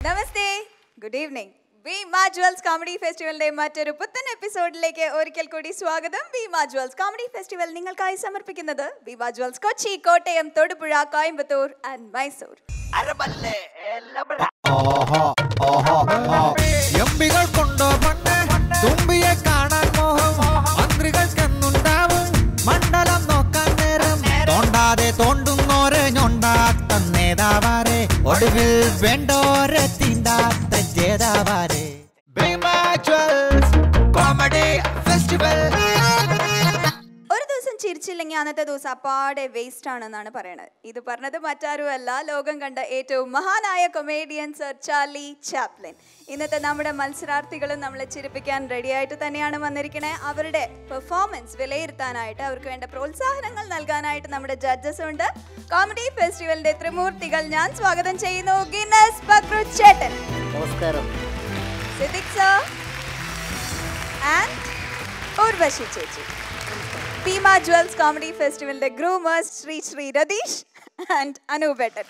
നമസ്തേ good evening V Ma jewels comedy ഫെസ്റ്റിവലിന്റെ മറ്റൊരു പുത്തൻ എപ്പിസോഡിലേക്ക് ഒരിക്കൽ കൂടി സ്വാഗതം V Ma jewels comedy festival നിങ്ങൾക്കായി സമർപ്പിക്കുന്നത് V Ma jewels Kochi Kottayam Thodupuzha Coimbatore and Mysore എംപികൾ കൊണ്ടോ പണ്ട് തുമ്പിയെ കാണാൻ മോഹം മന്ത്രികൾക്കെന്നുണ്ടാവും മണ്ഡലം നോക്കാൻ നേരം തോണ്ടാതെ തോണ്ടുന്നോരെ ഞൊണ്ടാത്ത നേതാവാരെ ഒടുവിൽ വേണ്ടോരെ തീണ്ടാത്ത ജേതാവാരെ കോമഡി ഫെസ്റ്റിവൽ ഒരു ദിവസം ചിരിച്ചില്ലെങ്കിൽ അന്നത്തെ ദിവസം അപ്പാടെ വേസ്റ്റ് ആണെന്നാണ് പറയണത് ഇത് പറഞ്ഞത് മറ്റാരുമല്ല ലോകം കണ്ട ഏറ്റവും മഹാനായ കൊമേഡിയൻ സർ ചാർലി ചാപ്ലിൻ ഇന്നത്തെ നമ്മുടെ മത്സരാർത്ഥികളും നമ്മളെ ചിരിപ്പിക്കാൻ റെഡിയായിട്ട് തന്നെയാണ് വന്നിരിക്കണേ അവരുടെ പെർഫോമൻസ് വിലയിരുത്താനായിട്ട് അവർക്ക് വേണ്ട പ്രോത്സാഹനങ്ങൾ നൽകാനായിട്ട് നമ്മുടെ ജഡ്ജസ് ഉണ്ട് കോമഡി ഫെസ്റ്റിവലിന്റെ ത്രിമൂർത്തികൾ ഞാൻ സ്വാഗതം ചെയ്യുന്നു ഗിന്നസ് ബക്രു ചേട്ടൻ നമസ്കാരം സിദ്ദിഖ് സർ ആൻഡ് ഉർവശി ചേച്ചി പീമ ജ്വൽസ് കോമഡി ഫെസ്റ്റിവലിന്റെ ഗ്രൂമേഴ്സ് ശ്രീ ശ്രീ രതീഷ് ആൻഡ് അനൂപേട്ടൻ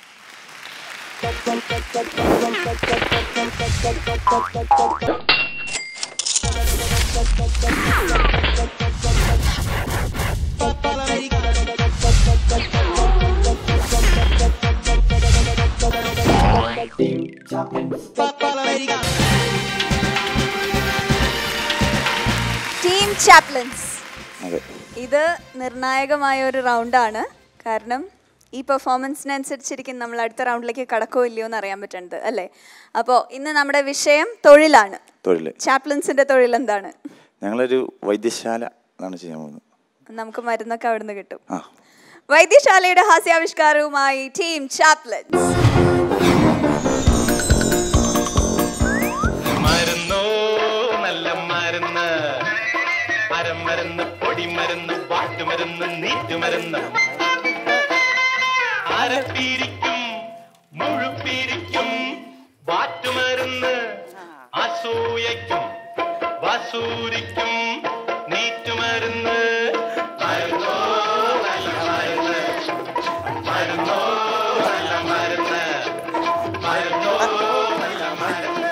ടീം ചാപ്ലിൻസ് ഇത് നിർണായകമായ ഒരു റൗണ്ടാണ് കാരണം ഈ പെർഫോമൻസിനനുസരിച്ചിരിക്കും നമ്മൾ അടുത്ത റൗണ്ടിലേക്ക് കടക്കോ ഇല്ലയോ എന്ന് അറിയാൻ പറ്റുന്നത് അല്ലേ അപ്പോൾ ഇന്ന് നമ്മുടെ വിഷയം തൊഴിലാണ് തൊഴിൽ ചാപ്ലിൻസിന്റെ തൊഴിൽ എന്താണ് ഞങ്ങളൊരു വൈദ്യശാല ആണ് ചെയ്യാൻ പോകുന്നത് നമുക്ക് മരുന്നൊക്കെ അവിടുന്ന് കിട്ടും ആ വൈദ്യശാലയുടെ ഹാസ്യാവിഷ്കാരവുമായി ടീം ചാപ്ലിൻസ് മരുന്നോ നല്ല മരുന്ന് അരമരുന്ന് പൊടിമരുന്ന് വാട്ടുമരുന്ന് നീറ്റുമരുന്ന് അരപ്പീരിക്കും മുഴുപ്പീരിക്കും വാറ്റുമരുന്ന് അസൂയയ്ക്കും വസൂരിക്കും നീറ്റുമരുന്ന് മരുന്നോ നല്ല മരുന്ന് മരുന്നോ നല്ല മരുന്ന് മരുന്നോ നല്ല മരുന്ന്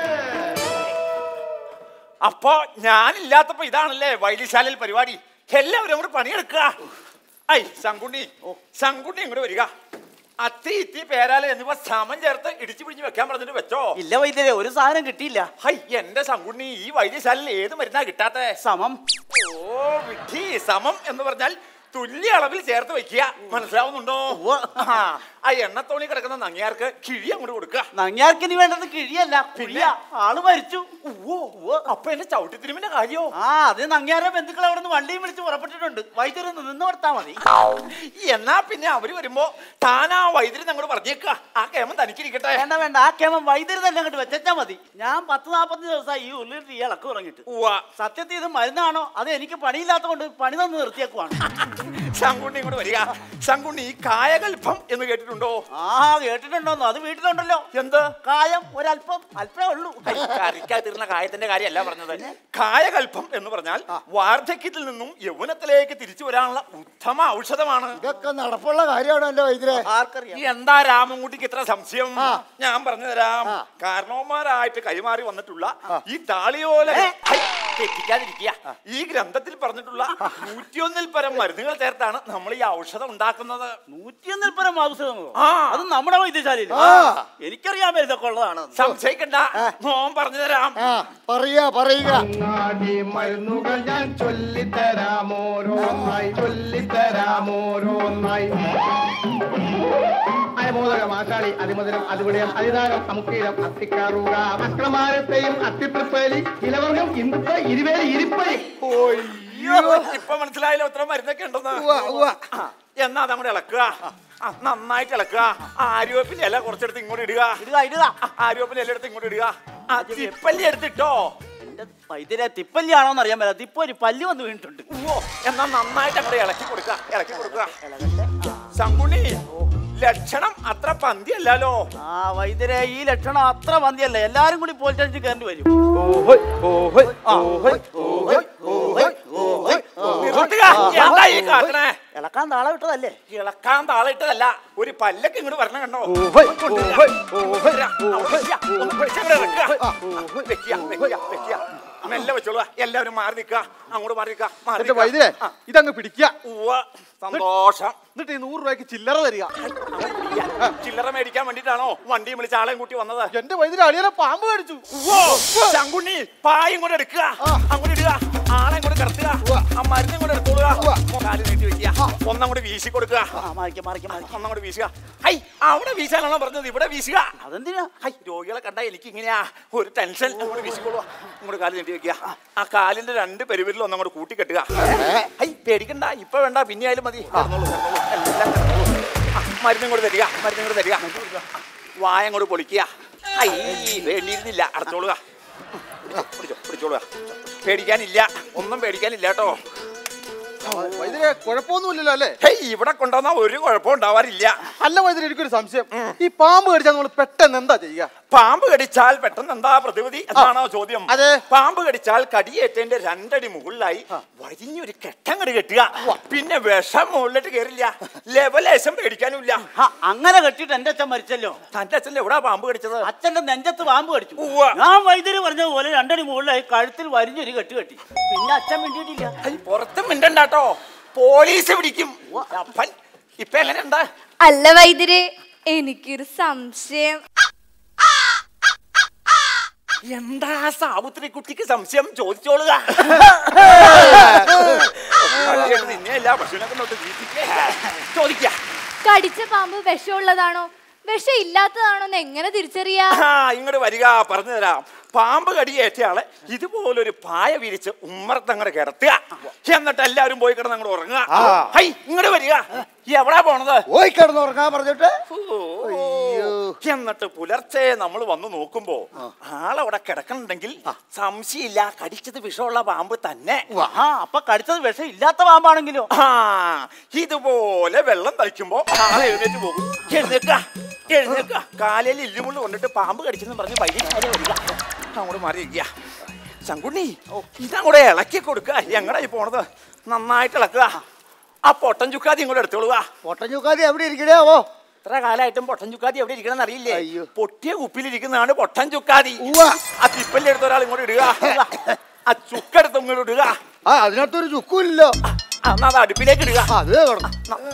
അപ്പോ ഞാനില്ലാത്തപ്പോ ഇതാണല്ലേ വൈദ്യശാലയിൽ പരിപാടി എല്ലാവരും അങ്ങോട്ട് പണിയെടുക്കുക ഐ ശങ്കുണ്ണി ശങ്കുണ്ണി ഇങ്ങോട്ട് വരിക അത്തി ഇത്തി പേരാല എന്നിവ സമം ചേർത്ത് ഇടിച്ചു പിടിച്ച് വെക്കാൻ പറഞ്ഞിട്ട് വെച്ചോ ഇല്ല വൈദ്യരെ ഒരു സാധനം കിട്ടിയില്ല ഹൈ എന്റെ ശങ്കുണ്ണി ഈ വൈദ്യശാലയിൽ ഏത് മരുന്നാ കിട്ടാത്തെ സമം ഓ വിധി സമം എന്ന് പറഞ്ഞാൽ തുല്യ അളവിൽ ചേർത്ത് വെക്കുക മനസ്സിലാവുന്നുണ്ടോ ഉവ്വ. ആ, ആ എണ്ണത്തോണി കിടക്കുന്ന നങ്ങിയാർക്ക് കിഴി അങ്ങോട്ട് കൊടുക്കുക നങ്ങ്യാർക്കിനി വേണ്ടത് കിഴിയല്ല കുഴിയ ആള് മരിച്ചു ഉവ്വോ അപ്പൊ എന്റെ ചവിട്ടിത്തിരിമിന്റെ കാര്യോ ആ അത് നങ്ങ്യാരെ ബന്ധുക്കൾ അവിടെ നിന്ന് വണ്ടിയും വിളിച്ച് പുറപ്പെട്ടിട്ടുണ്ട് വൈദ്യര് നിന്ന് കൊടുത്താ മതി എന്നാ പിന്നെ അവര് വരുമ്പോ താനാ വൈദ്യുതി അങ്ങോട്ട് പറഞ്ഞേക്കുക ആ കേമൻ തനിക്കിരിക്കട്ടെ വേണ്ട വേണ്ട ആ കേമം വൈദ്യര് തന്നെ അങ്ങോട്ട് വെച്ചാ മതി ഞാൻ പത്ത് നാപ്പത്തഞ്ച് ദിവസമായി ഈ ഉള്ളിൽ ഈ ഇളക്ക് തുടങ്ങിയിട്ട് ഉവ്വ സത്യത്തിൽ ഇത് മരുന്നാണോ അത് എനിക്ക് പണിയില്ലാത്ത കൊണ്ട് പണി തന്ന് നിർത്തിയേക്കുവാണ് ശങ്കുണ്ണി ഇങ്ങോട്ട് വരിക ശങ്കുണ്ണി ഈ കായകൽപ്പം എന്ന് കേട്ടിട്ടുണ്ടോ ആ കേട്ടിട്ടുണ്ടോന്നോ അത് വീട്ടിലുണ്ടല്ലോ എന്ത് കായം ഒരല്പം അല്പേ ഉള്ളൂ കറിക്കാതിരുന്ന കായത്തിന്റെ കാര്യമല്ല പറഞ്ഞത് കായകൽപ്പം എന്ന് പറഞ്ഞാൽ വാർദ്ധക്യത്തിൽ നിന്നും യൗവനത്തിലേക്ക് തിരിച്ചു വരാനുള്ള ഉത്തമ ഔഷധമാണ് ഇതൊക്കെ നടപ്പുള്ള കാര്യമാണല്ലോ വൈദ്യരെ ആർക്കറിയാം എന്താ രാമൻകുട്ടിക്ക് ഇത്ര സംശയം ഞാൻ പറഞ്ഞു തരാം കാരണവന്മാരായിട്ട് കൈമാറി വന്നിട്ടുള്ള ഈ താളിയോല ഹൈ, തെറ്റിക്കാതിരിക്കുക ഈ ഗ്രന്ഥത്തിൽ പറഞ്ഞിട്ടുള്ള നൂറ്റിയൊന്നിൽ പരം മരുന്നുകൾ ചേർത്താണ് നമ്മൾ ഈ ഔഷധം ഉണ്ടാക്കുന്നത് നൂറ്റിയൊന്നിൽ പരം ഔഷധമോ ആ. അത് നമ്മുടെ വൈദ്യശാലയിൽ എനിക്കറിയാൻ ഇതൊക്കെ ഉള്ളതാണ് സംശയിക്കണ്ട നോം പറഞ്ഞു തരാം ആ പറയാ പറയുക അങ്ങാടി മരുന്നുകൾ ഞാൻ ചൊല്ലിത്തരാമോരോന്നായി ചൊല്ലിത്തരാമോരോന്നായി അയമോദകം ആശാളി അതിമധുരം അതിവിടയം അതിദാരം അമുക്കീരം അത്തിക്കാറുക അക്രമാരത്തെയും അത്തിപ്രിപ്പലി ഇലവർഗം ഇന്ദുപ്പ ഇരുവേലി ഇരിപ്പലി ഇപ്പൊ മനസ്സിലായല്ലോ ഇത്ര മരുന്നൊക്കെ ഉണ്ടെന്ന് ഉവ്വ, ഉവ്വ. ആ, എന്നാ അതങ്ങോട്ട് ഇളക്കുക ആ, നന്നായിട്ട് ഇളക്കുക ആര്യവേപ്പിന്റെ ഇല കുറച്ചെടുത്ത് ഇങ്ങോട്ട് ഇടുക ഇടുക ഇടുക ആ, ആര്യവേപ്പിന്റെ ഇല എടുത്ത് ഇങ്ങോട്ട് ഇടുക ആ ചിപ്പല്ലി എടുത്തിട്ടോ എന്റെ വൈദ്യരെ തിപ്പല്ലിയാണോന്ന് അറിയാൻ പറ്റില്ല തിപ്പ ഒരു പല്ല് വന്ന് വീണിട്ടുണ്ട് ഓ എന്നാ നന്നായിട്ട് അങ്ങോട്ട് ഇളക്കി കൊടുക്കുക ഇളക്കി കൊടുക്കുക ശങ്കുണ്ണി ലക്ഷണം അത്ര പന്തിയല്ലോ ആ വൈദ്യരെ ഈ ലക്ഷണം അത്ര മന്തിയല്ല എല്ലാരും കൂടി പോലീസ് സ്റ്റേഷനിൽ കയറി വരും നിർത്ത് കൂട്ടുക എന്താ ഈ കാട്ടണേ ഇളക്കാൻ താളം ഇട്ടതല്ലേ ഇളക്കാൻ താളിട്ടതല്ല ഒരു പല്ലൊക്കെ ഇങ്ങോട്ട് വരണം കണ്ടോ ഓഹോയ്, ഓഹോയ്, ഓഹോയ്. ഇതാ, അവിടെ വെക്കുക. ഒന്ന് പിടിച്ചങ്ങട് വെക്കുക. വെക്കുക, വെക്കുക, വെക്കുക. മെല്ലെ വെച്ചോളുക എല്ലാവരും മാറി നിൽക്കുക അങ്ങോട്ട് മാറി നിൽക്കുക മാറി എന്റെ നിൽക്കുക. വൈദ്യരെ ആ, ഇതങ്ങ് പിടിക്കുക ഉവ്വ, സന്തോഷം എന്നിട്ട് ഈ നൂറ് രൂപയ്ക്ക് ചില്ലറ തരിക ചില്ലറ മേടിക്കാൻ വേണ്ടിട്ടാണോ വണ്ടിയും വിളിച്ച് ആളെയും കൂട്ടി വന്നത് എന്റെ വൈദ്യരെ അളിയനെ പാമ്പ് കടിച്ചു ഉവ്വോ, ശങ്കുണ്ണി പായും കൂടെ എടുക്കുക അങ്ങോട്ട് ഇടുക ആളെ കൂടെ കിടത്തുക ആ മരുന്നും കൂടെ എടുത്തോളുക കാല് നീട്ടി വെക്കുക ഒന്നും കൂടി വീശി കൊടുക്കുക ആ മാറിക്കാം മാറിക്കാം മാറിക്കാം ഒന്നും കൂടി വീശുക ഹൈ അവിടെ വീശാനാണോ പറഞ്ഞത് ഇവിടെ വീശുക അതെന്തിനാ ഹൈ രോഗികളെ കണ്ടാ എനിക്ക് ഇങ്ങനെയാ ഒരു ടെൻഷൻ അങ്ങോട്ട് വീശിക്കൊള്ളുക അങ്ങോട്ട് കാല് നീട്ടി വെക്കുക ആ കാലിന്റെ രണ്ട് പെരുവിരലും ഒന്നും അങ്ങോട്ട് കൂട്ടി കെട്ടുക ഹൈ പേടിക്കണ്ട ഇപ്പൊ വേണ്ട പിന്നെ ആയാലും മതി കിടന്നോളൂ, കിടന്നോളൂ, എല്ലാം കിടന്നോളൂ. ആ, മരുന്നും കൂടെ തരിക മരുന്നും കൂടെ തരിക വായം കൂടെ പൊളിക്കുക ഹൈ വേണ്ടിയിരുന്നില്ല അടച്ചോളുക പിടിച്ചോ പിടിച്ചോളുക പേടിക്കാനില്ല ഒന്നും പേടിക്കാനില്ല കേട്ടോ വൈദ്യരെ കുഴപ്പമൊന്നുമില്ലല്ലോ അല്ലേ ഹേയ് ഇവിടെ കൊണ്ടുവന്നാ ഒരു കുഴപ്പം ഉണ്ടാവാറില്ല അല്ല വൈദ്യരെ എനിക്കൊരു സംശയം ഈ പാമ്പ് കടിച്ചാൽ നമ്മൾ പെട്ടെന്ന് എന്താ ചെയ്യുക പാമ്പ് കടിച്ചാൽ പെട്ടെന്ന് എന്താ പ്രതിവിധി എന്നാണോ ചോദ്യം അതെ. പാമ്പ് കടിച്ചാൽ കടിയേറ്റതിന്റെ രണ്ടടി മുകളിലായി വരിഞ്ഞൊരു കെട്ടങ്ങട് കെട്ടുക പിന്നെ വിഷം മുകളിലോട്ട് കയറില്ല ലെവലേശം പേടിക്കാനുമില്ല ആ, അങ്ങനെ കെട്ടിട്ട് എന്റെ അച്ഛൻ മരിച്ചല്ലോ തന്റെ അച്ഛൻ എവിടാ പാമ്പ് കടിച്ചത് അച്ഛന്റെ നെഞ്ചത്ത് പാമ്പ് കടിച്ചു ഉവ്വ. ഞാൻ വൈദ്യുതി പറഞ്ഞ പോലെ രണ്ടടി മുകളിലായി കഴുത്തിൽ വരിഞ്ഞൊരു കെട്ട് കെട്ടി പിന്നെ അച്ഛൻ വേണ്ടിയിട്ടില്ല ഹൈ, പുറത്ത് മിണ്ടണ്ടാട്ടോ പോലീസ് പിടിക്കും അപ്പൻ ഇപ്പൊ എങ്ങനെയുണ്ട് അല്ല വൈദ്യരെ എനിക്കൊരു സംശയം എന്താ സാവുത്രി കുട്ടിക്ക് സംശയം ചോദിച്ചോളുക നിന്നെയല്ല പശുവിനെ കൊണ്ടോട്ട് ജീവിപ്പിക്കേ ചോദിക്ക കടിച്ച പാമ്പ് വിഷമുള്ളതാണോ വിഷം ഇല്ലാത്തതാണോന്ന് എങ്ങനെ തിരിച്ചറിയാ ആ ഇങ്ങോട്ട് വരിക പറഞ്ഞു തരാം പാമ്പ് കടിയേറ്റയാള് ഇതുപോലൊരു പായ വിരിച്ച് ഉമ്മറത്തങ്ങട് കിടത്തുക എന്നിട്ട് എല്ലാവരും പോയി കിടന്ന് അങ്ങോട്ട് ഉറങ്ങുക ഹൈ ഇങ്ങോട്ട് വരിക എവിടാ പോണത് പോയി കിടന്നുറങ്ങാൻ പറഞ്ഞിട്ട് ഓ, എന്നിട്ട് പുലർച്ചെ നമ്മൾ വന്ന് നോക്കുമ്പോ ആളവിടെ കിടക്കണുണ്ടെങ്കിൽ സംശയമില്ല കടിച്ചത് വിഷമുള്ള പാമ്പ് തന്നെ ആ അപ്പൊ കടിച്ചത് വിഷം ഇല്ലാത്ത പാമ്പാണെങ്കിലോ ആ ഇതുപോലെ വെള്ളം തളിക്കുമ്പോ ആളെ എഴുന്നേറ്റ് പോകും എഴുന്നേക്ക എഴുന്നേക്ക കാലയിൽ ഇല്ലുമുള്ളു കൊണ്ടിട്ട് പാമ്പ് കടിച്ചെന്ന് പറഞ്ഞ് വൈകുന്നേരം വരിക അങ്ങോട്ട് മാറിയിരിക്കുക ശങ്കുണ്ണി ഇതങ്ങോട്ട് ഇളക്കി കൊടുക്കുക എങ്ങടായി പോണത് നന്നായിട്ട് ഇളക്കുക ആ പൊട്ടൻ ചുക്കാതി ഇങ്ങോട്ട് എടുത്തോളുക പൊട്ടൻ ചുക്കാതി എവിടെ ഇരിക്കണേ ആവോ ഇത്ര കാലമായിട്ടും പൊട്ടൻ ചുക്കാതി എവിടെ ഇരിക്കണമെന്ന് അറിയില്ലേ അയ്യോ. പൊട്ടിയ കുപ്പിലിരിക്കുന്നതാണ് പൊട്ടൻ ചുക്കാതി ഉവ്വ. ആ തിപ്പലിൽ എടുത്ത ഒരാൾ ഇങ്ങോട്ട് ഇടുക ആ ചുക്കെടുത്ത് ഇങ്ങോട്ട് ഇടുക ആ അതിനകത്തൊരു ചുക്കുമില്ലല്ലോ ആ, എന്നാ അത് അടുപ്പിലേക്ക് ഇടുക അത് കിടന്നു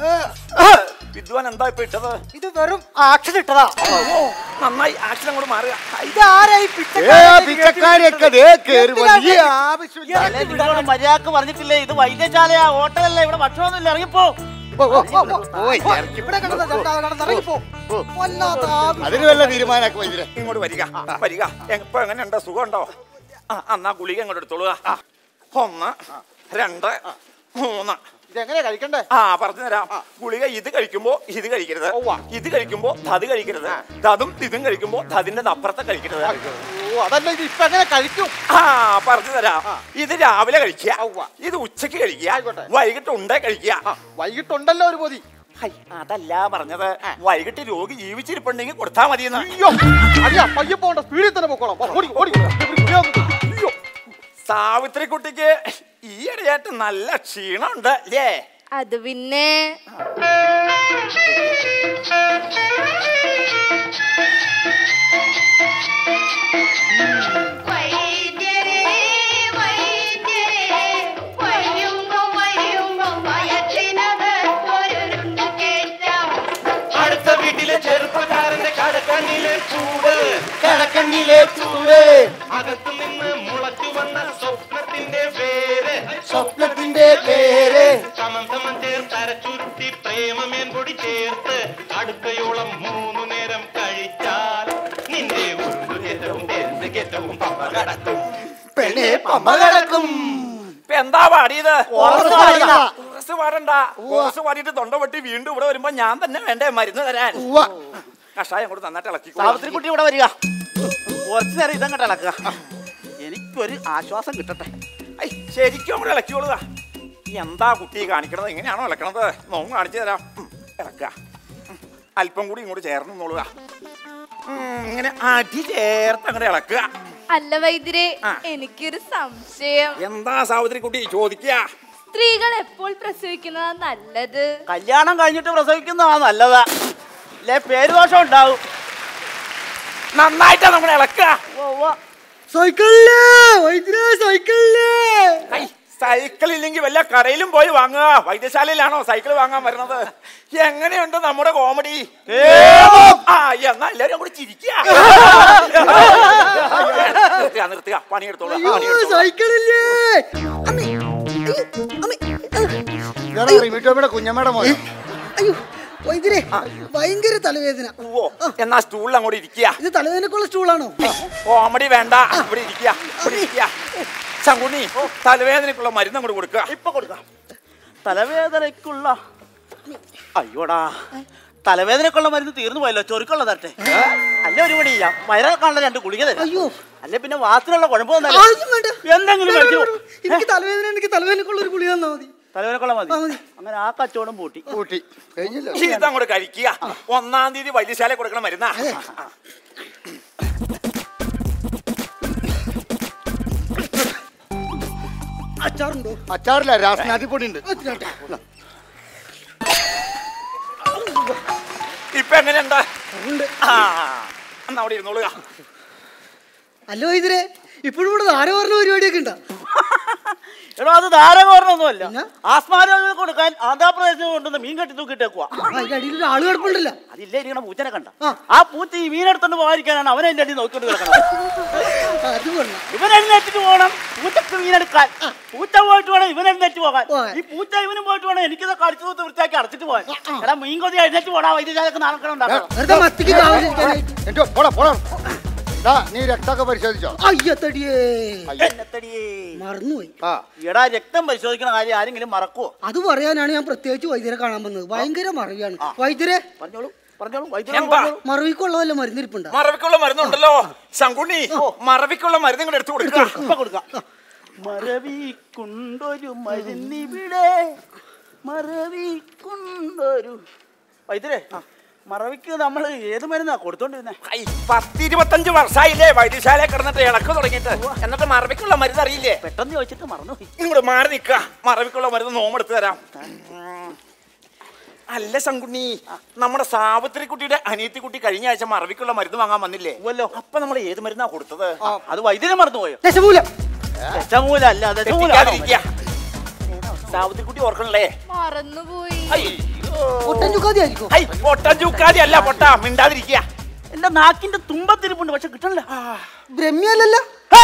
വിദ്വാൻ എന്താ ഇപ്പൊ ഇട്ടത് ഇത് വെറും ആക്ഷൻ ഇട്ടതാ ഓ, നന്നായി ആക്ഷൻ അങ്ങോട്ട് മാറുക ഇതാരായി പിച്ചക്കാരിയൊക്കെ ദേ കേറി വലിയ ആവശ്യമില്ല അല്ലേ നിങ്ങളോട് മര്യാദക്ക് പറഞ്ഞിട്ടില്ലേ ഇത് വൈദ്യശാലയാ ഹോട്ടലല്ല ഇവിടെ ഭക്ഷണമൊന്നുമില്ല ഇറങ്ങിപ്പോ ഓ, ഓ, ഓ, ഓ, പോയി, ഇറക്കി. ഇവിടെ കിടന്ന് ദണ്ടാ കിടന്ന് ഇറങ്ങിപ്പോ. വല്ലാത്ത ആവശ്യം. അതിന് വല്ല തീരുമാനമാക്കി വൈദ്യരെ ഇങ്ങോട്ട് വരിക വരിക എ- ഇപ്പൊ എങ്ങനെയുണ്ട് സുഖമുണ്ടോ ആ എന്നാ ഗുളിക ഇങ്ങോട്ട് എടുത്തോളുക ഒന്ന് രണ്ട് മൂന്ന് ഇതെങ്ങനെയാ കഴിക്കണ്ടേ ആ പറഞ്ഞു തരാം ഗുളിക ഇത് കഴിക്കുമ്പോ ഇത് കഴിക്കരുത് ഇത് കഴിക്കുമ്പോ അത് കഴിക്കരുത് അതും ഇതും കഴിക്കുമ്പോ അതിന്റെ അപ്പുറത്തെ കഴിക്കരുത് ഓ അതല്ല ഇത് ഇപ്പൊ എങ്ങനെ കഴിക്കും ആ പറഞ്ഞു തരാം ഇത് രാവിലെ കഴിക്കുക ഉവ്വ. ഇത് ഉച്ചക്ക് കഴിക്കുക ആയിക്കോട്ടെ. വൈകിട്ട് ഉണ്ടേ കഴിക്കുക വൈകിട്ടുണ്ടല്ലോ ഒരു പൊതി ഹൈ, അതല്ല പറഞ്ഞത് വൈകിട്ട് രോഗി ജീവിച്ചിരിപ്പുണ്ടെങ്കിൽ കൊടുത്താ മതിയെന്ന് അയ്യോ അയ്യോ പയ്യെ പോണ്ട സ്പീഡിൽ തന്നെ പോക്കോളാം വാ, ഓടി ഓടി അയ്യോ സാവിത്രി കുട്ടിക്ക് ഈ ഇടയായിട്ട് നല്ല ക്ഷീണമുണ്ട് അല്ലേ അത് പിന്നെ വൈദ്യരേ വൈദ്യരേ വയ്യുമ്പോ വയ്യുമ്പോ വയറ്റിനകത്തൊരുരുണ്ട് കേറ്റാം അടുത്ത വീട്ടിലെ ചെറുപ്പക്കാരന്റെ കടക്കണ്ണിലെ ചൂട് കിടക്കണ്ണിലെ ചൂട് അകത്തു നിന്ന് മുളച്ചു വന്ന സ്വപ്നത്തിന്റെ പേര് സ്വപ്നത്തിന്റെ പേര് സമം സമം ചേർത്ത് അരച്ചുരുട്ടി പ്രേമമേൻ പൊടി ചേർത്ത് അടുക്കയോളം മൂന്നു നേരം കഴിച്ചാൽ നിന്റെ ഉരുണ്ടുകേറ്റവും പെരുന്നുകേറ്റവും പമ്പ കടക്കും പെണ്ണെ പമ്പ കിടക്കും ഇപ്പൊ എന്താ പാടിയത് കോറസ് പാടിയതാ. കോറസ് പാടണ്ട കോറസ് പാടിയിട്ട് തൊണ്ട പൊട്ടി വീണ്ടും ഇവിടെ വരുമ്പോ ഞാൻ തന്നെ വേണ്ടേ മരുന്ന് തരാൻ ഉവ്വ. കഷായം കൂടെ നന്നായിട്ട് ഇളക്കി സാവിത്രി കുട്ടി ഇവിടെ വരിക കുറച്ചു നേരം ഇതങ്ങോട്ട് ഇളക്കുക എനിക്കൊരു ആശ്വാസം കിട്ടട്ടെ ഐ, ശരിക്കും അങ്ങോട്ട് ഇളക്കിയോളുക എന്താ കുട്ടി കാണിക്കണത് എങ്ങനെയാണോ ഇളക്കണത് നോക്കും കാണിച്ചു തരാം ഉം, ഇളക്കുക ഉം, അല്പം കൂടി ഇങ്ങോട്ട് ചേർന്ന് നോളുക ഇങ്ങനെ അടി ചേർത്ത് അങ്ങോട്ട് ഇളക്കുക അല്ല വൈദ്യരെ ആ. എനിക്കൊരു സംശയം എന്താ സാവിത്രി കുട്ടി ചോദിക്കുക സ്ത്രീകൾ എപ്പോൾ പ്രസവിക്കുന്നതാ നല്ലത് കല്യാണം കഴിഞ്ഞിട്ട് പ്രസവിക്കുന്നതാ നല്ലതാ ഇല്ലേ പേരുദോഷം ഉണ്ടാവും നന്നായിട്ടാ നമ്മൾ ഇളക്കുക സൈക്കിളില് വൈദ്യുതി സൈക്കിളില് ഐ, സൈക്കിൾ ഇല്ലെങ്കിൽ വല്ല കടയിലും പോയി വാങ്ങുക വൈദ്യശാലയിലാണോ സൈക്കിൾ വാങ്ങാൻ വരുന്നത് എങ്ങനെയുണ്ട് നമ്മുടെ കോമഡി ആ എന്നാ എല്ലാരും കൂടി ചിരിക്കുക നിർത്തുക നിർത്തുക പണിയെടുത്തോളൂ അയ്യോ പണിയെടുത്തോളൂ സൈക്കിളില്ലേ അമ്മേ അയ്യോ അമ്മേ ഇയാളെ റിമിറ്റോമ്മയുടെ കുഞ്ഞമ്മയുടെ മോനെ അയ്യോ വൈദ്യരെ ഭയങ്കര തലവേദന ഓ എന്നാ സ്റ്റൂളിൽ അങ്ങോട്ട് ഇരിക്കുക ഇത് തലവേദനക്കുള്ള സ്റ്റൂളാണോ കോമഡി വേണ്ട ഇവിടെ ഇരിക്കുക ഇവിടെ ഇരിക്കുക ശങ്കുണ്ണി തലവേദനക്കുള്ള മരുന്ന് അങ്ങോട്ട് കൊടുക്കുക ഇപ്പൊ കൊടുക്കാം തലവേദനക്കുള്ള അയ്യോടാ തലവേദനക്കുള്ള മരുന്ന് തീർന്നു പോയല്ലോ ചൊരുക്കുള്ള തട്ടെ അല്ല ഒരു പണി ചെയ്യാം വയറക്കാനുള്ള രണ്ട് ഗുളിക തരാം അയ്യോ. അല്ല പിന്നെ വാസത്തിനുള്ള കുഴപ്പം ആദ്യം വേണ്ട എന്തെങ്കിലും വേണ്ട, കഴിച്ചു വേണ്ട, വേണ്ട. എനിക്ക് തലവേദന എനിക്ക് തലവേദനക്കുള്ള ഒരു ഗുളിക തന്നാ മതി തലവേദനക്കുള്ള മതി ആ, മതി. അങ്ങനെ ആ കച്ചവടം പൂട്ടി കൂട്ടി കഴിഞ്ഞല്ലോ ഇതങ്ങോട്ട് കഴിക്കുക ഒന്നാം തീയതി വൈദ്യശാല കൊടുക്കണ മരുന്നാ അച്ചാറുണ്ടോ അച്ചാറില്ല രാസനാഥിപ്പൊടി ഉണ്ട് ഇപ്പൊ എങ്ങനെയുണ്ട് ആ എന്നാ അവിടെ ഇരുന്നോളുക അല്ല വൈദ്യരെ ഇപ്പോഴും ഇവിടെ ധാര പറഞ്ഞ പരിപാടിയൊക്കെ ഉണ്ടോ എടോ അത് ധാരകോരണമൊന്നുമല്ല പിന്നെ? ആസ്മാരോഗം കൊടുക്കാൻ ആന്ധ്രാപ്രദേശിൽ കൊണ്ടുവന്ന് മീൻ കെട്ടി തൂക്കിട്ടേക്കുവാ ആ, അതിന്റെ അടിയിൽ ഒരു ആള് കിടപ്പുണ്ടല്ലോ അതില്ലേ ഇരിക്കണ പൂച്ചനെ കണ്ട ആ. ആ പൂച്ച ഈ മീനെടുത്തോണ്ട് പോകാതിരിക്കാനാണ് അവനെ എന്റെ അടി നോക്കിക്കൊണ്ട് കിടക്കണം അത് കൊള്ളാം ഇവൻ എഴുന്നേറ്റിട്ട് പോകണം പൂച്ചക്ക് മീനെടുക്കാൻ പൂച്ച പോയിട്ട് വേണം ഇവൻ എഴുന്നേറ്റ് പോകാൻ പോകാൻ. ഈ പൂച്ച ഇവനും പോയിട്ട് വേണം എനിക്കിത് കടിച്ചു തൂത്ത് വൃത്തിയാക്കി അടച്ചിട്ട് പോകാൻ എടാ മീൻ കൊതി എഴുന്നേറ്റ് പോടാ വൈദ്യശാലക്ക് നാണക്കണം ഉണ്ടാക്കണം വെറുതെ മത്തിക്ക് കാവലിരിക്കാനായിട്ട് എന്റെ പോടാ പോടാ ഡാ, നീ രക്തമൊക്കെ പരിശോധിച്ചോ അയ്യത്തടിയേ എന്നെത്തടിയേ. മറന്നുപോയി ആ എടാ രക്തം പരിശോധിക്കണ കാര്യം ആരെങ്കിലും മറക്കുവോ അത് പറയാനാണ് ഞാൻ പ്രത്യേകിച്ച് വൈദ്യരെ കാണാൻ വന്നത് ഭയങ്കര മറവിയാണ് വൈദ്യരെ പറഞ്ഞോളൂ പറഞ്ഞോളൂ വൈദ്യുതി എന്താ? മറവിക്കുള്ള വല്ല മരുന്നിരിപ്പുണ്ടോ മറവിക്കുള്ള മരുന്നുണ്ടല്ലോ ശങ്കുണ്ണി മറവിക്കുള്ള മരുന്ന് ഇങ്ങോട്ട് എടുത്തു കൊടുക്കുക ഇപ്പൊ കൊടുക്കാം മറവിക്കുണ്ടൊരു മരുന്നിവിടെ മറവിക്കുണ്ടൊരു വൈദ്യരെ മറവിക്ക് നമ്മൾ ഏത് മരുന്നാ കൊടുത്തോണ്ടിരുന്നേ ഐ, പത്തിരുപത്തഞ്ച് വർഷമായില്ലേ വൈദ്യശാല കിടന്നിട്ട് ഇളക്ക് തുടങ്ങിയിട്ട് എന്നിട്ട് മറവിക്കുള്ള മരുന്ന് അറിയില്ലേ പെട്ടെന്ന് ചോദിച്ചിട്ട് മറന്നു ഇങ്ങോട്ട് മാറി നിക്ക മറവിക്കുള്ള മരുന്ന് നോമെടുത്ത് തരാം അല്ല ശങ്കുണ്ണി നമ്മുടെ സാവിത്രി കുട്ടിയുടെ അനിയത്തി കുട്ടി കഴിഞ്ഞ ആഴ്ച മറവിക്കുള്ള മരുന്ന് വാങ്ങാൻ വന്നില്ലേ പോവല്ലോ അപ്പൊ നമ്മൾ ഏത് മരുന്നാ കൊടുത്തത് അത് വൈദ്യനെ മറന്നുപോയോ ദശമൂലം ദശമൂല അല്ല ദശമൂല തെറ്റിക്കാതിരിക്കുക. സാവിത്രി കുട്ടി ഓർക്കണല്ലേ മറന്നുപോയി ഒട്ടൻ ചുക്കാതി ആയിരിക്കും ഐ, പൊട്ട ചുക്കാതി അല്ല പൊട്ട മിണ്ടാതിരിക്കുക എന്റെ നാക്കിന്റെ തുമ്പത്തിരിപ്പുണ്ട് പക്ഷെ കിട്ടണില്ല ബ്രഹ്മിയല്ലല്ലോ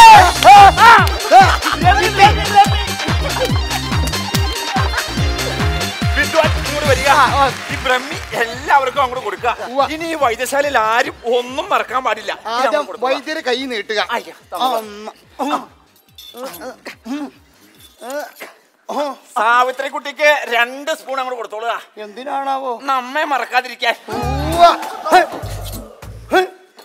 വിദ്വാൻ ഇങ്ങോട്ട് വരിക ഈ ബ്രഹ്മി എല്ലാവർക്കും അങ്ങോട്ട് കൊടുക്കുക ഇനി ഈ വൈദ്യശാലയിൽ ആരും ഒന്നും മറക്കാൻ പാടില്ല ഇത് ആദ്യം അങ്ങോട്ട് കൊടുക്കുക. വൈദ്യരെ കൈ നീട്ടുക അയ്യ, തന്നോ. സാവിത്രി കുട്ടിക്ക് രണ്ട് സ്പൂൺ അങ്ങോട്ട് കൊടുത്തോളുക എന്തിനാണാവോ നമ്മെ മറക്കാതിരിക്കാൻ ഉവ്വ. ഹേ. ഹേ.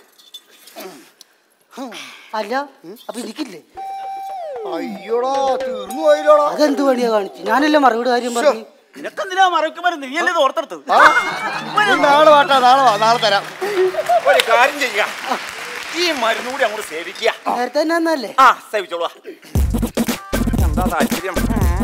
അല്ല അപ്പൊ എനിക്കില്ലേ അയ്യോടാ തീർന്നു പോയില്ലോടാ അതെന്ത് പണിയാ കാണിച്ചു ഞാനല്ലേ മറുപടി കാര്യം പറഞ്ഞു നിനക്കെന്തിനാ മറവിക്കുമ്പോൾ നീയല്ലേ ഇത് ഓർത്തെടുത്തത് ആ, നീ നാളെ വാട്ടാ നാളെ വാ നാളെ തരാം ഒരു കാര്യം ചെയ്യുക ഈ മരുന്ന് കൂടി അങ്ങോട്ട് സേവിക്കുക നേരത്തെ തന്നെ തന്നല്ലേ ആ സേവിച്ചോളുക എന്താ താല്പര്യം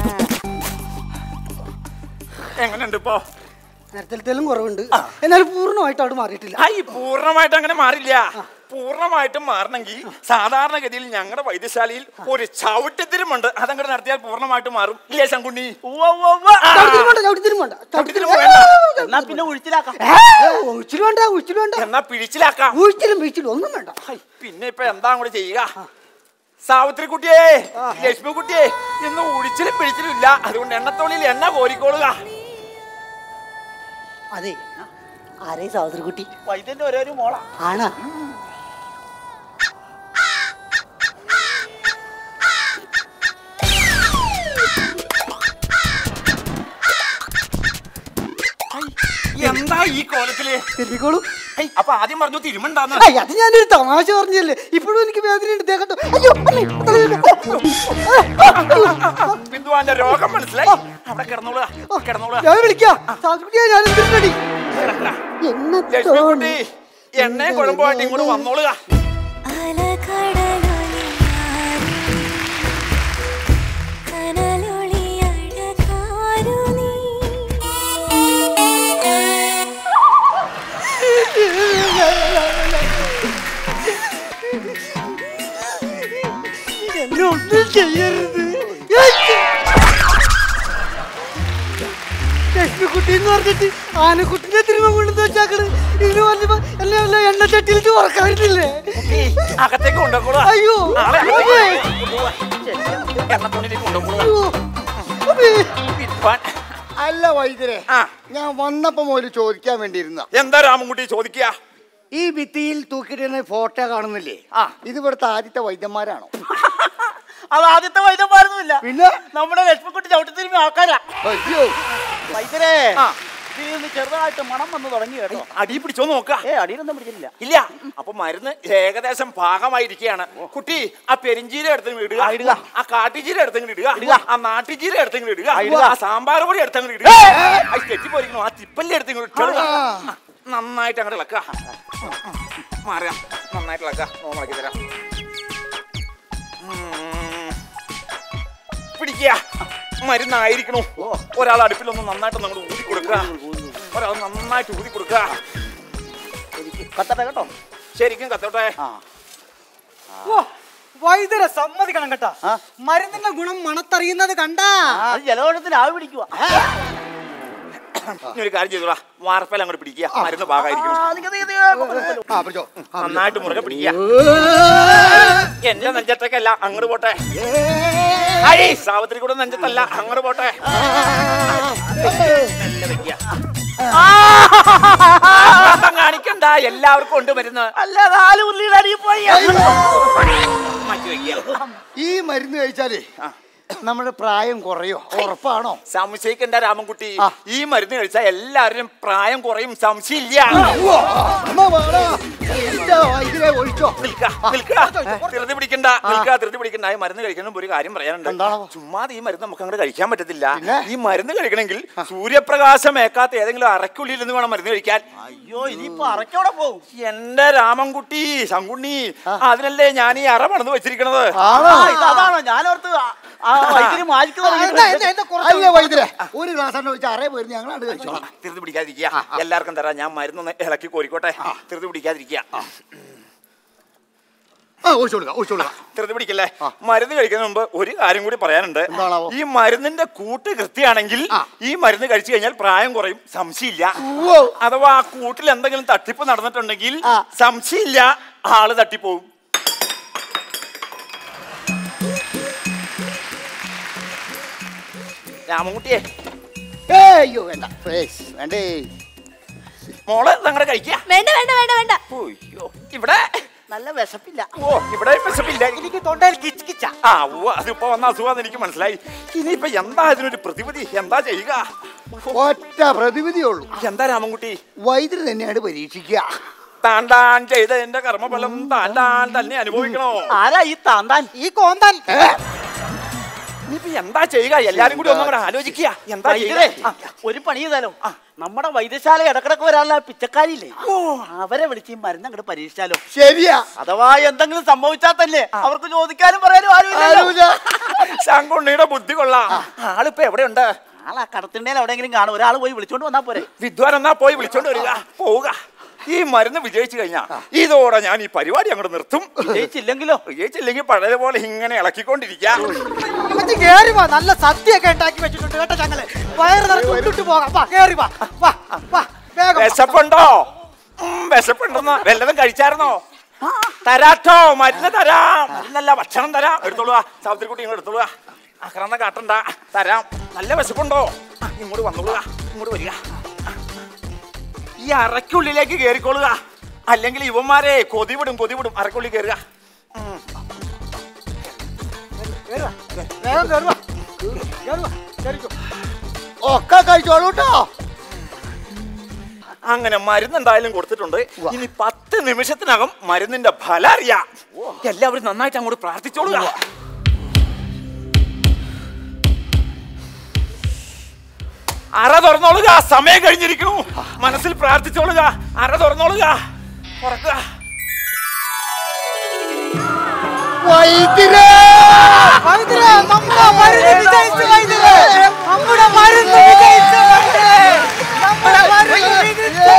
എങ്ങനെയുണ്ട് ഇപ്പോ നേരത്തേലും കുറവുണ്ട് എന്നാൽ പൂർണ്ണമായിട്ട് അവിടെ മാറിയിട്ടില്ല ആ ഈ പൂർണ്ണമായിട്ട് അങ്ങനെ മാറില്ല പൂർണ്ണമായിട്ടും മാറണമെങ്കിൽ സാധാരണഗതിയിൽ ഞങ്ങളുടെ വൈദ്യശാലയിൽ ഒരു ചവിട്ടത്തിരുമുണ്ട് അതങ്ങോട്ട് നടത്തിയാൽ പൂർണ്ണമായിട്ട് മാറും ഇല്ലേ ശങ്കുണ്ണി ചവിട്ടിത്തിരി വേണ്ട ചവിട്ടിത്തിരി വേണ്ട ചവിട്ടിത്തിരി ചവിട്ടിത്തിരി വേണ്ട. എന്നാ പിന്നെ ഒഴിച്ചിലാക്കാം ഏ, ഒഴിച്ചിലും വേണ്ട ഒഴിച്ചിലും വേണ്ട എന്നാ പിടിച്ചിലാക്കാം ഒഴിച്ചിലും വീഴ്ചയിലും ഒന്നും വേണ്ട പിന്നെ ഇപ്പൊ എന്താ അങ്ങോട്ട് ചെയ്യുക സാവിത്രി കുട്ടിയെ ലക്ഷ്മി കുട്ടിയെ ഇന്ന് ഉടിച്ചിലും പിടിച്ചിലും ഇല്ല അതുകൊണ്ട് എണ്ണത്തോളിയിൽ എണ്ണ കോരിക്കോളുക അതെ ആരേ സഹോദരി കുട്ടി വൈദ്യന്റെ ഓരോരു മോളാ ആണാ എന്താ ഈ കോലത്തില് തിരുമ്മിക്കോളൂ ഹൈ, അപ്പൊ ആദ്യം പറഞ്ഞു തിരുമണ്ടാന്ന് ഐ, അത് ഞാനൊരു തമാശ പറഞ്ഞല്ലേ ഇപ്പോഴും എനിക്ക് വേദനയുണ്ട് ദേഹത്തോ അയ്യോ അമ്മേ, തലവേദന. ബിന്ദുവാന്റെ രോഗം മനസ്സിലായി അവിടെ കിടന്നോളുക കിടന്നോളുക ഞാൻ വിളിക്കാം സാധുക്കുട്ടിയെ ഞാൻ എന്തിനടി എന്നെ ലക്ഷ്മി കുട്ടി എണ്ണയും കുഴമ്പമായിട്ട് ഇങ്ങോട്ട് വന്നോളുക കനലൊളി അഴകായി എന്നെ ഒന്നും ചെയ്യരുത് ലക്ഷ്മിക്കുട്ടി എന്ന് പറഞ്ഞിട്ട് ആനക്കുട്ടിനെ തിരുമ കൊണ്ടെന്ന് വെച്ചാക്കണ് ഇതിന് പറഞ്ഞപ്പോ എന്നെ വല്ല എണ്ണ ചട്ടിയിലിട്ട് ഉറക്കാറില്ലേ അകത്തേക്ക് കൊണ്ടുപോകൂടാ അയ്യോ നാളെ അമ്മേ. എണ്ണത്തുണിയിലേക്ക് കൊണ്ടുപോകൂടാ അയ്യോ. അമ്മേ. വിൽപ്പാൻ. അല്ല വൈദ്യരെ ആ ഞാൻ വന്നപ്പോ മുതൽ ചോദിക്കാൻ വേണ്ടിയിരുന്ന എന്താ രാമൻകുട്ടി ചോദിക്കുക ഈ ഭിത്തിയിൽ തൂക്കിയിടുന്ന ഫോട്ടോ കാണുന്നില്ലേ ആ. ഇത് ഇവിടുത്തെ ആദ്യത്തെ വൈദ്യന്മാരാണോ അത് ആദ്യത്തെ വൈദ്യന്മാരൊന്നുമില്ല പിന്നെ നമ്മുടെ ലക്ഷ്മിക്കുട്ടി ചവിട്ടി തിരുമ്പി ആൾക്കാരാ അയ്യോ വൈദ്യരെ ആ. ഇതിൽ നിന്ന് ചെറുതായിട്ട് മണം വന്ന് തുടങ്ങി കേട്ടോ അടി പിടിച്ചോ നോക്ക ഏ അടിയിലൊന്നും പിടിച്ചിട്ടില്ല ഇല്ല അപ്പൊ മരുന്ന് ഏകദേശം പാകമായിരിക്കുകയാണ് കുട്ടി ആ പെരിഞ്ചീര എടുത്തങ്ങ് ഇടുക ആ, ഇടുക. ആ കാട്ടിച്ചീര എടുത്തങ്ങ് ഇടുക ഇടുക. ആ നാട്ടിച്ചീര എടുത്തങ്ങ് ഇടുക ആ, ഇടുക. ആ സാമ്പാർ പൊടി എടുത്തങ്ങ് ഇടുക ആ തെറ്റിപ്പോയിരിക്കണു ആ തിപ്പല്ലി എടുത്തങ്ങ് ഇട്ടുക നന്നായിട്ട് അങ്ങോട്ട് ഇളക്കുക മാറിയാ നന്നായിട്ട് ഇളക്കുക നോക്കി തരാം ഉം. പിടിക്കുക മരുന്നായിരിക്കണു ഒരാൾ അടുപ്പിലൊന്ന് നന്നായിട്ട് നമ്മൾ ഊതി കൊടുക്കുക ഒരാൾ നന്നായിട്ട് ഊതി കൊടുക്കുക കത്തട്ടെ കേട്ടോ ശരിക്കും കത്തോട്ടെ ഓ, വൈദ്യരെ സമ്മതിക്കണം കേട്ടാ മരുന്നിന്റെ ഗുണം മണത്തറിയുന്നത് കണ്ടാ അത് ജലദോഷത്തിന് ആവി പിടിക്കുക ഇനി ഒരു കാര്യം ചെയ്തോളാ വാർപ്പല അങ്ങോട്ട് പിടിക്കുക മരുന്ന് പാകായിരിക്കണം ആ പിടിച്ചോ ആ, നന്നായിട്ട് മുറുകെ പിടിക്കുക എന്റെ നെഞ്ചത്തേക്കല്ല അങ്ങോട്ട് പോട്ടെ ഐ സാവത്രി കൂടെ നെഞ്ചത്തല്ല അങ്ങോട്ട് പോട്ടെ മെല്ലെ വെക്കുക. ആഘാതം കാണിക്കണ്ട എല്ലാവർക്കും ഉണ്ട് മരുന്ന് അല്ല നാല് ഉള്ളിയുടെ അടിയിൽ പോയി മാറ്റി വെക്കുക ഈ മരുന്ന് കഴിച്ചാലേ നമ്മുടെ പ്രായം കുറയോ ഉറപ്പാണോ സംശയിക്കണ്ട രാമൻകുട്ടി ഈ മരുന്ന് കഴിച്ചാൽ എല്ലാവരും പ്രായം കുറയും സംശയമില്ല ഉവ്വ, അമ്മ വാടാ. ഇതാ, വൈദ്യരെ ഒഴിച്ചോ നിൽക്ക, നിൽക്ക. ധൃതി പിടിക്കണ്ട നിൽക്ക ധൃതി പിടിക്കണ്ട ഈ മരുന്ന് കഴിക്കണം ഒരു കാര്യം പറയാനുണ്ട് എന്താണോ? ചുമ്മാതെ ഈ മരുന്ന് നമുക്ക് അങ്ങോട്ട് കഴിക്കാൻ പറ്റത്തില്ല പിന്നെ? ഈ മരുന്ന് കഴിക്കണമെങ്കിൽ സൂര്യപ്രകാശം ഏക്കാത്ത ഏതെങ്കിലും അറയ്ക്കുള്ളിൽ നിന്ന് വേണം മരുന്ന് കഴിക്കാൻ അയ്യോ ഇനിയിപ്പോ അറക്കോടെ പോകും എന്റെ രാമൻകുട്ടി ശങ്കുണ്ണി അതിനല്ലേ ഞാൻ ഈ അറ പണിത് വെച്ചിരിക്കണത് ആണോ ആ, ഇത് അതാണോ ഞാനോർത്ത് ആ- ആ വൈദ്യുതി മാജിക്ക് എന്താ എന്താ എന്താ കുറച്ച് അല്ല വൈദ്യരെ ഒരു ഗ്ലാസ് എണ്ണ ഒഴിച്ച് അറേ പോയിരുന്നു ഞങ്ങളാണ്ട് കഴിച്ചോളാം ധൃതി പിടിക്കാതിരിക്കുക എല്ലാവർക്കും തരാം ഞാൻ മരുന്നൊന്ന് ഇളക്കി കോരിക്കോട്ടെ ധൃതി പിടിക്കാതിരിക്കുക ആ ഒഴിച്ചോളുക ഒഴിച്ചോളുക ധൃതി പിടിക്കല്ലേ മരുന്ന് കഴിക്കുന്നതിന് മുമ്പ് ഒരു കാര്യം കൂടി പറയാനുണ്ട് എന്താണാവോ? ഈ മരുന്നിന്റെ കൂട്ട് കൃത്യമാണെങ്കിൽ ഈ മരുന്ന് കഴിച്ചു കഴിഞ്ഞാൽ പ്രായം കുറയും സംശയമില്ല ഉവ്വ. അഥവാ ആ കൂട്ടിൽ എന്തെങ്കിലും തട്ടിപ്പ് നടന്നിട്ടുണ്ടെങ്കിൽ സംശയമില്ല ആള് തട്ടിപ്പോവും രാമൻകുട്ടിയെ ഏയ്, അയ്യോ വേണ്ട ഫേസ് വേണ്ടേ മോളെ തങ്ങളുടെ കഴിക്കുക വേണ്ട വേണ്ട വേണ്ട വേണ്ട അയ്യോ ഇവിടെ നല്ല വിശപ്പില്ല ഓ ഇവിടെ വിശപ്പില്ല എനിക്ക് തൊണ്ടയിൽ കിച്ച് കിച്ച ആ ഓ അതിപ്പോ വന്ന അസുഖം എനിക്ക് മനസ്സിലായി ഇനിയിപ്പോ എന്താ ഇതിനൊരു പ്രതിവിധി എന്താ ചെയ്യുക ഒറ്റ പ്രതിവിധിയുള്ളൂ എന്താ രാമൻകുട്ടി വൈദ്യുതി തന്നെയാണ് പരീക്ഷിക്കുക താൻ താൻ ചെയ്ത എന്റെ കർമ്മഫലം താൻ താൻ തന്നെ അനുഭവിക്കണോ ആരാ ഈ താന്താൻ ഈ കോന്താൻ ഇനിയിപ്പോ എന്താ ചെയ്യുക എല്ലാരും കൂടി ഒന്നും കൂടെ ആലോചിക്കുക എന്താ വൈദ്യരെ ചെയ്യുക ഒരു പണി ചെയ്താലോ നമ്മുടെ വൈദ്യശാല ഇടക്കിടക്ക് വരാനുള്ള പിച്ചക്കാരില്ലേ അവരെ വിളിച്ച് ഈ മരുന്ന് അങ്ങോട്ട് പരീക്ഷിച്ചാലോ ശരിയാ അഥവാ എന്തെങ്കിലും സംഭവിച്ചാൽ തന്നെ അവർക്ക് ചോദിക്കാനും പറയാനും ആരുമില്ലല്ലോ ആരുമില്ല. ശങ്കുണ്ണിയുടെ ബുദ്ധി കൊള്ളാം ആളിപ്പോ എവിടെയുണ്ട് ആളാ കടത്തിണ്ടേൽ എവിടെയെങ്കിലും കാണും ഒരാൾ പോയി വിളിച്ചോണ്ട് വന്നാ പോരെ വിദ്വാൻ എന്നാ പോയി വിളിച്ചോണ്ട് വരിക പോവുക ഈ മരുന്ന് വിജയിച്ചു കഴിഞ്ഞാ ഇതോടെ ഞാൻ ഈ പരിപാടി അങ്ങോട്ട് നിർത്തും ജയിച്ചില്ലെങ്കിലോ വിജയിച്ചില്ലെങ്കിൽ പഴയതുപോലെ ഇങ്ങനെ ഇളക്കിക്കൊണ്ടിരിക്കാം ഇവത്ത് കേറി വാ നല്ല സദ്യയൊക്കെ ഉണ്ടാക്കി വെച്ചിട്ടുണ്ട് കേട്ടോ ഞങ്ങള് വയറ് നിറച്ച് ഉണ്ടിട്ട് പോകാം വാ കേറി വാ വാ വാ വേഗം വാ. വിശപ്പുണ്ടോ ഉം, വിശപ്പുണ്ടെന്ന് വല്ലതും കഴിച്ചായിരുന്നോ തരാട്ടോ മരുന്ന് തരാം മരുന്നല്ല ഭക്ഷണം തരാം എടുത്തോളുക സാവിത്രിക്കുട്ടി ഇങ്ങോട്ട് എടുത്തോളുക അക്രമ കാട്ടണ്ട തരാം നല്ല വിശപ്പുണ്ടോ ആ, ഇങ്ങോട്ട് വന്നോളുക ഇങ്ങോട്ട് വരിക ഈ അറയ്ക്കുള്ളിലേക്ക് കയറിക്കൊള്ളുക അല്ലെങ്കിൽ ഇവന്മാരെ കൊതിവിടും കൊതിവിടും അറയ്ക്കുള്ളിൽ കയറുക ഉം. വേഗം കേറി വാ കേറി വാ കേറിക്കോ ഒക്കെ കഴിച്ചോളൂ കേട്ടോ അങ്ങനെ മരുന്ന് എന്തായാലും കൊടുത്തിട്ടുണ്ട് ഇനി പത്ത് നിമിഷത്തിനകം മരുന്നിന്റെ ഫലം അറിയാം എല്ലാവരും നന്നായിട്ട് അങ്ങോട്ട് പ്രാർത്ഥിച്ചോളുക അറ തുറന്നോളുക സമയം കഴിഞ്ഞിരിക്കുന്നു മനസ്സിൽ പ്രാർത്ഥിച്ചോളുക അറ തുറന്നോളുക തുറക്കുക വൈദ്യരെ വൈദ്യരെ നമ്മുടെ മരുന്ന് വിജയിച്ചു വൈദ്യരെ നമ്മുടെ മരുന്ന് വിജയിച്ചു വൈദ്യരെ നമ്മുടെ മരുന്ന് വിജയിച്ചു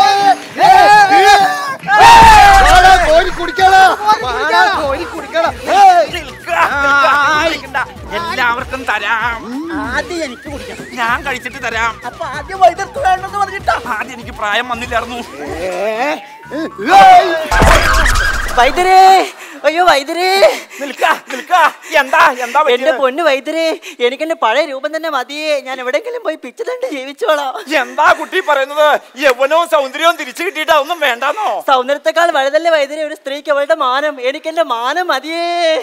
വാടാ, കോരി കുടിക്കടാ കോരി കുടിക്കടാ. കോരി കുടിക്കടാ നിൽക്കുക, നിൽക്കുക. എല്ലാവർക്കും തരാം ആദ്യം എനിക്ക് കുടിക്കണം ഞാൻ കഴിച്ചിട്ട് തരാം അപ്പൊ ആദ്യം വൈദ്യുതി വേണമെന്ന് പറഞ്ഞിട്ടാ ആദ്യം എനിക്ക് പ്രായം വന്നില്ലായിരുന്നു വൈദ്യരേ അയ്യോ വൈദ്യരേ നിൽക്ക നിൽക്ക എന്താ എന്താ എന്റെ പറ്റിയത്? പൊന്ന് വൈദ്യരേ എനിക്ക് എന്റെ പഴയ രൂപം തന്നെ മതിയേ ഞാൻ എവിടെയെങ്കിലും പോയി പിച്ചിലണ്ട് ജീവിച്ചോളാം എന്താ കുട്ടി പറയുന്നത് യൗവനവും സൗന്ദര്യവും തിരിച്ചു കിട്ടിയിട്ട് ഒന്നും വേണ്ടെന്നോ സൗന്ദര്യത്തെക്കാൾ വലുതല്ലേ വൈദ്യരെ ഒരു സ്ത്രീക്ക് അവളുടെ മാനം എനിക്ക് എന്റെ മാനം മതിയേ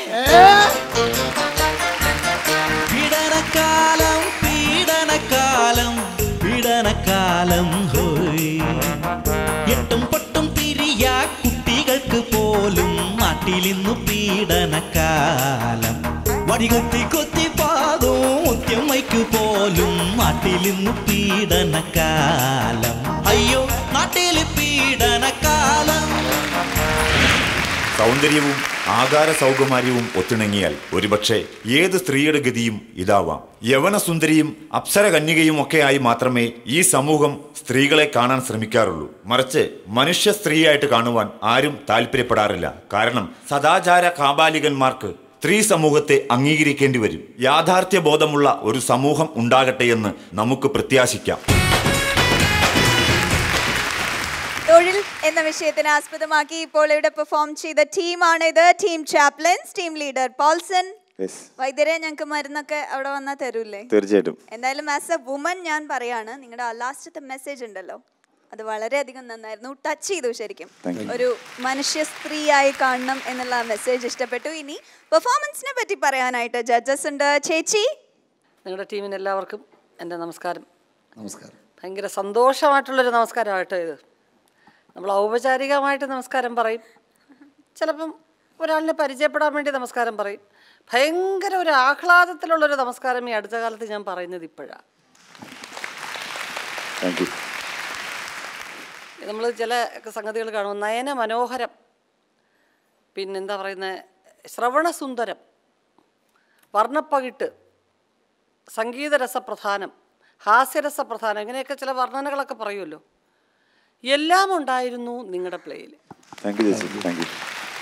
പീഡനക്കാലം പീഡനക്കാലം പീഡനക്കാലം ഹോയ് എട്ടും പൊട്ടും തിരിയ കുട്ടികൾക്ക് പോലും നാട്ടിലിന്നു പീഡനക്കാലം വടികൊത്തി കൊത്തി പാതും മുത്യമ്മയ്ക്ക് പോലും നാട്ടിലിന്നു പീഡനക്കാലം അയ്യോ നാട്ടില് പീഡനക്കാലം സൗന്ദര്യവും ആകാര സൗകുമാര്യവും ഒത്തിണങ്ങിയാൽ ഒരുപക്ഷെ ഏത് സ്ത്രീയുടെ ഗതിയും ഇതാവാം യവനസുന്ദരിയും അപ്സര കന്യകയും ഒക്കെയായി മാത്രമേ ഈ സമൂഹം സ്ത്രീകളെ കാണാൻ ശ്രമിക്കാറുള്ളൂ മറിച്ച് മനുഷ്യ സ്ത്രീയായിട്ട് കാണുവാൻ ആരും താല്പര്യപ്പെടാറില്ല കാരണം സദാചാര കാബാലികന്മാർക്ക് സ്ത്രീ സമൂഹത്തെ അംഗീകരിക്കേണ്ടി വരും യാഥാർത്ഥ്യ ബോധമുള്ള ഒരു സമൂഹം ഉണ്ടാകട്ടെ എന്ന് നമുക്ക് പ്രത്യാശിക്കാം തൊഴിൽ എന്ന വിഷയത്തിനെ ആസ്പദമാക്കി ഇപ്പോൾ ഇവിടെ പെർഫോം ചെയ്ത ടീമാണിത് team Chaplins team leader Paulson yes വൈദ്യരെ ഞങ്ങൾക്ക് മരുന്നൊക്കെ അവിടെ വന്നാൽ തരൂല്ലേ തീർച്ചയായിട്ടും എന്തായാലും ആസ് എ വുമൻ ഞാൻ പറയാണ് നിങ്ങളുടെ ലാസ്റ്റത്തെ മെസ്സേജ് ഉണ്ടല്ലോ അത് വളരെയധികം നന്നായിരുന്നു ടച്ച് ചെയ്തു ശരിക്കും Thank you. ഒരു മനുഷ്യ സ്ത്രീയായി കാണണം എന്നുള്ള മെസ്സേജ് ഇഷ്ടപ്പെട്ടു ഇനി പെർഫോമൻസിനെ പറ്റി പറയാനായിട്ട് ജഡ്ജസ് ഉണ്ട് ചേച്ചി നിങ്ങളുടെ ടീമിന് എല്ലാവർക്കും എൻ്റെ നമസ്കാരം നമസ്കാരം ഭയങ്കര സന്തോഷമായിട്ടുള്ളൊരു നമസ്കാരമായിട്ടോ ഇത് നമ്മൾ ഔപചാരികമായിട്ട് നമസ്കാരം പറയും ചിലപ്പം ഒരാളിനെ പരിചയപ്പെടാൻ വേണ്ടി നമസ്കാരം പറയും ഭയങ്കര ഒരു ആഹ്ലാദത്തിലുള്ളൊരു നമസ്കാരം ഈ അടുത്ത കാലത്ത് ഞാൻ പറയുന്നത് ഇപ്പോഴാണ് താങ്ക് യു നമ്മൾ ചില സംഗതികൾ കാണും നയന മനോഹരം പിന്നെന്താ പറയുന്നത് ശ്രവണസുന്ദരം വർണ്ണപ്പകിട്ട് സംഗീതരസപ്രധാനം ഹാസ്യരസപ്രധാനം ഇങ്ങനെയൊക്കെ ചില വർണ്ണനകളൊക്കെ പറയുമല്ലോ എല്ലാം ഉണ്ടായിരുന്നു നിങ്ങളുടെ പ്ലേയിൽ താങ്ക് യു ചേച്ചി താങ്ക് യു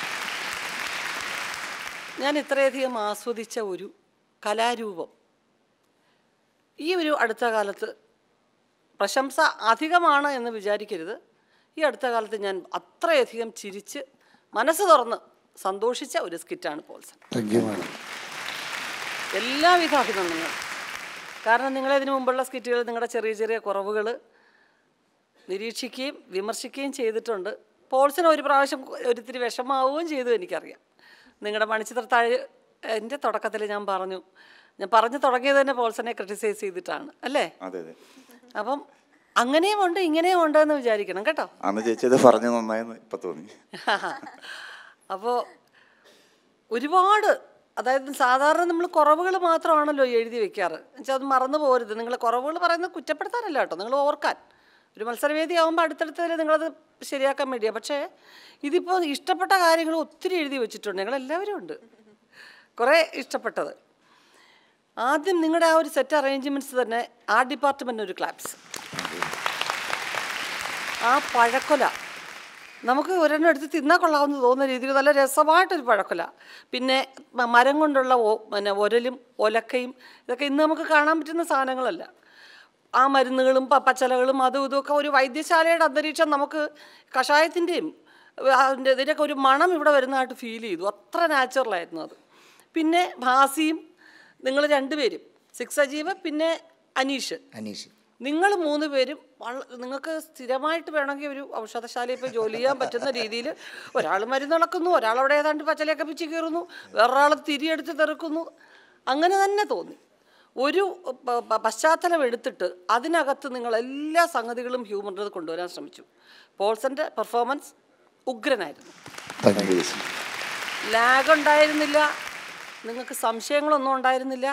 ഞാൻ ഇത്രയധികം ആസ്വദിച്ച ഒരു കലാരൂപം ഈ ഒരു അടുത്ത കാലത്ത് പ്രശംസ അധികമാണ് എന്ന് വിചാരിക്കരുത് ഈ അടുത്ത കാലത്ത് ഞാൻ അത്രയധികം ചിരിച്ച് മനസ്സ് തുറന്ന് സന്തോഷിച്ച ഒരു സ്കിറ്റാണ് പോൾസൺ താങ്ക് യു മാഡം എല്ലാവിധ അഭിനന്ദനങ്ങളും കാരണം നിങ്ങളിതിനു മുമ്പുള്ള സ്കിറ്റുകൾ നിങ്ങളുടെ ചെറിയ ചെറിയ കുറവുകൾ നിരീക്ഷിക്കുകയും വിമർശിക്കുകയും ചെയ്തിട്ടുണ്ട് പോൾസിന് ഒരു പ്രാവശ്യം ഒരിത്തിരി വിഷമാവുകയും ചെയ്തു എനിക്കറിയാം നിങ്ങളുടെ മണിച്ചിത്രത്താഴ് എൻ്റെ തുടക്കത്തിൽ ഞാൻ പറഞ്ഞു ഞാൻ പറഞ്ഞു തുടങ്ങിയത് തന്നെ പോൾസനെ ക്രിട്ടിസൈസ് ചെയ്തിട്ടാണ് അല്ലേ അതെ അതെ അപ്പം അങ്ങനെയും ഉണ്ട് ഇങ്ങനെയും ഉണ്ട് എന്ന് വിചാരിക്കണം കേട്ടോ അന്ന് ചേച്ചി അത് പറഞ്ഞു നന്നായെന്ന് ഇപ്പൊ തോന്നി അപ്പോൾ ഒരുപാട് അതായത് സാധാരണ നമ്മൾ കുറവുകൾ മാത്രമാണല്ലോ എഴുതി വെക്കാറ് എന്നുവെച്ചാൽ അത് മറന്നു പോകരുത് നിങ്ങൾ കുറവുകൾ പറയുന്നത് കുറ്റപ്പെടുത്താനല്ല കേട്ടോ നിങ്ങൾ ഓർക്കാൻ ഒരു മത്സരവേദി ആകുമ്പോൾ അടുത്തടുത്തതിൽ നിങ്ങളത് ശരിയാക്കാൻ വേണ്ടിയാണ് പക്ഷേ ഇതിപ്പോൾ ഇഷ്ടപ്പെട്ട കാര്യങ്ങൾ ഒത്തിരി എഴുതി വെച്ചിട്ടുണ്ട് ഞങ്ങളെല്ലാവരും ഉണ്ട് കുറേ ഇഷ്ടപ്പെട്ടത് ആദ്യം നിങ്ങളുടെ ആ ഒരു സെറ്റ് അറേഞ്ച്മെൻറ്റ്സ് തന്നെ ആ ഡിപ്പാർട്ട്മെൻറ്റിന് ഒരു ക്ലാപ്സ് ആ പഴക്കൊല നമുക്ക് ഒരെണ്ണം എടുത്ത് തിന്നാൻ കൊള്ളാമെന്ന് തോന്നുന്ന രീതിയിൽ നല്ല രസമായിട്ടൊരു പഴക്കൊല പിന്നെ മ- മരം കൊണ്ടുള്ള ഒ- പിന്നെ ഒരലും ഒലക്കയും ഇതൊക്കെ ഇന്ന് നമുക്ക് കാണാൻ പറ്റുന്ന സാധനങ്ങളല്ല ആ മരുന്നുകളും പ- പച്ചലകളും അതും ഇതുമൊക്കെ ഒരു വൈദ്യശാലയുടെ അന്തരീക്ഷം നമുക്ക് കഷായത്തിൻ്റെയും അതിൻ്റെ ഇതിൻ്റെയൊക്കെ ഒരു മണം ഇവിടെ വരുന്നതായിട്ട് ഫീൽ ചെയ്തു അത്ര നാച്ചുറലായിരുന്നു അത് പിന്നെ ഭാസിയും നിങ്ങൾ രണ്ടുപേരും സിക്സ് അജീവ് പിന്നെ അനീഷ് അനീഷ് നിങ്ങൾ മൂന്ന് പേരും വള- നിങ്ങൾക്ക് സ്ഥിരമായിട്ട് വേണമെങ്കിൽ ഒരു ഔഷധശാലയിൽ പോയി ജോലി ചെയ്യാൻ പറ്റുന്ന രീതിയിൽ ഒരാൾ മരുന്ന് ഇളക്കുന്നു ഒരാൾ അവിടെ ഏതാണ്ട് പച്ചലയൊക്കെ പിച്ച് കയറുന്നു വേറൊരാൾ തിരിയെടുത്ത് തെറുക്കുന്നു അങ്ങനെ തന്നെ തോന്നി ഒരു പ- പ- പശ്ചാത്തലം എടുത്തിട്ട് അതിനകത്ത് നിങ്ങൾ എല്ലാ സംഗതികളും ഹ്യൂമറിനത് കൊണ്ടുവരാൻ ശ്രമിച്ചു പോൾസൻ്റെ പെർഫോമൻസ് ഉഗ്രനായിരുന്നു താങ്ക് യു ചേച്ചി ലാഗ് ഉണ്ടായിരുന്നില്ല നിങ്ങൾക്ക് സംശയങ്ങളൊന്നും ഉണ്ടായിരുന്നില്ല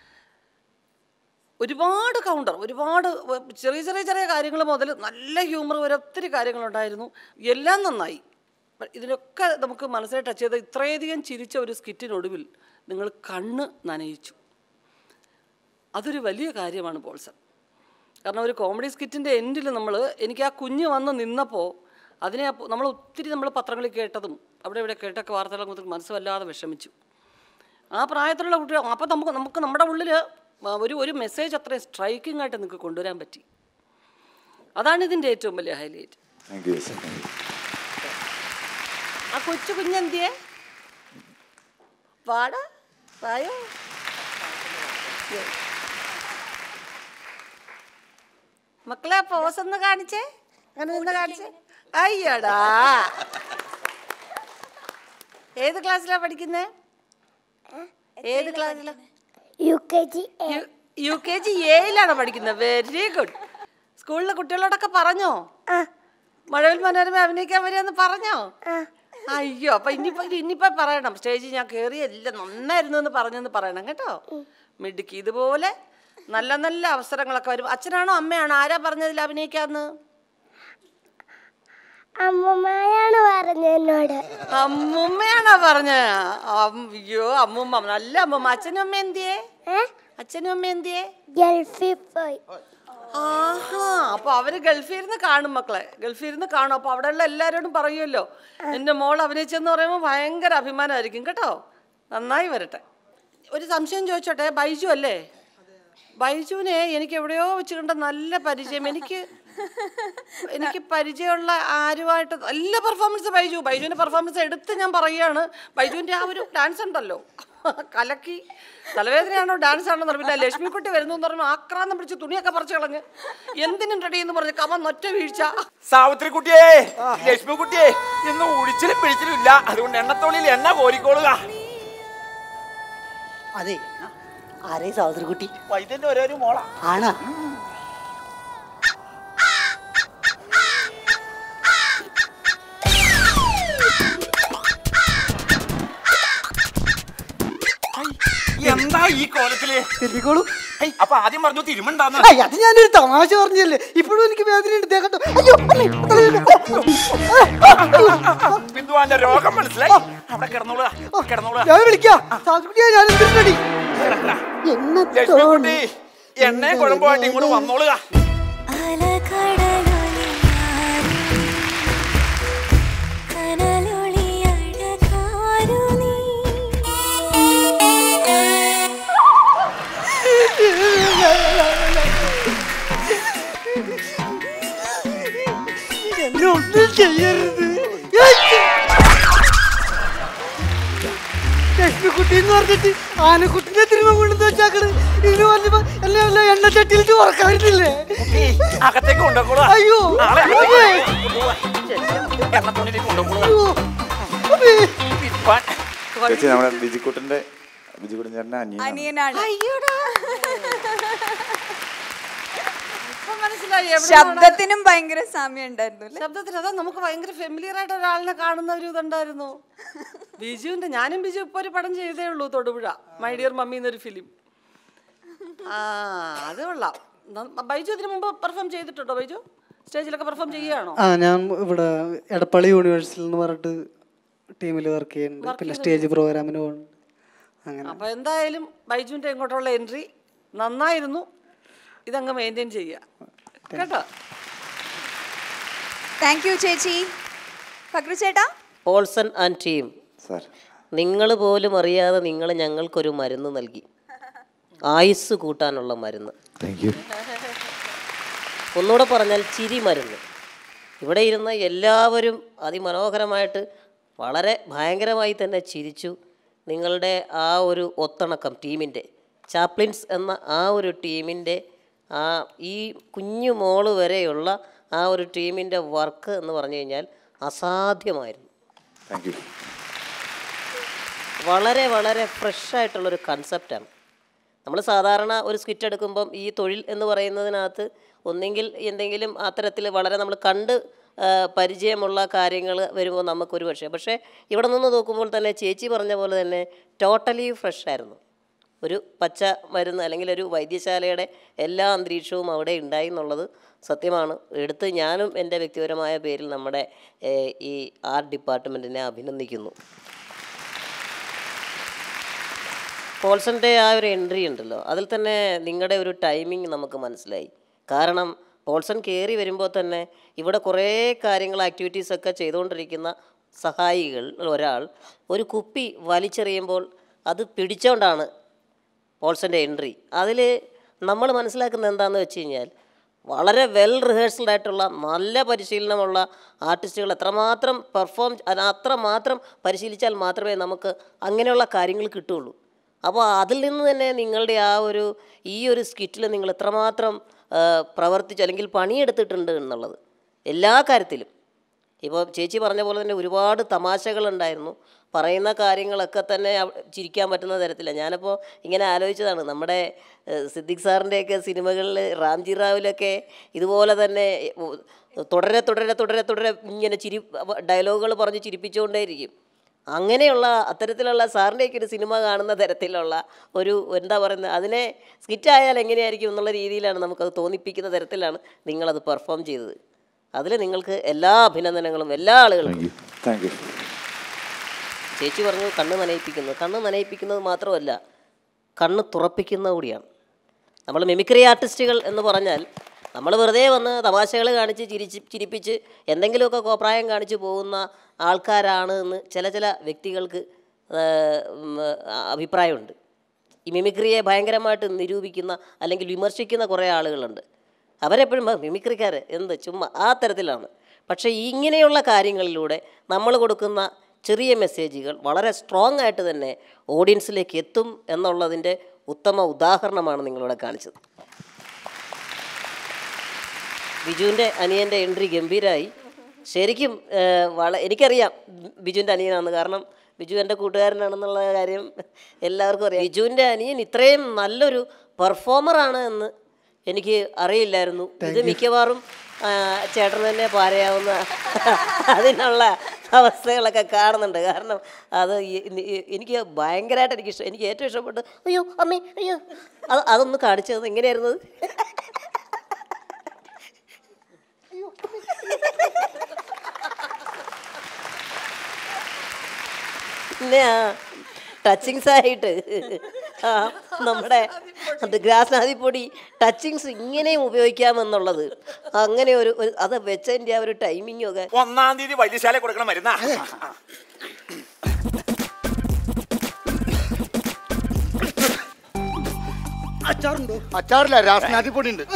ഒരുപാട് കൗണ്ടർ ഒരുപാട് വ- ചെറിയ ചെറിയ ചെറിയ കാര്യങ്ങൾ മുതൽ നല്ല ഹ്യൂമർ വരെ ഒത്തിരി കാര്യങ്ങളുണ്ടായിരുന്നു എല്ലാം നന്നായി പ- ഇതിനൊക്കെ നമുക്ക് മനസ്സിൽ ടച്ച് ചെയ്ത ഇത്രയധികം ചിരിച്ച ഒരു സ്കിറ്റിനൊടുവിൽ നിങ്ങൾ കണ്ണ് നനയിച്ചു അതൊരു വലിയ കാര്യമാണ് പോൾസൺ കാരണം ഒരു കോമഡി സ്കിറ്റിൻ്റെ എൻഡിൽ നമ്മൾ എനിക്ക് ആ കുഞ്ഞ് വന്ന് നിന്നപ്പോൾ അതിനെ അപ്പൊ- നമ്മൾ ഒത്തിരി നമ്മൾ പത്രങ്ങളിൽ കേട്ടതും അവിടെ ഇവിടെ കേട്ടൊക്കെ വാർത്തകളൊക്കെ മനസ്സ് വല്ലാതെ വിഷമിച്ചു ആ പ്രായത്തിലുള്ള കുട്ടികൾ അപ്പോൾ നമുക്ക് നമുക്ക് നമ്മുടെ ഉള്ളിൽ ഒരു ഒരു മെസ്സേജ് അത്രയും സ്ട്രൈക്കിംഗ് ആയിട്ട് നിങ്ങൾക്ക് കൊണ്ടുവരാൻ പറ്റി അതാണ് ഇതിൻ്റെ ഏറ്റവും വലിയ ഹൈലൈറ്റ് താങ്ക് യു ചേച്ചി താങ്ക് യു ആ കൊച്ചു കുഞ്ഞെന്തിയെ പാടാ പായോ മക്കളെ പോസ് ഒന്ന് കാണിച്ചേ അങ്ങനെ നിന്ന് കാണിച്ചേ അയ്യടാ ഏത് ക്ലാസ്സിലാ പഠിക്കുന്നേ ഏത് ക്ലാസ്സിലാ U K G U K G എയിലാണ് പഠിക്കുന്നത് വെരി ഗുഡ് സ്കൂളിലെ കുട്ടികളോടൊക്കെ പറഞ്ഞോ മഴവിൽ മനോരമ അഭിനയിക്കാൻ വരികയെന്ന് പറഞ്ഞോ അയ്യോ അപ്പൊ ഇനിയിപ്പോ ഇനിയിപ്പോ പറയണം സ്റ്റേജിൽ ഞാൻ കയറിയല്ല നന്നായിരുന്നു എന്ന് പറഞ്ഞെന്ന് പറയണം കേട്ടോ മിടുക്കി ഇതുപോലെ നല്ല നല്ല അവസരങ്ങളൊക്കെ വരും അച്ഛനാണോ അമ്മയാണോ ആരാ പറഞ്ഞതിൽ അഭിനയിക്കാന്ന് അമ്മമ്മയാണ് പറഞ്ഞ എന്നോട് അമ്മുമ്മയാണോ പറഞ്ഞ അയ്യോ അമ്മുമ്മ നല്ല അമ്മുമ്മ അച്ഛനും അമ്മ എന്തിയേ അച്ഛനും അമ്മ എന്തിയേ ഗൾഫിൽ പോയി ആഹാ അപ്പൊ അവര് ഗൾഫിൽ ഇരുന്ന് കാണും മക്കളെ ഗൾഫിൽ ഇരുന്ന് കാണും അപ്പൊ അവിടെയുള്ള എല്ലാവരോടും പറയുമല്ലോ എന്റെ മോൾ അഭിനയിച്ചെന്ന് പറയുമ്പോൾ ഭയങ്കര അഭിമാനമായിരിക്കും കേട്ടോ നന്നായി വരട്ടെ ഒരു സംശയം ചോദിച്ചോട്ടെ ബൈജു അല്ലേ ബൈജുവിനെ എനിക്ക് എവിടെയോ വെച്ച് കണ്ട നല്ല പരിചയം എനിക്ക് എനിക്ക് പരിചയമുള്ള ആരുമായിട്ട് നല്ല പെർഫോമൻസ് ബൈജു ബൈജുവിന്റെ പെർഫോമൻസ് എടുത്ത് ഞാൻ പറയുകയാണ് ബൈജുവിന്റെ ആ ഒരു ഡാൻസ് ഉണ്ടല്ലോ കലക്കി തലവേദനയാണോ ഡാൻസ് ആണോ എന്ന് പിന്നെ ലക്ഷ്മിക്കുട്ടി വരുന്നു എന്ന് പറഞ്ഞു ആക്രാന്തം പിടിച്ച് തുണിയൊക്കെ പറിച്ചു കളഞ്ഞ് എന്തിനും റെഡി എന്ന് പറഞ്ഞ് കമ നൊറ്റ വീഴ്ച സാവിത്രി കുട്ടിയേ ലക്ഷ്മി കുട്ടിയേ ഇന്ന് ഉഴിച്ചിലും പിടിച്ചിലും ഇല്ല അതുകൊണ്ട് എണ്ണത്തോളിൽ എണ്ണ കോരിക്കോളുക അതെ ആരേ സഹോദരക്കുട്ടി വൈദ്യന്റെ ഒരേ ഒരു മോളാ ആണാ എന്താ ഈ കോലത്തില് തിരുമിക്കോളൂ ഹൈ, അപ്പൊ ആദ്യം പറഞ്ഞു തിരുമണ്ടാന്ന് അയ്യ, അത് ഞാനൊരു തമാശ പറഞ്ഞല്ലേ ഇപ്പോഴും എനിക്ക് വേദന ഉണ്ട് കേട്ടോ അയ്യോ അമ്മേ, തലവേദന. ബിന്ദുവാന്റെ രോഗം മനസ്സിലായി അവിടെ കിടന്നോളുക കിടന്നോളുക ഞാൻ വിളിക്കാം സാധുക്കുട്ടിയാ ഞാൻ എന്തിനടി ലക്ഷ്മി കുട്ടി എണ്ണയും കുഴമ്പമായിട്ട് ഇങ്ങോട്ട് വന്നോളുക എന്നെ ഒന്നും ചെയ്യരുത് ലക്ഷ്മിക്കുട്ടി എന്ന് പറഞ്ഞിട്ട് ആനക്കുട്ടിനെ തിരുമ കൊണ്ടെന്ന് വെച്ചാക്കണ് ഇതിന് പറഞ്ഞപ്പോ എല്ലാം എല്ലാം എണ്ണ ചട്ടിയിൽ ചോറക്കാരുന്നില്ലേ അകത്തേക്ക് കൊണ്ടുപോകുക അയ്യോ നാളെ അമ്മേ. അകത്തേക്ക് കൊണ്ടുപോവാ. എണ്ണത്തോണിലേക്ക് കൊണ്ടുപോകുക ചേച്ചി നമ്മുടെ ബിജിക്കുട്ടന്റെ ബിജിക്കുട്ടൻ ചേട്ടന്റെ അനിയനാണ് അനിയനാണ് ഇപ്പൊ മനസ്സിലായി എവിടുന്നാണ് ശബ്ദത്തിനും ഭയങ്കര സാമ്യം ഉണ്ടായിരുന്നു അല്ലേ? ശബ്ദത്തിൽ അതാ നമുക്ക് ഭയങ്കര ഫെമിലിയർ ആയിട്ട് ഒരാളിനെ കാണുന്ന ഒരു ഇതുണ്ടായിരുന്നു ബിജുവിന്റെ ഞാനും ബിജു ഇപ്പൊ ഒരു പടം ചെയ്തേ ഉള്ളൂ തൊടുപുഴ മൈ ഡിയർ മമ്മി എന്നൊരു ഫിലിം ആ അത് കൊള്ളാം ന- ബൈജു ഇതിനു മുമ്പ് പെർഫോം ചെയ്തിട്ടുണ്ടോ ബൈജു സ്റ്റേജിലൊക്കെ പെർഫോം ചെയ്യുകയാണോ ആ ഞാൻ ഇവിടെ എടപ്പള്ളി യൂണിവേഴ്സിറ്റിയിൽ നിന്ന് പറഞ്ഞിട്ട് ടീമിൽ വർക്ക് ചെയ്യുന്നുണ്ട് Work പിന്നെ സ്റ്റേജ് പ്രോഗ്രാമിന് പോകുന്നുണ്ട് അങ്ങനെ അപ്പൊ എന്തായാലും ബൈജുവിന്റെ ഇങ്ങോട്ടുള്ള എൻട്രി നന്നായിരുന്നു ഇതങ്ങ് മെയിൻറ്റെയിൻ ചെയ്യുക കേട്ടോ താങ്ക് യു ചേച്ചി ഫക്രു ചേട്ടാ പോൾസൺ ആൻഡ് ടീം സാർ നിങ്ങൾ പോലും അറിയാതെ നിങ്ങൾ ഞങ്ങൾക്കൊരു മരുന്ന് നൽകി ആയുസ് കൂട്ടാനുള്ള മരുന്ന് താങ്ക് യു ഒന്നുകൂടെ പറഞ്ഞാൽ ചിരി മരുന്ന് ഇവിടെ ഇരുന്ന എല്ലാവരും അതിമനോഹരമായിട്ട് വളരെ ഭയങ്കരമായി തന്നെ ചിരിച്ചു നിങ്ങളുടെ ആ ഒരു ഒത്തണക്കം ടീമിൻ്റെ ചാപ്ലിൻസ് എന്ന ആ ഒരു ടീമിൻ്റെ ആ ഈ കുഞ്ഞു മോള് വരെയുള്ള ആ ഒരു ടീമിൻ്റെ വർക്ക് എന്ന് പറഞ്ഞു കഴിഞ്ഞാൽ അസാധ്യമായിരുന്നു താങ്ക് യു വളരെ വളരെ ഫ്രഷ് ആയിട്ടുള്ളൊരു കൺസെപ്റ്റാണ് നമ്മൾ സാധാരണ ഒരു സ്കിറ്റ് എടുക്കുമ്പം ഈ തൊഴിൽ എന്ന് പറയുന്നതിനകത്ത് ഒന്നെങ്കിൽ എന്തെങ്കിലും അത്തരത്തിൽ വളരെ നമ്മൾ കണ്ട് ആ, പരിചയമുള്ള കാര്യങ്ങൾ വരുമ്പോൾ നമുക്കൊരു പക്ഷേ പക്ഷേ ഇവിടെ നിന്ന് നോക്കുമ്പോൾ തന്നെ ചേച്ചി പറഞ്ഞ പോലെ തന്നെ ടോട്ടലി ഫ്രഷ് ആയിരുന്നു ഒരു പച്ച മരുന്ന് അല്ലെങ്കിൽ ഒരു വൈദ്യശാലയുടെ എല്ലാ അന്തരീക്ഷവും അവിടെ ഉണ്ടായി എന്നുള്ളത് സത്യമാണ് എടുത്ത് ഞാനും എൻ്റെ വ്യക്തിപരമായ പേരിൽ നമ്മുടെ ഏഹ്, ഈ ആർട്ട് ഡിപ്പാർട്ട്മെൻറ്റിനെ അഭിനന്ദിക്കുന്നു പോൾസൻ്റെ ആ ഒരു എൻട്രി ഉണ്ടല്ലോ അതിൽ തന്നെ നിങ്ങളുടെ ഒരു ടൈമിംഗ് നമുക്ക് മനസ്സിലായി കാരണം പോൾസൺ കയറി വരുമ്പോൾ തന്നെ ഇവിടെ കുറേ കാര്യങ്ങൾ ആക്ടിവിറ്റീസൊക്കെ ചെയ്തുകൊണ്ടിരിക്കുന്ന സഹായികൾ ഒരാൾ ഒരു കുപ്പി വലിച്ചെറിയുമ്പോൾ അത് പിടിച്ചോണ്ടാണ് പോൾസൻ്റെ എൻട്രി അതിൽ നമ്മൾ മനസ്സിലാക്കുന്നത് എന്താണെന്ന് വെച്ച് കഴിഞ്ഞാൽ വളരെ വെൽ റിഹേഴ്സൽഡ് ആയിട്ടുള്ള നല്ല പരിശീലനമുള്ള ആർട്ടിസ്റ്റുകൾ എത്രമാത്രം പെർഫോം അത്രമാത്രം പരിശീലിച്ചാൽ മാത്രമേ നമുക്ക് അങ്ങനെയുള്ള കാര്യങ്ങൾ കിട്ടുള്ളൂ അപ്പോൾ അതിൽ നിന്ന് തന്നെ നിങ്ങളുടെ ആ ഒരു ഈ ഒരു സ്കിറ്റിൽ നിങ്ങൾ എത്രമാത്രം ആ, പ്രവർത്തിച്ചു അല്ലെങ്കിൽ പണിയെടുത്തിട്ടുണ്ട് എന്നുള്ളത് എല്ലാ കാര്യത്തിലും ഇപ്പോൾ ചേച്ചി പറഞ്ഞ പോലെ തന്നെ ഒരുപാട് തമാശകളുണ്ടായിരുന്നു പറയുന്ന കാര്യങ്ങളൊക്കെ തന്നെ അവ- ചിരിക്കാൻ പറ്റുന്ന തരത്തിലാണ് ഞാനിപ്പോൾ ഇങ്ങനെ ആലോചിച്ചതാണ് നമ്മുടെ ഏഹ്, സിദ്ദിഖ് സാറിൻ്റെയൊക്കെ സിനിമകളിൽ റാംജി റാവിലൊക്കെ ഇതുപോലെ തന്നെ ഉ- തുടരെ തുടരെ തുടരെ തുടരെ ഇങ്ങനെ ചിരി ഡയലോഗുകൾ പറഞ്ഞ് ചിരിപ്പിച്ചുകൊണ്ടേയിരിക്കും അങ്ങനെയുള്ള അത്തരത്തിലുള്ള സാറിൻ്റെയൊക്കെ ഒരു സിനിമ കാണുന്ന തരത്തിലുള്ള ഒരു എന്താ പറയുന്നത് അതിനെ സ്കിറ്റായാൽ എങ്ങനെയായിരിക്കും എന്നുള്ള രീതിയിലാണ് നമുക്കത് തോന്നിപ്പിക്കുന്ന തരത്തിലാണ് നിങ്ങളത് പെർഫോം ചെയ്തത് അതിൽ നിങ്ങൾക്ക് എല്ലാ അഭിനന്ദനങ്ങളും എല്ലാ ആളുകൾക്കും താങ്ക് യു ചേച്ചി പറഞ്ഞു കണ്ണ് നനയിപ്പിക്കുന്നു കണ്ണ് നനയിപ്പിക്കുന്നത് മാത്രമല്ല കണ്ണ് തുറപ്പിക്കുന്ന കൂടിയാണ് നമ്മൾ മിമിക്രി ആർട്ടിസ്റ്റുകൾ എന്ന് പറഞ്ഞാൽ നമ്മൾ വെറുതെ വന്ന് തമാശകൾ കാണിച്ച് ചിരിച്ച് ചിരിപ്പിച്ച് എന്തെങ്കിലുമൊക്കെ കോപ്രായം കാണിച്ച് പോകുന്ന ആൾക്കാരാണ് എന്ന് ചില ചില വ്യക്തികൾക്ക് ആ, ഉം, ആ, അഭിപ്രായമുണ്ട് ഈ മിമിക്രിയെ ഭയങ്കരമായിട്ട് നിരൂപിക്കുന്ന അല്ലെങ്കിൽ വിമർശിക്കുന്ന കുറേ ആളുകളുണ്ട് അവരെപ്പോഴും "ആ, മിമിക്രിക്കാർ എന്ത് ചുമ്മാ ആ തരത്തിലാണ് പക്ഷേ ഇങ്ങനെയുള്ള കാര്യങ്ങളിലൂടെ നമ്മൾ കൊടുക്കുന്ന ചെറിയ മെസ്സേജുകൾ വളരെ സ്ട്രോങ് ആയിട്ട് തന്നെ ഓഡിയൻസിലേക്ക് എത്തും എന്നുള്ളതിൻ്റെ ഉത്തമ ഉദാഹരണമാണ് നിങ്ങളിവിടെ കാണിച്ചത് ബിജുവിൻ്റെ അനിയൻ്റെ എൻട്രി ഗംഭീരമായി ശരിക്കും ഏഹ്, വള എനിക്കറിയാം ബിജുവിൻ്റെ അനിയനാണെന്ന് കാരണം ബിജു എൻ്റെ കൂട്ടുകാരനാണെന്നുള്ള കാര്യം എല്ലാവർക്കും അറിയാം ബിജുവിൻ്റെ അനിയൻ ഇത്രയും നല്ലൊരു പെർഫോമറാണ് എന്ന് എനിക്ക് അറിയില്ലായിരുന്നു ഇത് മിക്കവാറും ആ, ചേട്ടൻ തന്നെ പാരയാവുന്ന അതിനുള്ള അവസ്ഥകളൊക്കെ കാണുന്നുണ്ട് കാരണം അത് ഈ- ഈ- എനിക്ക് ഭയങ്കരമായിട്ട് എനിക്ക് ഇഷ്ടം എനിക്ക് ഏറ്റവും ഇഷ്ടപ്പെട്ടു അയ്യോ അമ്മേ അയ്യോ അത് അതൊന്ന് കാണിച്ചത് എങ്ങനെയായിരുന്നു അത്? പിന്നെ ആ ടച്ചിങ്സ് ആയിട്ട് ആ നമ്മുടെ ഗ്രാസ്നാദിപ്പൊടി ടച്ചിങ്സ് ഇങ്ങനെയും ഉപയോഗിക്കാമെന്നുള്ളത് അങ്ങനെ ഒരു ഒരു- അത് വെച്ചതിൻ്റെ ആ ഒരു ടൈമിങ്ങും ഒക്കെ ഒന്നാം തീയതി വൈദ്യശാല കൊടുക്കണം മരുന്നാ അച്ചാറുണ്ടോ അച്ചാറില്ല രാസനാദിപ്പൊടി ഉണ്ട്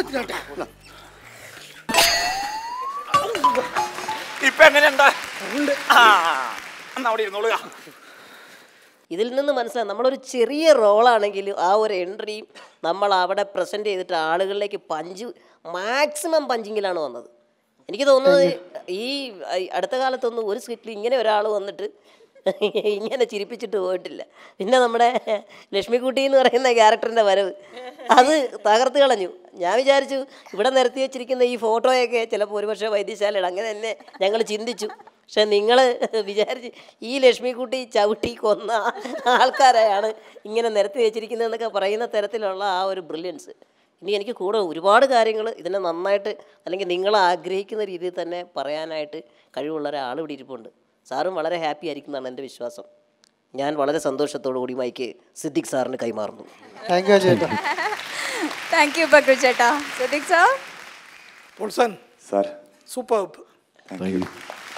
ഇപ്പൊ എങ്ങനെയുണ്ട് ആ എന്നാ അവിടെ ഇരുന്നോളുക ഇതിൽ നിന്ന് മനസ്സിലാകും നമ്മളൊരു ചെറിയ റോളാണെങ്കിലും ആ ഒരു എൻട്രിയും നമ്മൾ അവിടെ പ്രസൻറ്റ് ചെയ്തിട്ട് ആളുകളിലേക്ക് പഞ്ച് മാക്സിമം പഞ്ചിങ്ങിലാണ് വന്നത് എനിക്ക് തോന്നുന്നത് ഈ ഈ അടുത്ത കാലത്തൊന്നും ഒരു സ്കിറ്റിൽ ഇങ്ങനെ ഒരാൾ വന്നിട്ട് ഇങ്ങനെ ചിരിപ്പിച്ചിട്ട് പോയിട്ടില്ല പിന്നെ നമ്മുടെ ലക്ഷ്മിക്കുട്ടി എന്ന് പറയുന്ന ക്യാരക്ടറിൻ്റെ വരവ് അത് തകർത്ത് കളഞ്ഞു ഞാൻ വിചാരിച്ചു ഇവിടെ നിരത്തി വെച്ചിരിക്കുന്ന ഈ ഫോട്ടോയൊക്കെ ചിലപ്പോൾ ഒരുപക്ഷെ വൈദ്യശാലയുടെ അങ്ങനെ തന്നെ ഞങ്ങൾ ചിന്തിച്ചു പക്ഷെ നിങ്ങൾ വിചാരിച്ച് ഈ ലക്ഷ്മിക്കുട്ടി ചവിട്ടി കൊന്ന ആൾക്കാരെയാണ് ഇങ്ങനെ നിരത്തി വെച്ചിരിക്കുന്നതെന്നൊക്കെ പറയുന്ന തരത്തിലുള്ള ആ ഒരു ബ്രില്യൻസ് ഇനി എനിക്ക് കൂടെ ഒരുപാട് കാര്യങ്ങൾ ഇതിനെ നന്നായിട്ട് അല്ലെങ്കിൽ നിങ്ങൾ ആഗ്രഹിക്കുന്ന രീതിയിൽ തന്നെ പറയാനായിട്ട് കഴിവുള്ള ഒരാൾ ഇവിടെ ഇരിപ്പുണ്ട് സാറും വളരെ ഹാപ്പി ആയിരിക്കും എന്നാണ് എൻ്റെ വിശ്വാസം ഞാൻ വളരെ സന്തോഷത്തോടു കൂടി മൈക്ക് സിദ്ദിഖ് സാറിന് കൈമാറുന്നു താങ്ക് യു ചേട്ടാ താങ്ക് യു ബക്രു ചേട്ടാ Siddique sir Paulson sir super thank you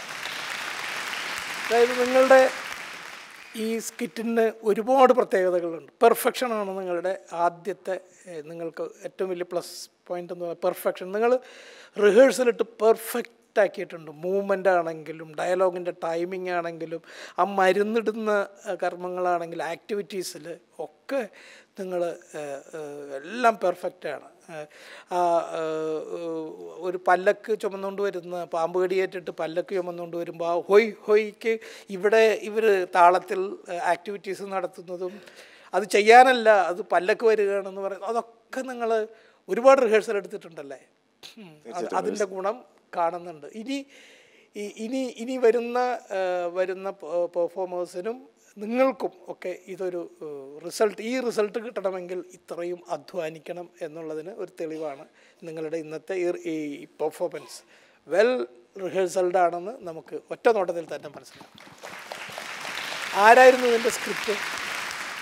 അതായത് നിങ്ങളുടെ ഈ സ്കിറ്റിന് ഒരുപാട് പ്രത്യേകതകളുണ്ട് പെർഫെക്ഷനാണ് നിങ്ങളുടെ ആദ്യത്തെ ഏഹ്, നിങ്ങൾക്ക് ഏറ്റവും വലിയ പ്ലസ് പോയിന്റ് എന്ന് പറയുന്നത് പെർഫെക്ഷൻ നിങ്ങൾ റിഹേഴ്സലിട്ട് പെർഫെക്റ്റ് ആക്കിയിട്ടുണ്ട് മൂവ്മെൻ്റ് ആണെങ്കിലും ഡയലോഗിൻ്റെ ടൈമിംഗ് ആണെങ്കിലും ആ മരുന്നിടുന്ന ഏഹ്, കർമ്മങ്ങളാണെങ്കിലും ആക്ടിവിറ്റീസിൽ ഒക്കെ നിങ്ങൾ എല്ലാം പെർഫെക്റ്റാണ് ആ ഏഹ്, ഒരു പല്ലക്ക് ചുമന്നുകൊണ്ട് വരുന്ന പാമ്പ് കടിയേറ്റിട്ട് പല്ലക്ക് ചുമന്നുകൊണ്ട് വരുമ്പോൾ ആ ഹൊയ് ഹൊയ്ക്ക് ഇവിടെ ഇവർ താളത്തിൽ ആക്ടിവിറ്റീസ് നടത്തുന്നതും അത് ചെയ്യാനല്ല അത് പല്ലക്ക് വരികയാണെന്ന് പറയുന്നത് അതൊക്കെ നിങ്ങൾ ഒരുപാട് റിഹേഴ്സൽ എടുത്തിട്ടുണ്ടല്ലേ ഉം. അത് അതിൻ്റെ ഗുണം കാണുന്നുണ്ട് ഇനി ഈ- ഇനി ഇനി വരുന്ന ആ, വരുന്ന പെർഫോമേഴ്സിനും നിങ്ങൾക്കും ഒക്കെ ഇതൊരു റിസൾട്ട് ഈ റിസൾട്ട് കിട്ടണമെങ്കിൽ ഇത്രയും അധ്വാനിക്കണം എന്നുള്ളതിന് ഒരു തെളിവാണ് നിങ്ങളുടെ ഇന്നത്തെ ഈ- ഈ പെർഫോമൻസ് വെൽ റിഹേഴ്സൽഡ് ആണെന്ന് നമുക്ക് ഒറ്റ നോട്ടത്തിൽ തന്നെ മനസ്സിലാക്കാം ആരായിരുന്നു ഇതിൻ്റെ സ്ക്രിപ്റ്റ്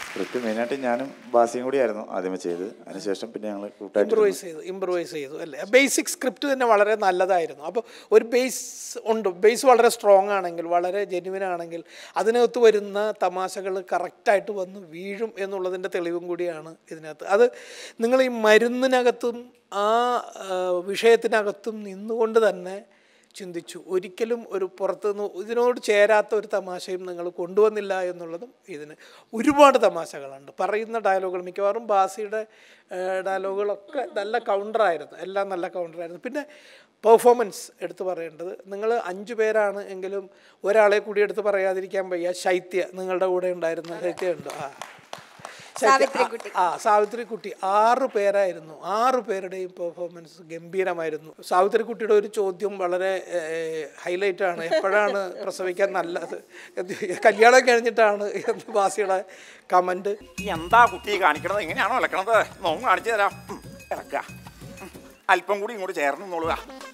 സ്ക്രിപ്റ്റ് മെയിനായിട്ട് ഞാനും ബാസിയും കൂടിയായിരുന്നു ആദ്യമേ ചെയ്ത് അതിനുശേഷം പിന്നെ ഞങ്ങൾ കൂട്ടായിട്ട് ഇമ്പ്രൂവൈസ് ചെയ്തു ഇമ്പ്രൂവൈസ് ചെയ്തു അല്ലേ ബേസിക് സ്ക്രിപ്റ്റ് തന്നെ വളരെ നല്ലതായിരുന്നു അപ്പോൾ ഒരു ബേസ് ഉണ്ട് ബേസ് വളരെ സ്ട്രോങ് ആണെങ്കിൽ വളരെ ജെന്യുവൻ ആണെങ്കിൽ അതിനകത്ത് വരുന്ന തമാശകൾ കറക്റ്റായിട്ട് വന്ന് വീഴും എന്നുള്ളതിൻ്റെ തെളിവും കൂടിയാണ് ഇതിനകത്ത് അത് നിങ്ങൾ ഈ മരുന്നിനകത്തും ആ ആ, വിഷയത്തിനകത്തും നിന്നുകൊണ്ട് തന്നെ ചിന്തിച്ചു ഒരിക്കലും ഒരു പുറത്തുനിന്ന് ഇതിനോട് ചേരാത്ത ഒരു തമാശയും നിങ്ങൾ കൊണ്ടുവന്നില്ല എന്നുള്ളതും ഇതിന് ഒരുപാട് തമാശകളുണ്ട് പറയുന്ന ഡയലോഗുകൾ മിക്കവാറും ബാസിയുടെ ഏഹ്, ഡയലോഗുകളൊക്കെ നല്ല കൗണ്ടറായിരുന്നു എല്ലാം നല്ല കൗണ്ടറായിരുന്നു പിന്നെ പെർഫോമൻസ് എടുത്തു പറയേണ്ടത് നിങ്ങൾ അഞ്ചു പേരാണ് എങ്കിലും ഒരാളെ കൂടി എടുത്ത് പറയാതിരിക്കാൻ വയ്യ ശൈത്യ നിങ്ങളുടെ കൂടെ ഉണ്ടായിരുന്ന ശൈത്യ ഉണ്ട് ആ സാവിത്രിക്കുട്ടി. ആ സാവിത്രിക്കുട്ടി ആറ് പേരായിരുന്നു ആറ് പേരുടെയും പെർഫോമൻസ് ഗംഭീരമായിരുന്നു സാവിത്രിക്കുട്ടിയുടെ ഒരു ചോദ്യം വളരെ ഹൈലൈറ്റ് ആണ് എപ്പോഴാണ് പ്രസവിക്കാൻ നല്ലത് എന്ന് കല്യാണം കഴിഞ്ഞിട്ടാണ് എന്ന് ബാസിയുടെ കമന്റ് എന്താ കുട്ടി കാണിക്കണത് എങ്ങനെയാണോ ഇളക്കണത് നോക്കും കാണിച്ചു തരാം ഉം, ഇളക്കുക ഉം, അല്പം കൂടി ഇങ്ങോട്ട് ചേർന്ന് നോളുക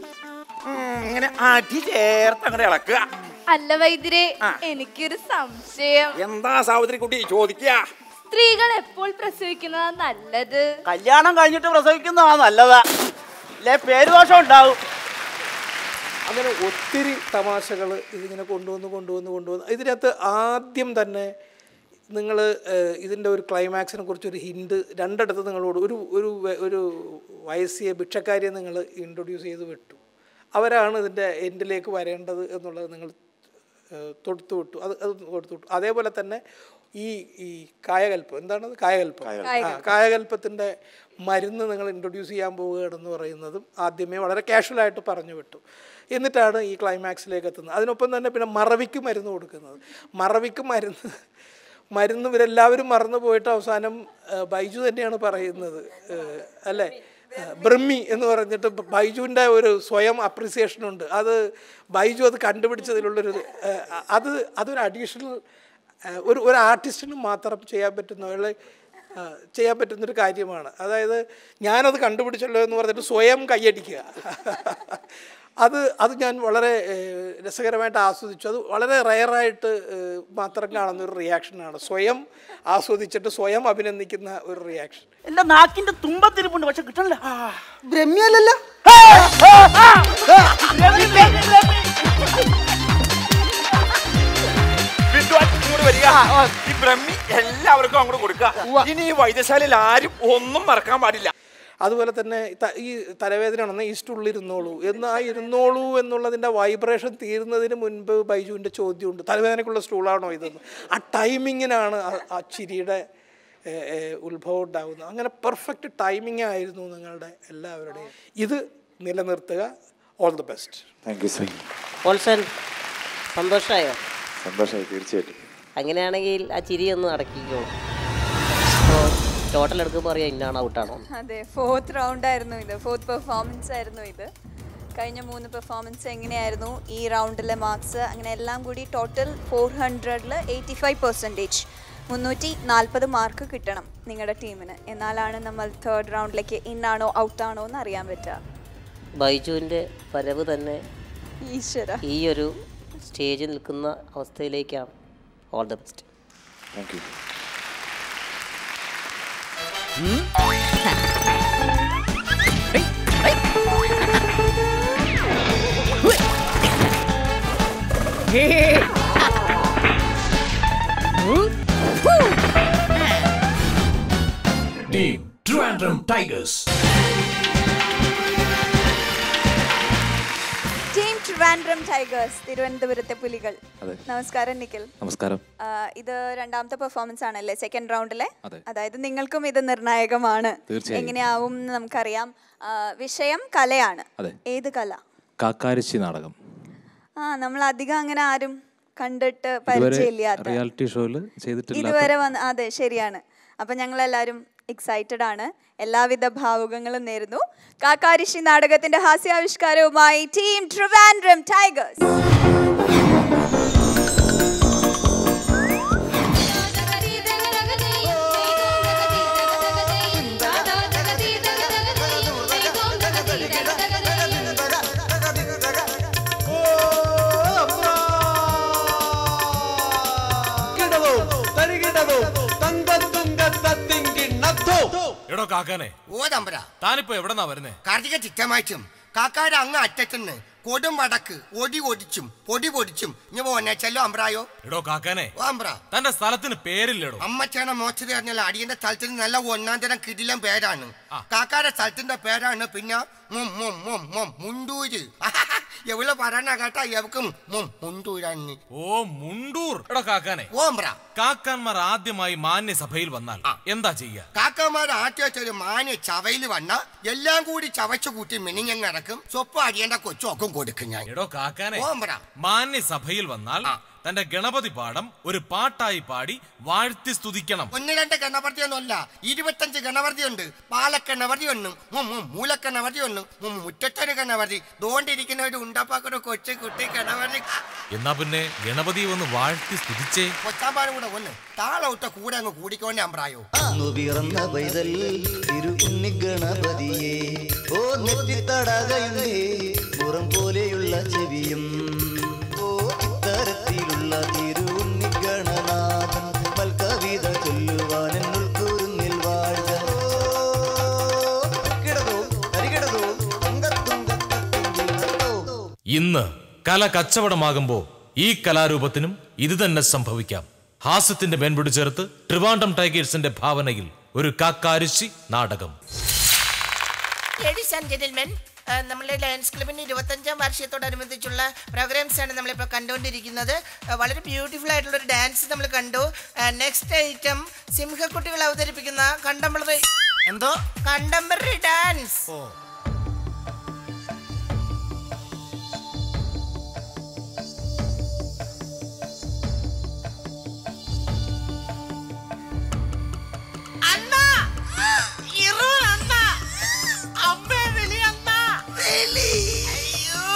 ഇങ്ങനെ അടി ചേർത്ത് അങ്ങോട്ട് ഇളക്കുക അല്ല വൈദ്യരെ എനിക്കൊരു സംശയം എന്താ സാവിത്രി കുട്ടി ചോദിക്കുക സ്ത്രീകൾ എപ്പോൾ പ്രസവിക്കുന്നതാ നല്ലത് കല്യാണം കഴിഞ്ഞിട്ട് പ്രസവിക്കുന്നതാ നല്ലതാ ഇല്ലേ പേരുദോഷം ഉണ്ടാവും അങ്ങനെ ഒത്തിരി തമാശകൾ ഇതിങ്ങനെ കൊണ്ടുവന്ന് കൊണ്ടുവന്ന് കൊണ്ടുവന്ന് ഇതിനകത്ത് ആദ്യം തന്നെ നിങ്ങൾ ഇതിൻ്റെ ഒരു ക്ലൈമാക്സിനെ കുറിച്ച് ഒരു ഹിൻഡ് രണ്ടിടത്ത് നിങ്ങളോട് ഒരു ഒരു വെ- ഒരു വയസ്സിയെ ഭിക്ഷക്കാരിയെ നിങ്ങൾ ഇൻട്രൊഡ്യൂസ് ചെയ്ത് വിട്ടു അവരാണ് ഇതിൻ്റെ എൻഡിലേക്ക് വരേണ്ടത് എന്നുള്ളത് നിങ്ങൾ ഏഹ്, തൊടുത്തു വിട്ടു അത് അത് കൊടുത്തു വിട്ടു അതേപോലെ തന്നെ ഈ ഈ കായകൽപ്പം എന്താണത് കായകൽപ്പം ആ കായകൽപ്പത്തിൻ്റെ മരുന്ന് നിങ്ങൾ ഇൻട്രൊഡ്യൂസ് ചെയ്യാൻ പോവുകയാണെന്ന് പറയുന്നതും ആദ്യമേ വളരെ കാഷ്വലായിട്ട് പറഞ്ഞു വിട്ടു എന്നിട്ടാണ് ഈ ക്ലൈമാക്സിലേക്ക് എത്തുന്നത് അതിനൊപ്പം തന്നെ പിന്നെ മറവിക്ക് മരുന്ന് കൊടുക്കുന്നത് മറവിക്ക് മരുന്ന് മരുന്ന് ഇവരെല്ലാവരും മറന്നു പോയിട്ട് അവസാനം ആ, ബൈജു തന്നെയാണ് പറയുന്നത് ഏഹ്, അല്ലേ ആ, ബ്രഹ്മി എന്ന് പറഞ്ഞിട്ട് ബ- ബൈജുവിൻ്റെ ഒരു സ്വയം അപ്രിസിയേഷൻ ഉണ്ട് അത് ബൈജു അത് കണ്ടുപിടിച്ചതിലുള്ളൊരു ഏഹ്, അത് അതൊരു അഡീഷണൽ ഒരു ഒരു ആർട്ടിസ്റ്റിന് മാത്രം ചെയ്യാൻ പറ്റുന്ന ഒരു ആ, ചെയ്യാൻ പറ്റുന്നൊരു കാര്യമാണ് അതായത് ഞാനത് കണ്ടുപിടിച്ചല്ലോ എന്ന് പറഞ്ഞിട്ട് സ്വയം കൈയടിക്കുക അത് അത് ഞാൻ വളരെ ഏഹ്, രസകരമായിട്ട് ആസ്വദിച്ചു അത് വളരെ റയറായിട്ട് മാത്രം കാണുന്ന ഒരു റിയാക്ഷനാണ് സ്വയം ആസ്വദിച്ചിട്ട് സ്വയം അഭിനന്ദിക്കുന്ന ഒരു റിയാക്ഷൻ എന്റെ നാക്കിന്റെ തുമ്പത്തിരിപ്പുണ്ട് പക്ഷെ കിട്ടണില്ല ബ്രഹ്മിയല്ലല്ലോ വിദ്വാൻ ഇങ്ങോട്ട് വരിക ഈ ബ്രഹ്മി എല്ലാവർക്കും അങ്ങോട്ട് കൊടുക്കുക ഇനി ഈ വൈദ്യശാലയിൽ ആരും ഒന്നും മറക്കാൻ പാടില്ല അതുപോലെ തന്നെ ത- ഈ തലവേദന ആണെന്ന് ഈ സ്റ്റൂളിലിരുന്നോളൂ എന്ന് ആ ഇരുന്നോളൂ എന്നുള്ളതിൻ്റെ വൈബ്രേഷൻ തീരുന്നതിന് മുൻപ് ബൈജുവിൻ്റെ ചോദ്യമുണ്ട് തലവേദനയ്ക്കുള്ള സ്റ്റൂളാണോ ഇതെന്ന് ആ ടൈമിങ്ങിനാണ് ആ- ആ ചിരിയുടെ ഏ, ഏ, ഉത്ഭവം ഉണ്ടാകുന്നത് അങ്ങനെ പെർഫെക്റ്റ് ടൈമിംഗ് ആയിരുന്നു നിങ്ങളുടെ എല്ലാവരുടെയും ഇത് നിലനിർത്തുക all the best thank you so ഓൾസൺ സന്തോഷമായോ സന്തോഷമായി തീർച്ചയായിട്ടും അങ്ങനെയാണെങ്കിൽ ആ ചിരി ഒന്ന് അടക്കിക്കോളൂ അപ്പോൾ ടോട്ടൽ എടുക്കുമ്പോൾ അറിയാം ഇന്നാണ് ഔട്ടാണോ അതെ ഫോർത്ത് റൗണ്ട് ആയിരുന്നു ഇത് ഫോർത്ത് പെർഫോമൻസ് ആയിരുന്നു ഇത് കഴിഞ്ഞ മൂന്ന് പെർഫോമൻസ് എങ്ങനെയായിരുന്നു ഈ റൗണ്ടിലെ മാർക്സ് അങ്ങനെ എല്ലാം കൂടി ടോട്ടൽ ഫോർ ഹൺഡ്രഡിൽ എയ്റ്റി ഫൈവ് പെർസെൻറ്റേജ് മുന്നൂറ്റി നാൽപ്പത് മാർക്ക് കിട്ടണം നിങ്ങളുടെ ടീമിന് എന്നാലാണ് നമ്മൾ തേർഡ് റൗണ്ടിലേക്ക് ഇന്നാണോ ഔട്ടാണോ എന്ന് അറിയാൻ പറ്റുക ബൈജുവിൻ്റെ വരവ് തന്നെ ഈശ്വര ഈ ഒരു സ്റ്റേജിൽ നിൽക്കുന്ന അവസ്ഥയിലേക്കാണ് all the best thank you Team Trivandrum Tigers. Team Trivandrum tigers തിരുവനന്തപുരത്തെ പുലികൾ അതെ. നമസ്കാരം നിഖിൽ നമസ്കാരം ആ, ഇത് രണ്ടാമത്തെ പെർഫോമൻസ് ആണല്ലേ സെക്കൻഡ് റൗണ്ടിലെ അതെ. അതായത് നിങ്ങൾക്കും ഇത് നിർണായകമാണ് തീർച്ചയായും. എങ്ങനെയാവും എന്ന് നമുക്കറിയാം ആ, വിഷയം കലയാണ് അതെ. ഏത് കല കാക്കാരിശി നാടകം ആ നമ്മൾ അധികം അങ്ങനെ ആരും കണ്ടിട്ട് ഇതുവരെ പരിചയമില്ലാത്ത റിയാലിറ്റി ഷോയിൽ ചെയ്തിട്ടില്ല ഇതുവരെ വന്ന് അതെ ശരിയാണ് അപ്പൊ ഞങ്ങൾ എല്ലാവരും എക്സൈറ്റഡ് ആണ് എല്ലാവിധ ഭാവുകങ്ങളും നേരുന്നു കാക്കാരിശി നാടകത്തിന്റെ ഹാസ്യാവിഷ്കാരവുമായി ടീം ട്രിവാൻഡ്രം ടൈഗേഴ്സ് കിടവോ തരികിടവോ തങ്കത്തിൽ എടോ കാക്കാനെ ഓ തമ്പര താനിപ്പോ എവിടെന്നാ വരുന്നേ കാർത്തിക ചിറ്റമായിട്ടും കാക്കാട് അങ്ങ് അറ്റത്തുനിന്ന് കൊടും വടക്ക് ഒടി ഒടിച്ചും പൊടി പൊടിച്ചും ഇനി പോന്നെ ചെല്ലോ അമ്പ്രായോ എടോ കാക്കാനെ ഓ അമ്പ്ര തന്റെ സ്ഥലത്തിന് പേരില്ലടോ അമ്മച്ചേണ മോച്ചത് പറഞ്ഞാൽ അടിയന്റെ സ്ഥലത്തിന് നല്ല ഒന്നാം തരം കിടിലം പേരാണ് കാക്കാടെ സ്ഥലത്തിന്റെ പേരാണ് പിന്നെ മും മും മും മും മുണ്ടൂര് എവിടെ പറയാനാ കേട്ടാ എവക്കും മും മുണ്ടൂരാന്ന് ഓ മുണ്ടൂർ എടോ കാക്കാനെ ഓമ്പ്ര കാക്കാന്മാർ ആദ്യമായി മാന്യസഭയിൽ വന്നാൽ എന്താ ചെയ്യാ കാക്കമാർ ആദ്യത്തെ ഒരു മാന് ചവയിൽ വന്ന എല്ലാം കൂടി ചവച്ചു കൂട്ടി മിനിഞ്ഞങ്ങടക്കും സ്വപ്പ് അടിയേണ്ട കൊച്ചൊക്കും കൊടുക്കും ഞാൻ എടോ കാക്കാനെ ഓമ്പ്ര മാന്യസഭയിൽ വന്നാൽ തന്റെ ഗണപതി പാഠം ഒരു പാട്ടായി പാടി വാഴ്ത്തി സ്തുതിക്കണം ഒന്ന് രണ്ട് ഗണപതി ഒന്നുമല്ല ഇരുപത്തഞ്ച് ഗണപതി ഉണ്ട് പാലക്കണപതി ഒന്ന് മും മും മൂലക്കണപതി ഒന്ന് മും മുറ്റത്തൊരു ഗണപതി ദോണ്ടിരിക്കുന്ന ഒരു ഉണ്ടപ്പാക്കൊരു കൊച്ചു കുട്ടി ഗണപതി എന്നാ പിന്നെ ഗണപതി ഒന്ന് വാഴ്ത്തി സ്തുതിച്ചേ കൊച്ചാമ്പാനും കൂടെ ഒന്ന് താളവിട്ട കൂടെ അങ്ങ് കൂടിക്കോണ്ടേ അമ്പ്രായോ അന്നു പിറന്ന പൈതൽ തിരു ഗണപതിയെ ഓ നെറ്റിത്തടകയുണ്ടേ പുറം പോലെയുള്ള ചെവിയും ഓ ഇത്തരത്തിലുള്ള തിരു ഗണനാഥൻ മൽക്കവിത ചൊല്ലുവാൻ എന്നുൾ കുറുങ്ങിൽ വാഴ്ക കിടതോ കരികിടതോ ഇന്ന് കല കച്ചവടമാകുമ്പോ ഈ കലാരൂപത്തിനും ഇത് തന്നെ സംഭവിക്കാം ഹാസ്യത്തിന്റെ മേൻപിടി ചേർത്ത് ട്രിവാൻഡം ടൈഗേഴ്സിന്റെ ഭാവനയിൽ ഒരു കാക്കാരിശി നാടകം ലേഡീസ് ആൻഡ് ജെന്റിൽമെൻ നമ്മുടെ ലയൺസ് ക്ലബിന്റെ ഇരുപത്തഞ്ചാം വാർഷികത്തോടനുബന്ധിച്ചുള്ള പ്രോഗ്രാംസ് ആണ് നമ്മളിപ്പോൾ കണ്ടുകൊണ്ടിരിക്കുന്നത് ആ, വളരെ ബ്യൂട്ടിഫുൾ ആയിട്ടുള്ള ഒരു ഡാൻസ് നമ്മൾ കണ്ടു നെക്സ്റ്റ് ഐറ്റം സിംഹക്കുട്ടികൾ അവതരിപ്പിക്കുന്ന കണ്ടംപററി എന്തോ കണ്ടംപററി ഡാൻസ് അണ്ണാ ഇറു അണ്ണാ അമ്മേ വിളി അണ്ണാ വിളി അയ്യോ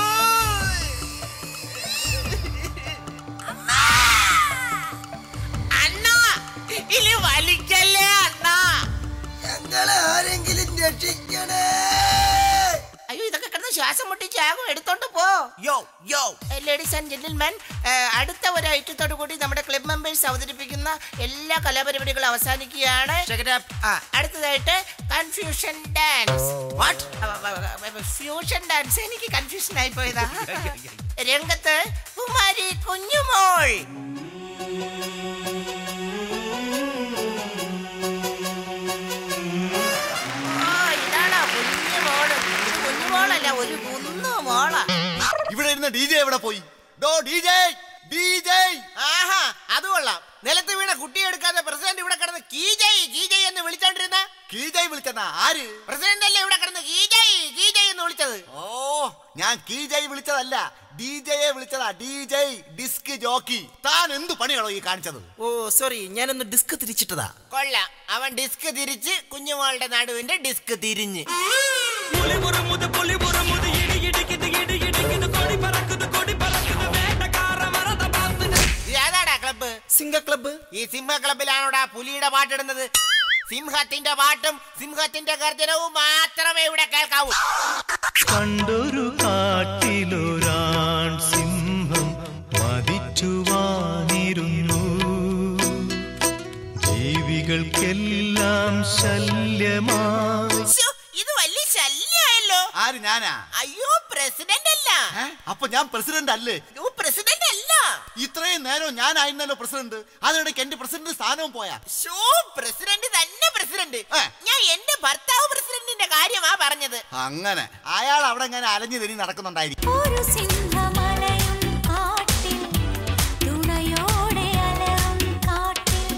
അണ്ണാ ഇനി വലിക്കല്ലേ അണ്ണാ ഞങ്ങളെ ആരെങ്കിലും രക്ഷിക്കണേ അയ്യോ ഇതൊക്കെ കിടന്ന് ശ്വാസം മുട്ടിച്ചാകും എടുത്തോണ്ട് പോ യോ യോ ലേഡീസ് ആൻഡ് ജെന്റിൽമാൻ അടുത്ത ഒരു ഐറ്റത്തോടു കൂടി നമ്മുടെ ക്ലബ് മെമ്പേഴ്സ് അവതരിപ്പിക്കുന്ന എല്ലാ കലാപരിപാടികളും അവസാനിക്കുകയാണ് ആ, അടുത്തതായിട്ട് കൺഫ്യൂഷൻ ഡാൻസ് ഫ്യൂഷൻ ഡാൻസ് എനിക്ക് കൺഫ്യൂഷൻ ആയി പോയതാ രംഗത്ത് കുമാരി കുഞ്ഞുമോൾ ആ, ഇതാണോ കുഞ്ഞുമോള് ഇത് കുഞ്ഞുമോളല്ല ഒരു കുന്നു മോളാ ഇവിടെ ഇരുന്ന ഡി ജെ എവിടെ പോയി ഡോ ഡി ജെ ഡി ജെ ആഹാ അത് കൊള്ളാം നിലത്ത് വീണ കുട്ടി എടുക്കാതെ പ്രസിഡന്റ് ഇവിടെ കിടന്ന് കീജൈ കീജൈ എന്ന് വിളിച്ചോണ്ടിരുന്ന കീജൈ വിളിച്ചെന്നാ ആര് പ്രസിഡന്റ് അല്ലേ ഇവിടെ കിടന്ന് കീജൈ കീജൈ എന്ന് വിളിച്ചത് ഓ ഞാൻ കീജൈ വിളിച്ചതല്ല ഡി ജെയെ വിളിച്ചതാ ഡി ജെ ഡിസ്ക് ജോക്കി താൻ എന്ത് പണിയാണോ ഈ കാണിച്ചത് ഓ സോറി ഞാനൊന്ന് ഡിസ്ക് തിരിച്ചിട്ടതാ കൊള്ളാം അവൻ ഡിസ്ക് തിരിച്ച് കുഞ്ഞുമോളുടെ നടുവിന്റെ ഡിസ്ക് തിരിഞ്ഞ് ഏതാടാ ക്ലബ്ബ് സിംഹ ക്ലബ്ബ് ഈ സിംഹ ക്ലബ്ബിലാണോടാ പുലിയുടെ പാട്ടിടുന്നത് സിംഹത്തിന്റെ പാട്ടും സിംഹത്തിന്റെ ഗർജനവും മാത്രമേ ഇവിടെ കേൾക്കാവൂ കണ്ടൊരു കാട്ടിലൊരാൺ സിംഹം മതിച്ചുവാനിരുന്നു ജീവികൾക്കെല്ലാം ശല്യമായി ശ്ശോ, ഇത് വലിയ ശല്യായല്ലോ ആര് ഞാനാ അയ്യോ പ്രസിഡന്റ് അല്ല അപ്പൊ ഞാൻ പ്രസിഡന്റ് അല്ലേ ഓ പ്രസിഡന്റ് അല്ല ഇത്രയും നേരം ഞാനായിരുന്നല്ലോ പ്രസിഡന്റ് അതിനിടയ്ക്ക് എന്റെ പ്രസിഡന്റ് സ്ഥാനവും പോയാ ഷോ പ്രസിഡന്റ് തന്നെ പ്രസിഡന്റ് ഞാൻ എന്റെ ഭർത്താവ് പ്രസിഡന്റിന്റെ കാര്യമാ പറഞ്ഞത് അങ്ങനെ അയാൾ അവിടെ ഇങ്ങനെ അലഞ്ഞു തിരി നടക്കുന്നുണ്ടായിരിക്കും ഒരു സിംഹമലയും കാട്ടിൽ തുണയോടെ അലറും കാട്ടിൽ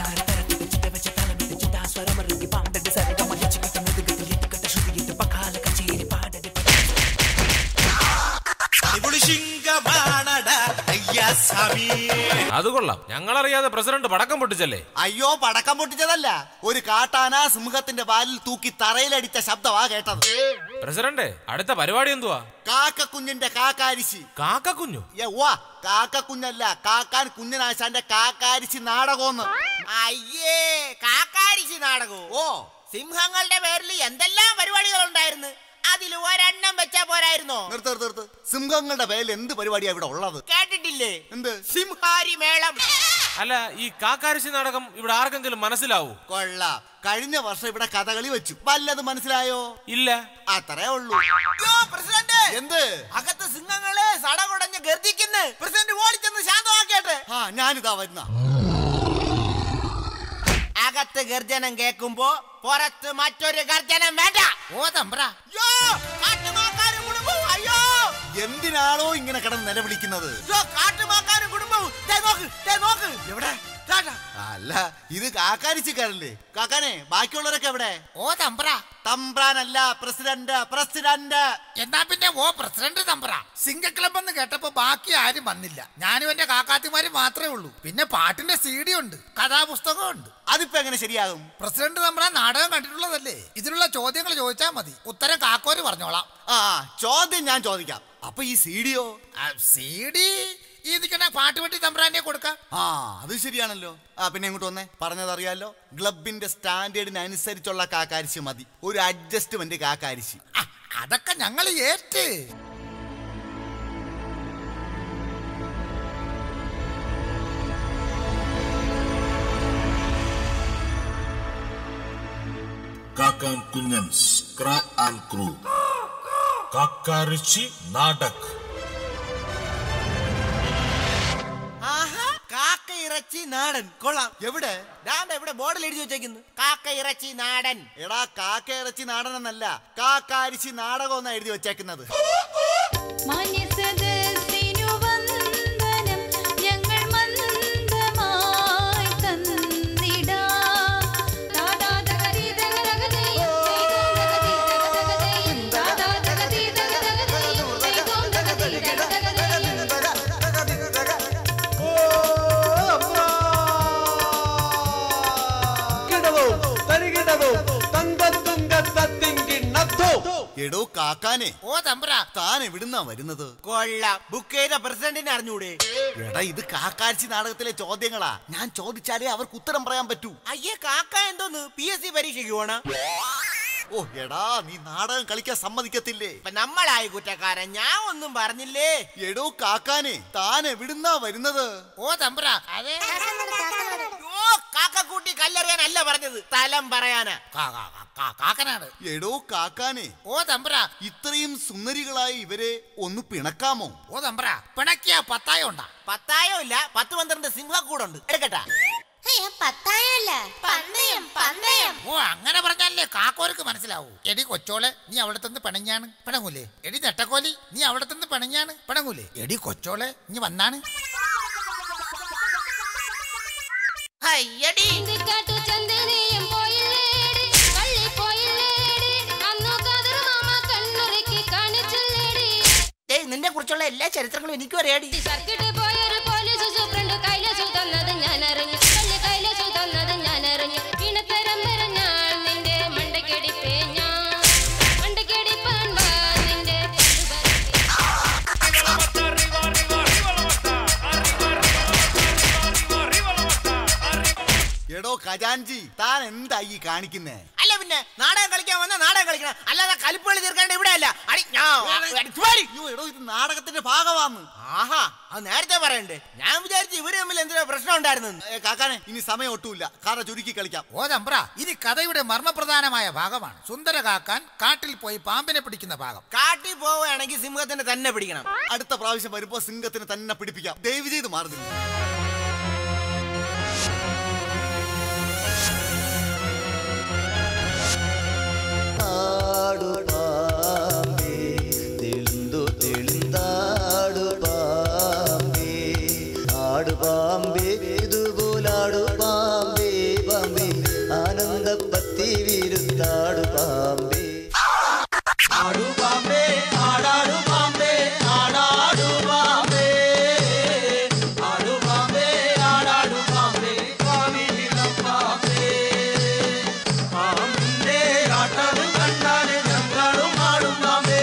അത് കൊള്ളാം ഞങ്ങളറിയാതെ പ്രസിഡന്റ് പടക്കം പൊട്ടിച്ചല്ലേ അയ്യോ പടക്കം പൊട്ടിച്ചതല്ല ഒരു കാട്ടാന സിംഹത്തിന്റെ വാലിൽ തൂക്കി തറയിലടിച്ച ശബ്ദമാ കേട്ടത് പ്രസിഡന്റ് അടുത്ത പരിപാടി എന്തുവാ കാക്കക്കുഞ്ഞിന്റെ കാക്കാരിശി കാക്കക്കുഞ്ഞു യവ്വാ കാക്കക്കുഞ്ഞല്ല കാക്കാൻ കുഞ്ഞനാശാന്റെ കാക്കാരിശി നാടകോന്ന് അയ്യേ കാക്കാരിശി നാടകവും ഓ സിംഹങ്ങളുടെ പേരിൽ എന്തെല്ലാം പരിപാടികൾ ഉണ്ടായിരുന്നു അതിൽ ഒരെണ്ണം വെച്ചാ പോരായിരുന്നോ നിർത്ത് നിർത്ത് നിർത്ത് സിംഹങ്ങളുടെ പേരിൽ എന്ത് പരിപാടിയാ ഇവിടെ ഉള്ളത് കേട്ടിട്ടില്ലേ എന്ത് സിംഹാരി മേളം അല്ല ഈ കാക്കാരശ്ശി നാടകം ഇവിടെ ആർക്കെങ്കിലും മനസ്സിലാവൂ കൊള്ളാം കഴിഞ്ഞ വർഷം ഇവിടെ കഥകളി വെച്ചു വല്ലത് മനസ്സിലായോ ഇല്ല അത്രേ ഉള്ളൂ എന്ത് അകത്ത് സിംഹങ്ങളെ സടകുടഞ്ഞ് ഗർജിക്കുന്നു പ്രസിഡന്റ് ഓടിച്ചെന്ന് ശാന്തമാക്കിയാട്ടെ ആ ഞാനിതാ വരുന്ന അകത്ത് ഗർജനം കേൾക്കുമ്പോ പുറത്ത് മറ്റൊരു ഗർജനം വേണ്ട ഓ തമ്പ്ര യോ കാട്ടുമാക്കാരും കുടുംബവും അയ്യോ എന്തിനാണോ ഇങ്ങനെ കിടന്ന് നിലവിളിക്കുന്നത് യോ കാട്ടുമാക്കാരും കുടുംബവും ദേ നോക്ക് ദേ നോക്ക് എവിടെ അല്ല ഇത് കാക്കാരിച്ചിക്കാരല്ലേ കാക്കാനെ ബാക്കിയുള്ളവരൊക്കെ എവിടെ ഓ തമ്പ്ര തമ്പ്രാനല്ല പ്രസിഡന്റ് പ്രസിഡന്റ് എന്നാ പിന്നെ ഓ പ്രസിഡന്റ് തമ്പ്ര സിംഗ ക്ലബ് എന്ന് കേട്ടപ്പോ ബാക്കി ആരും വന്നില്ല ഞാനും എന്റെ കാക്കാത്തിമാര് മാത്രമേ ഉള്ളൂ പിന്നെ പാട്ടിന്റെ സി ഡി ഉണ്ട് കഥാപുസ്തകം ഉണ്ട് അതിപ്പോ എങ്ങനെ ശരിയാകും പ്രസിഡന്റ് തമ്പ്ര നാടകം കണ്ടിട്ടുള്ളതല്ലേ ഇതിനുള്ള ചോദ്യങ്ങൾ ചോദിച്ചാൽ മതി ഉത്തരം കാക്കോര് പറഞ്ഞോളാം ആ ചോദ്യം ഞാൻ ചോദിക്കാം അപ്പൊ ഈ സി ഡിയോ സി ഡി ഈ നിൽക്കുന്ന പാട്ടുപെട്ടി തമ്പ്രാന്റെ കൊടുക്കാം ആ അത് ശരിയാണല്ലോ ആ പിന്നെ ഇങ്ങോട്ട് വന്നേ പറഞ്ഞതറിയാലോ ക്ലബിന്റെ സ്റ്റാൻഡേർഡിന് അനുസരിച്ചുള്ള കാക്കാരിശി മതി ഒരു അഡ്ജസ്റ്റ്മെന്റ് കാക്കാരിശി അതൊക്കെ ഞങ്ങൾ ഏറ്റ് കാക്കാൻ കുഞ്ഞൻസ് ക്രാ ആൻഡ് ക്രൂ കാക്കാരശ്ശി നാടക് ആഹാ കാക്ക ഇറച്ചി നാടൻ കൊള്ളാം എവിടെ ദാണ്ട ഇവിടെ ബോർഡിൽ എഴുതി വെച്ചേക്കുന്നു കാക്ക ഇറച്ചി നാടൻ എടാ കാക്ക ഇറച്ചി നാടൻ എന്നല്ല കാക്കാരിശി നാടകം എന്നാ എഴുതി വെച്ചേക്കുന്നത് മാന്യസദസ്സിനു വന്ദനം ഞങ്ങൾ മന്ദമായി തന്നിടാം. താതാതകരീതകതകതയും ദൈവോന്തകതീതകതകതയും താതാതകതീതകതകതയും ദൈവോന്തകതീതകതകതയും എടോ കാക്കാനെ ഓ തമ്പ്ര താൻ എവിടുന്നാ വരുന്നത് കൊള്ളാം ബുക്ക് ചെയ്ത പ്രസിഡന്റിനെ അറിഞ്ഞൂടെ എടാ ഇത് കാക്കാരിശി നാടകത്തിലെ ചോദ്യങ്ങളാ ഞാൻ ചോദിച്ചാലേ അവർക്ക് ഉത്തരം പറയാൻ പറ്റൂ അയ്യേ കാക്ക എന്തോന്ന് പി എസ് സി പരീക്ഷയ്ക്ക് പോണ ഓ എടാ നീ നാടകം കളിക്കാൻ സമ്മതിക്കത്തില്ലേ ഇപ്പൊ നമ്മളായി കുറ്റക്കാരൻ ഞാൻ ഒന്നും പറഞ്ഞില്ലേ എടോ കാക്കാനെ താൻ എവിടുന്നാ വരുന്നത് ഓ തമ്പ്ര അതെ ഓ കാക്കക്കൂട്ടി കല്ലെറിയാനല്ല പറഞ്ഞത് സ്ഥലം പറയാനാ കാക്കനാണ് എടോ കാക്കാനെ ഓ തമ്പ്ര ഇത്രയും സുന്ദരികളായി ഇവരെ ഒന്ന് പിണക്കാമോ ഓ തമ്പ്ര പിണക്കിയ പത്തായം ഉണ്ടാ പത്തായം ഇല്ല പത്ത് പന്ത്രണ്ട് സിംഹക്കൂടുണ്ട് എടുക്കട്ടാ പത്തായല്ല പന്തയം പന്തയം ഓ അങ്ങനെ പറഞ്ഞാലേ കാക്കോർക്ക് മനസ്സിലാവൂ എടി കൊച്ചോളെ നീ അവിടെ നിന്ന് പിണഞ്ഞാണ് പിണങ്ങൂലേ എടി നെട്ടക്കോലി നീ അവിടെ നിന്ന് പിണഞ്ഞാണ് പിണങ്ങൂലേ എടി കൊച്ചോളെ നീ വന്നാണ് അയ്യടി കാട്ടു ചന്ദനയും പോയില്ലേടി പള്ളി പോയില്ലേടി അന്നു കതിർ മാമ കണ്ണുറുക്കി കാണിച്ചില്ലേടി ഏയ് നിന്നെ കുറിച്ചുള്ള എല്ലാ ചരിത്രങ്ങളും എനിക്കും അറിയാടി സർക്കിട്ട് പോയൊരു പോലീസ് സൂപ്രണ്ട് കൈലാസു തന്നത് ഞാൻ അറിഞ്ഞു പള്ളി കൈലാസു തന്നത് ഞാൻ അറിഞ്ഞു ഇണത്തരം പറഞ്ഞാൽ നിന്റെ മണ്ടക്കടിപ്പേ ഞാൻ മണ്ടക്കടിപ്പാൻ വാ നിന്റെ എടോ ഖജാൻജി താൻ എന്താ ഈ കാണിക്കുന്നേ അല്ല പിന്നെ നാടകം കളിക്കാൻ വന്ന നാടകം കളിക്കണം അല്ലാതെ കലിപ്പുകളി തീർക്കേണ്ട ഇവിടെ അല്ല അടി ഞാൻ അടിച്ചു വാരി. എടോ ഇത് നാടകത്തിന്റെ ഭാഗമാന്ന് ആഹാ അത് നേരത്തെ പറയണ്ടേ ഞാൻ വിചാരിച്ചു ഇവര് തമ്മിൽ എന്തിനാ പ്രശ്നം ഉണ്ടായിരുന്നു ഏ, കാക്കാനെ ഇനി സമയം ഒട്ടുമില്ല കാറ ചുരുക്കി കളിക്കാം ഓ തമ്പ്ര ഇനി കഥയുടെ മർമ്മപ്രധാനമായ ഭാഗമാണ് സുന്ദര കാക്കാൻ കാട്ടിൽ പോയി പാമ്പിനെ പിടിക്കുന്ന ഭാഗം കാട്ടിൽ പോവുകയാണെങ്കിൽ സിംഹത്തിന് തന്നെ പിടിക്കണം അടുത്ത പ്രാവശ്യം വരുമ്പോ സിംഹത്തിന് തന്നെ പിടിപ്പിക്കാം ദയവ് ചെയ്ത് മാറുന്നില്ല ആടു പാമ്പേ തെളിന്തു തെളിന്താടു പാമ്പേ ആടു പാമ്പേ ഇതുപോലാടു പാമ്പേ പാമ്പേ ആനന്ദപ്പത്തി വിരുത്താടു പാമ്പേ ആടു പാമ്പേ ആടാടു പാമ്പേ ആടാടു പാമ്പേ ആടു പാമ്പേ ആടാടു പാമ്പേ പാമ്പിനിളം പാമ്പേ പാമ്പിന്റെ ആട്ടം കണ്ടാല് ഞങ്ങളും ആടും പാമ്പേ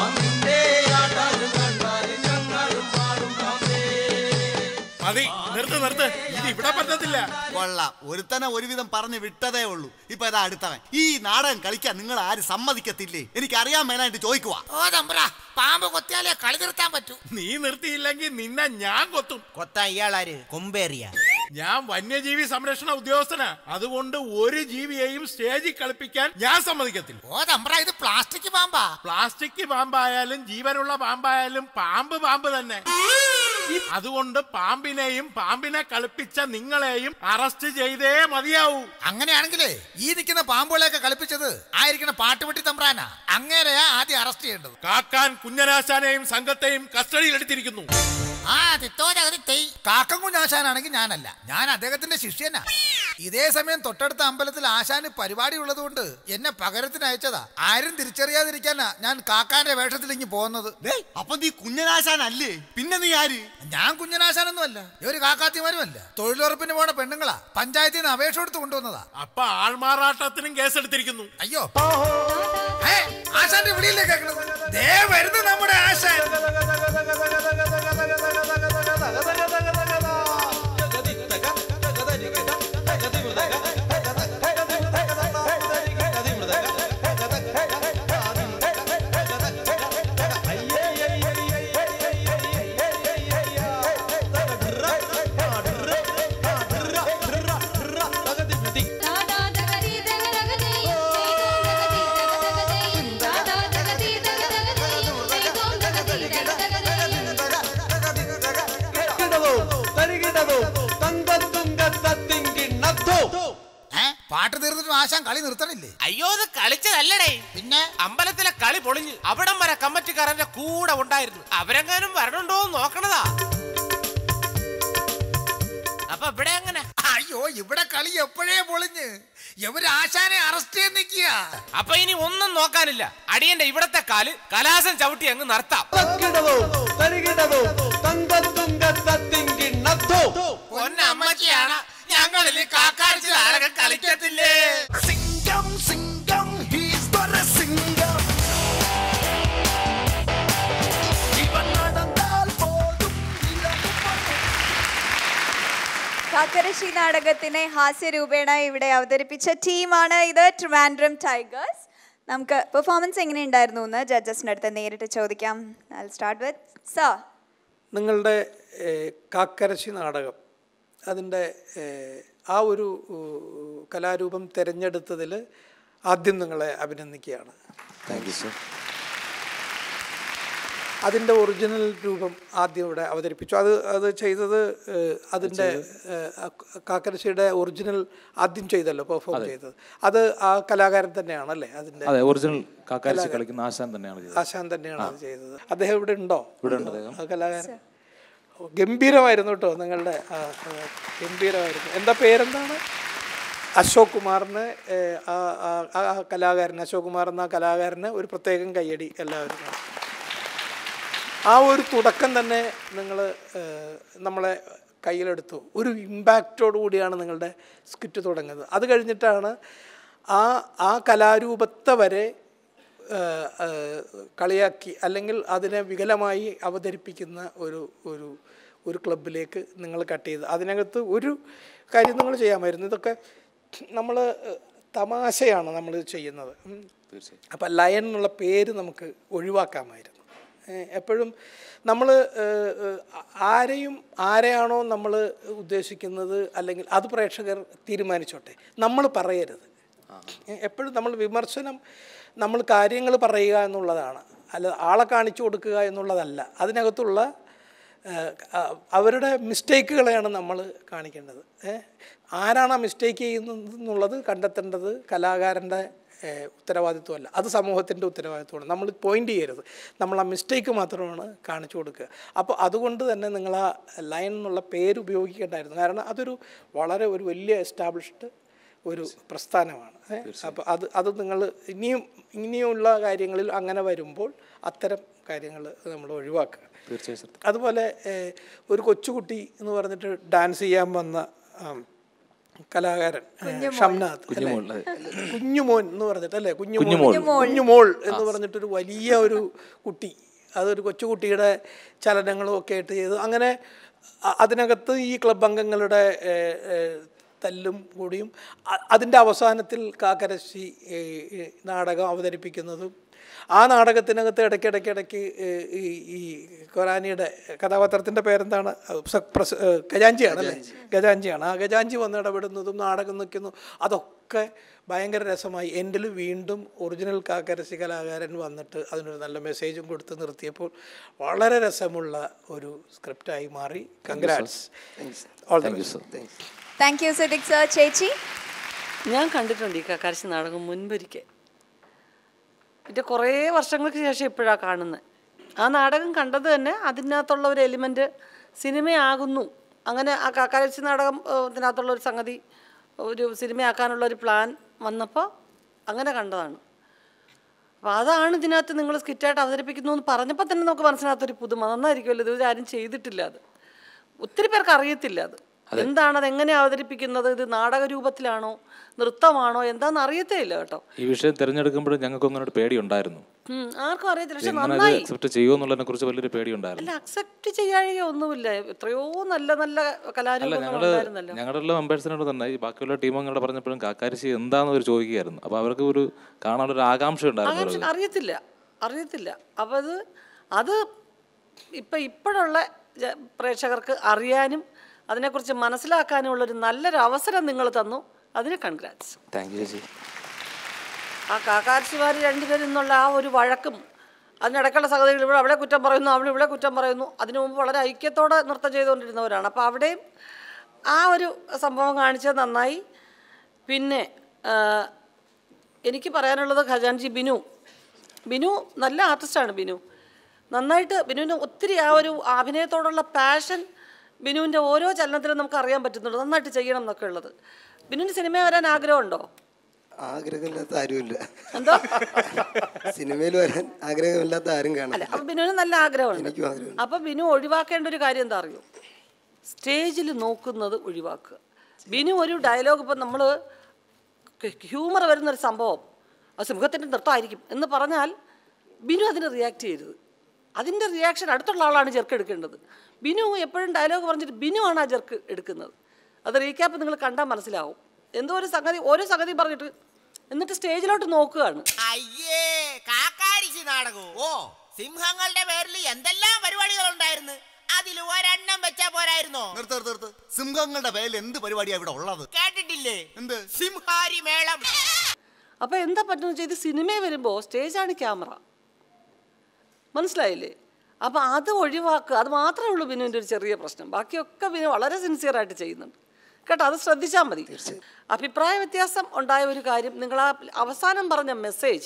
പാമ്പിന്റെ ആട്ടം കണ്ടാല് ഞങ്ങളും ആടും പാമ്പേ മതി നിർത്ത് നിർത്ത് ഇത് ഇവിടെ പറ്റത്തില്ല കൊള്ളാം ഒരുത്തനെ ഒരുവിധം പറഞ്ഞു വിട്ടതേ ഉള്ളൂ ഇപ്പൊ ഇതാ അടുത്തവൻ ഈ നാടകം കളിക്കാൻ നിങ്ങൾ ആരും സമ്മതിക്കത്തില്ലേ എനിക്ക് അറിയാൻ മേലായിട്ട് ചോദിക്കുക ഓ തമ്പ്ര പാമ്പ് കൊത്തിയാലേ കളി നിർത്താൻ പറ്റൂ നീ നിർത്തിയില്ലെങ്കിൽ നിന്നെ ഞാൻ കൊത്തും കൊത്താൻ ഇയാളാര് കൊമ്പേറിയ ഞാൻ വന്യജീവി സംരക്ഷണ ഉദ്യോഗസ്ഥനാ അതുകൊണ്ട് ഒരു ജീവിയെയും സ്റ്റേജിൽ കളിപ്പിക്കാൻ ഞാൻ സമ്മതിക്കത്തില്ല ഓ തമ്പ്ര ഇത് പ്ലാസ്റ്റിക് പാമ്പാ പ്ലാസ്റ്റിക് പാമ്പായാലും ജീവനുള്ള പാമ്പായാലും പാമ്പ് പാമ്പ് തന്നെ അതുകൊണ്ട് പാമ്പിനെയും പാമ്പിനെ കളിപ്പിച്ച നിങ്ങളെയും അറസ്റ്റ് ചെയ്തേ മതിയാവൂ അങ്ങനെയാണെങ്കിലേ ഈ നിൽക്കുന്ന പാമ്പുകളെയൊക്കെ കളിപ്പിച്ചത് ആയിരിക്കണ പാട്ടുപെട്ടി തമ്പ്രാനാ അങ്ങേരെയാ ആദ്യം അറസ്റ്റ് ചെയ്യേണ്ടത് കാക്കാൻ കുഞ്ഞനാശാനെയും സംഘത്തെയും കസ്റ്റഡിയിൽ എടുത്തിരിക്കുന്നു ആ തിത്തോരകതി തെയ് കാക്കം കുഞ്ഞാശാനാണെങ്കിൽ ഞാനല്ല ഞാൻ അദ്ദേഹത്തിന്റെ ശിഷ്യനാ ഇതേ സമയം തൊട്ടടുത്ത അമ്പലത്തിൽ ആശാന് പരിപാടി ഉള്ളതുകൊണ്ട് എന്നെ പകരത്തിന് അയച്ചതാ ആരും തിരിച്ചറിയാതിരിക്കാനാ ഞാൻ കാക്കാന്റെ വേഷത്തിലേക്ക് പോകുന്നത് അപ്പൊ നീ കുഞ്ഞനാശാനല്ലേ പിന്നെ നീ ആര് ഞാൻ കുഞ്ഞനാശാനൊന്നും അല്ല ഒരു കാക്കാത്തിമാരും അല്ല തൊഴിലുറപ്പിന് പോണ പെണ്ണുങ്ങളാ പഞ്ചായത്തിൽ നിന്ന് അപേക്ഷ കൊടുത്ത് കൊണ്ടുവന്നതാ അപ്പൊ ആൾമാറാട്ടത്തിനും കേസെടുത്തിരിക്കുന്നു അയ്യോ ഏ, ആശാന്റെ വിളിയില്ലേ കേൾക്കണത് ദേ വരുന്നു നമ്മുടെ ആശാൻ ഏ, പാട്ട് തീർന്നിട്ടും ആശാൻ കളി നിർത്തണില്ലേ അയ്യോ ഇത് കളിച്ചതല്ലടേ പിന്നെ അമ്പലത്തിലെ കളി പൊളിഞ്ഞു അവിടം വരെ കമ്മറ്റിക്കാരന്റെ കൂടെ ഉണ്ടായിരുന്നു അവരെങ്ങാനും വരണുണ്ടോ എന്ന് നോക്കണതാ അപ്പൊ ഇവിടെ എങ്ങനെ അയ്യോ ഇവിടെ കളി എപ്പോഴേ പൊളിഞ്ഞ് ഇവര് ആശാനെ അറസ്റ്റ് ചെയ്യാൻ നിൽക്കുക അപ്പൊ ഇനി ഒന്നും നോക്കാനില്ല അടിയന്റെ ഇവിടത്തെ കാല് കലാസം ചവിട്ടി അങ്ങ് നിർത്താം പൊന്നമ്മച്ചിയാണ് ഞങ്ങളിൽ കാക്കാരിച്ച് ആരൊക്കെ കളിക്കത്തില്ലേ സിംഗം സിംഗം ഹീസ് സിംഗം ഇവൻ നടന്നാൽ പോലും കാക്കരശി നാടകത്തിനെ ഹാസ്യരൂപേണ ഇവിടെ അവതരിപ്പിച്ച ടീമാണ് ഇത് ട്രിവാൻഡ്രം ടൈഗേഴ്സ് നമുക്ക് പെർഫോമൻസ് എങ്ങനെ ഉണ്ടായിരുന്നു എന്ന് ജഡ്ജസിൻ്റെ അടുത്ത് നേരിട്ട് ചോദിക്കാം സ്റ്റാർട്ട് വിത്ത് സർ നിങ്ങളുടെ ഏഹ്, കാക്കരശി നാടകം അതിൻ്റെ ഏഹ്, ആ ഒരു ഏഹ്, കലാരൂപം തിരഞ്ഞെടുത്തതിൽ ആദ്യം നിങ്ങളെ അഭിനന്ദിക്കുകയാണ് താങ്ക് യു സർ അതിൻ്റെ ഒറിജിനൽ രൂപം ആദ്യം ഇവിടെ അവതരിപ്പിച്ചു അത് അത് ചെയ്തത് ഏഹ്, അതിൻ്റെ ഏഹ്, ആ കാക്കരശിയുടെ ഒറിജിനൽ ആദ്യം ചെയ്തല്ലോ പെർഫോം അതെ. ചെയ്തത് അത് ആ കലാകാരൻ തന്നെയാണല്ലേ അതിൻ്റെ അതെ ഒറിജിനൽ കാക്കാരിച്ച് കലാകാരൻ. കളിക്കുന്ന ആശാൻ തന്നെയാണ് ചെയ്തത് ആശാൻ തന്നെയാണ് അത് ചെയ്തത് അദ്ദേഹം ഇവിടെ ഉണ്ടോ ഇവിടെ ഉണ്ട് അദ്ദേഹം. ആ കലാകാരൻ ഓ, ഗംഭീരമായിരുന്നു കേട്ടോ നിങ്ങളുടെ ആ, ആ, ഗംഭീരമായിരുന്നു എന്താ പേരെന്താണ് അശോക് കുമാറിന് ഏഹ്, ആ ആ- ആ കലാകാരൻ അശോക് കുമാർ എന്ന ആ കലാകാരന് ഒരു പ്രത്യേകം കയ്യടി എല്ലാവരും ആ ഒരു തുടക്കം തന്നെ നിങ്ങൾ നമ്മളെ കയ്യിലെടുത്തു ഒരു ഇമ്പാക്റ്റോടു കൂടിയാണ് നിങ്ങളുടെ സ്കിറ്റ് തുടങ്ങുന്നത് അത് കഴിഞ്ഞിട്ടാണ് ആ ആ കലാരൂപത്തെ വരെ ഏഹ്, ഏഹ്, കളിയാക്കി അല്ലെങ്കിൽ അതിനെ വികലമായി അവതരിപ്പിക്കുന്ന ഒരു ഒരു ഒരു ക്ലബിലേക്ക് നിങ്ങൾ കട്ട് ചെയ്ത് അതിനകത്ത് ഒരു കാര്യം നിങ്ങൾ ചെയ്യാമായിരുന്നു ഇതൊക്കെ നമ്മൾ തമാശയാണ് നമ്മൾ ചെയ്യുന്നത് ഉം. അപ്പം ലയൻ എന്നുള്ള പേര് നമുക്ക് ഒഴിവാക്കാമായിരുന്നു ഏഹ് എപ്പോഴും നമ്മൾ ആരെയും ആരെയാണോ നമ്മൾ ഉദ്ദേശിക്കുന്നത് അല്ലെങ്കിൽ അത് പ്രേക്ഷകർ തീരുമാനിച്ചോട്ടെ നമ്മൾ പറയരുത് ഏഹ് എപ്പോഴും നമ്മൾ വിമർശനം നമ്മൾ കാര്യങ്ങൾ പറയുക എന്നുള്ളതാണ് അല്ല ആളെ കാണിച്ചു കൊടുക്കുക എന്നുള്ളതല്ല അതിനകത്തുള്ള ഏഹ്, അ- അവരുടെ മിസ്റ്റേക്കുകളെയാണ് നമ്മൾ കാണിക്കേണ്ടത് ഏഹ് ആരാണ് ആ മിസ്റ്റേക്ക് ചെയ്യുന്നത് എന്നുള്ളത് കണ്ടെത്തേണ്ടത് കലാകാരൻ്റെ ഏഹ്, ഉത്തരവാദിത്വമല്ല അത് സമൂഹത്തിൻ്റെ ഉത്തരവാദിത്വമാണ് നമ്മൾ പോയിന്റ് ചെയ്യരുത് നമ്മൾ ആ മിസ്റ്റേക്ക് മാത്രമാണ് കാണിച്ചു കൊടുക്കുക അപ്പോൾ അതുകൊണ്ട് തന്നെ നിങ്ങൾ ആ ലൈൻ എന്നുള്ള പേര് ഉപയോഗിക്കേണ്ടായിരുന്നു കാരണം അതൊരു വളരെ ഒരു വലിയ എസ്റ്റാബ്ലിഷ്ഡ് ഒരു പ്രസ്ഥാനമാണ് അപ്പോൾ അത് അത് നിങ്ങൾ ഇനിയും ഇനിയുള്ള കാര്യങ്ങളിൽ അങ്ങനെ വരുമ്പോൾ അത്തരം കാര്യങ്ങൾ നമ്മൾ ഒഴിവാക്കുക തീർച്ചയായും അതുപോലെ ഏഹ്, ഒരു കൊച്ചുകുട്ടി എന്ന് പറഞ്ഞിട്ട് ഡാൻസ് ചെയ്യാൻ വന്ന ആം, കലാകാരൻ ഏഹ്, കുഞ്ഞുമോൻ. ഷംനാഥ് അല്ലേ? കുഞ്ഞുമോൾ, അതെ. കുഞ്ഞുമോൻ എന്ന് പറഞ്ഞിട്ട് അല്ലേ കുഞ്ഞുമോൻ കുഞ്ഞുമോൾ. കുഞ്ഞുമോൾ എന്ന് പറഞ്ഞിട്ടൊരു വലിയ ഒരു കുട്ടി അതൊരു കൊച്ചുകുട്ടിയുടെ ചലനങ്ങളും ഒക്കെ ആയിട്ട് ചെയ്തു അങ്ങനെ അ- അതിനകത്ത് ഈ ക്ലബ് അംഗങ്ങളുടെ ഏ, ഏ, തല്ലും കൂടിയും അ- അതിൻ്റെ അവസാനത്തിൽ കാക്കരശ്ശി ഏ, ഈ നാടകം അവതരിപ്പിക്കുന്നതും ആ നാടകത്തിനകത്ത് ഇടയ്ക്കിടയ്ക്കിടയ്ക്ക് ഈ ഈ ഖൊറാനിയുടെ കഥാപാത്രത്തിൻ്റെ പേരെന്താണ് സ- പ്രസ- ഏ, ഗജാഞ്ചിയാണ് അല്ലേ ഗജാഞ്ചിയാണ് ആ ഗജാഞ്ചി വന്ന് ഇടപെടുന്നതും നാടകം നിൽക്കുന്നു അതൊക്കെ ഭയങ്കര രസമായി എൻഡിൽ വീണ്ടും ഒറിജിനൽ കാക്കരശി കലാകാരൻ വന്നിട്ട് അതിനൊരു നല്ല മെസ്സേജും കൊടുത്ത് നിർത്തിയപ്പോൾ വളരെ രസമുള്ള ഒരു സ്ക്രിപ്റ്റായി മാറി congrats all the best thank you Siddique sir ചേച്ചി ഞാൻ കണ്ടിട്ടുണ്ട് ഈ കക്കാരശ്ശി നാടകം മുൻപൊരിക്കൽ പിന്നെ കുറേ വർഷങ്ങൾക്ക് ശേഷം ഇപ്പോഴാണ് കാണുന്നത് ആ നാടകം കണ്ടത് തന്നെ അതിനകത്തുള്ള ഒരു എലിമെൻ്റ് സിനിമയാകുന്നു അങ്ങനെ ആ കാക്കാരശ്ശി നാടകം ഏഹ്, ഇതിനകത്തുള്ള ഒരു സംഗതി ഒരു സിനിമയാക്കാനുള്ള ഒരു പ്ലാൻ വന്നപ്പോൾ അങ്ങനെ കണ്ടതാണ് അപ്പോൾ അതാണ് ഇതിനകത്ത് നിങ്ങൾ സ്കിറ്റായിട്ട് അവതരിപ്പിക്കുന്നു എന്ന് പറഞ്ഞപ്പോൾ തന്നെ നമുക്ക് മനസ്സിനകത്തൊരു പുതുമ നന്നായിരിക്കുമല്ലോ ഇത് ആരും ചെയ്തിട്ടില്ല അത് ഒത്തിരി പേർക്ക് അറിയത്തില്ല അത് എന്താണ് അത് എങ്ങനെ അവതരിപ്പിക്കുന്നത് ഇത് നാടക രൂപത്തിലാണോ നൃത്തമാണോ എന്താണെന്ന് അറിയത്തേ ഇല്ല കേട്ടോ ഈ വിഷയം തിരഞ്ഞെടുക്കുമ്പോഴും ഞങ്ങൾക്ക് അങ്ങനെ ഒരു പേടി ഉണ്ടായിരുന്നു ഉം, ആർക്കും അറിയത്തില്ല പക്ഷെ എങ്ങനെ അത് നന്നായി അക്സെപ്റ്റ് ചെയ്യുമെന്നുള്ളതിനെ കുറിച്ച് വലിയൊരു പേടി ഉണ്ടായിരുന്നു അല്ല അക്സെപ്റ്റ് ചെയ്യാഴിക ഒന്നുമില്ല എത്രയോ നല്ല നല്ല അല്ല കലാരൂപങ്ങൾ ഞങ്ങള് ഉണ്ടായിരുന്നല്ലോ ഞങ്ങളുടെ മെമ്പേഴ്സിനോട് തന്നെ ഈ ബാക്കിയുള്ള ടീം അംഗങ്ങളോട് പറഞ്ഞപ്പോഴും കാക്കാരിശി എന്താന്ന് അവർ ചോദിക്കുകയായിരുന്നു അപ്പൊ അവർക്ക് ഒരു കാണാനുള്ള ഒരു ആകാംക്ഷ ഉണ്ടായിരുന്നു ആകാംക്ഷ അവർക്ക്. അറിയത്തില്ല അറിയത്തില്ല അപ്പം അത് അത് ഇപ്പം ഇപ്പോഴുള്ള ജ- പ്രേക്ഷകർക്ക് അറിയാനും അതിനെക്കുറിച്ച് മനസ്സിലാക്കാനുമുള്ള ഒരു നല്ലൊരു അവസരം നിങ്ങൾ തന്നു അതിന് കൺഗ്രാറ്റ്സ് താങ്ക് യു ചേച്ചി ആ കാക്കാർശിമാർ രണ്ടുപേരും എന്നുള്ള ആ ഒരു വഴക്കും അതിനിടയ്ക്കുള്ള സഹോദരികൾ ഇവിടെ അവിടെ കുറ്റം പറയുന്നു അവിടെ ഇവിടെ കുറ്റം പറയുന്നു അതിനു മുമ്പ് വളരെ ഐക്യത്തോടെ നൃത്തം ചെയ്തുകൊണ്ടിരുന്നവരാണ് അപ്പോൾ അവിടെയും ആ ഒരു സംഭവം കാണിച്ചത് നന്നായി പിന്നെ ആ, എനിക്ക് പറയാനുള്ളത് ഖജാൻജി ബിനു ബിനു നല്ല ആർട്ടിസ്റ്റാണ് ബിനു നന്നായിട്ട് ബിനുവിന് ഒത്തിരി ആ ഒരു അഭിനയത്തോടുള്ള പാഷൻ ബിനുവിൻ്റെ ഓരോ ചലനത്തിലും നമുക്ക് അറിയാൻ പറ്റുന്നുണ്ട് നന്നായിട്ട് ചെയ്യണം എന്നൊക്കെ ഉള്ളത് ബിനുവിന് സിനിമ വരാൻ ആഗ്രഹമുണ്ടോ ആഗ്രഹമില്ലാത്ത ആരുമില്ല എന്തോ സിനിമയിൽ വരാൻ ആഗ്രഹമില്ലാത്ത ആരും അല്ല കാണില്ല അപ്പൊ ബിനുവിന് നല്ല ആഗ്രഹമുണ്ട് എനിക്കും ആഗ്രഹമുണ്ട് അപ്പൊ ബിനു ഒഴിവാക്കേണ്ട ഒരു കാര്യം എന്താ അറിയോ സ്റ്റേജിൽ നോക്കുന്നത് ഒഴിവാക്കുക ബിനു ഒരു ഡയലോഗ് ഇപ്പം നമ്മൾ ഹ്യൂമർ വരുന്നൊരു സംഭവം അത് സിംഹത്തിൻ്റെ നൃത്തമായിരിക്കും എന്ന് പറഞ്ഞാൽ ബിനു അതിന് റിയാക്ട് ചെയ്യരുത് അതിൻ്റെ റിയാക്ഷൻ അടുത്തുള്ള ആളാണ് ജെർക്ക് എടുക്കേണ്ടത് ബിനു എപ്പോഴും ഡയലോഗ് പറഞ്ഞിട്ട് ബിനു ആണ് ആ ജെർക്ക് എടുക്കുന്നത് അത് റീക്യാപ്പ് നിങ്ങൾ കണ്ടാൽ മനസ്സിലാവും എന്തോ ഒരു സംഗതി ഓരോ സംഗതി പറഞ്ഞിട്ട് എന്നിട്ട് സ്റ്റേജിലോട്ട് നോക്കുകയാണ് അയ്യേ കാക്കാരിശി നാടകവും ഓ സിംഹങ്ങളുടെ പേരിൽ എന്തെല്ലാം പരിപാടികൾ ഉണ്ടായിരുന്നു അതിൽ ഒരെണ്ണം വെച്ചാ പോരായിരുന്നോ നിർത്ത് നിർത്ത് നിർത്ത് സിംഹങ്ങളുടെ പേരിൽ എന്ത് പരിപാടിയാ ഇവിടെ ഉള്ളത് കേട്ടിട്ടില്ലേ എന്ത് സിംഹാരി മേളം അപ്പോൾ എന്താ പറ്റുന്നത് വെച്ചാൽ ഇത് സിനിമയിൽ വരുമ്പോൾ സ്റ്റേജാണ് ക്യാമറ മനസ്സിലായില്ലേ അപ്പോൾ അത് ഒഴിവാക്കുക അത് മാത്രമേ ഉള്ളൂ ബിനുവിൻ്റെ ഒരു ചെറിയ പ്രശ്നം ബാക്കിയൊക്കെ ബിനു വളരെ സിൻസിയറായിട്ട് ചെയ്യുന്നുണ്ട് കേട്ടോ അത് ശ്രദ്ധിച്ചാൽ മതി അഭിപ്രായ വ്യത്യാസം ഉണ്ടായ ഒരു കാര്യം നിങ്ങൾ ആ അവസാനം പറഞ്ഞ മെസ്സേജ്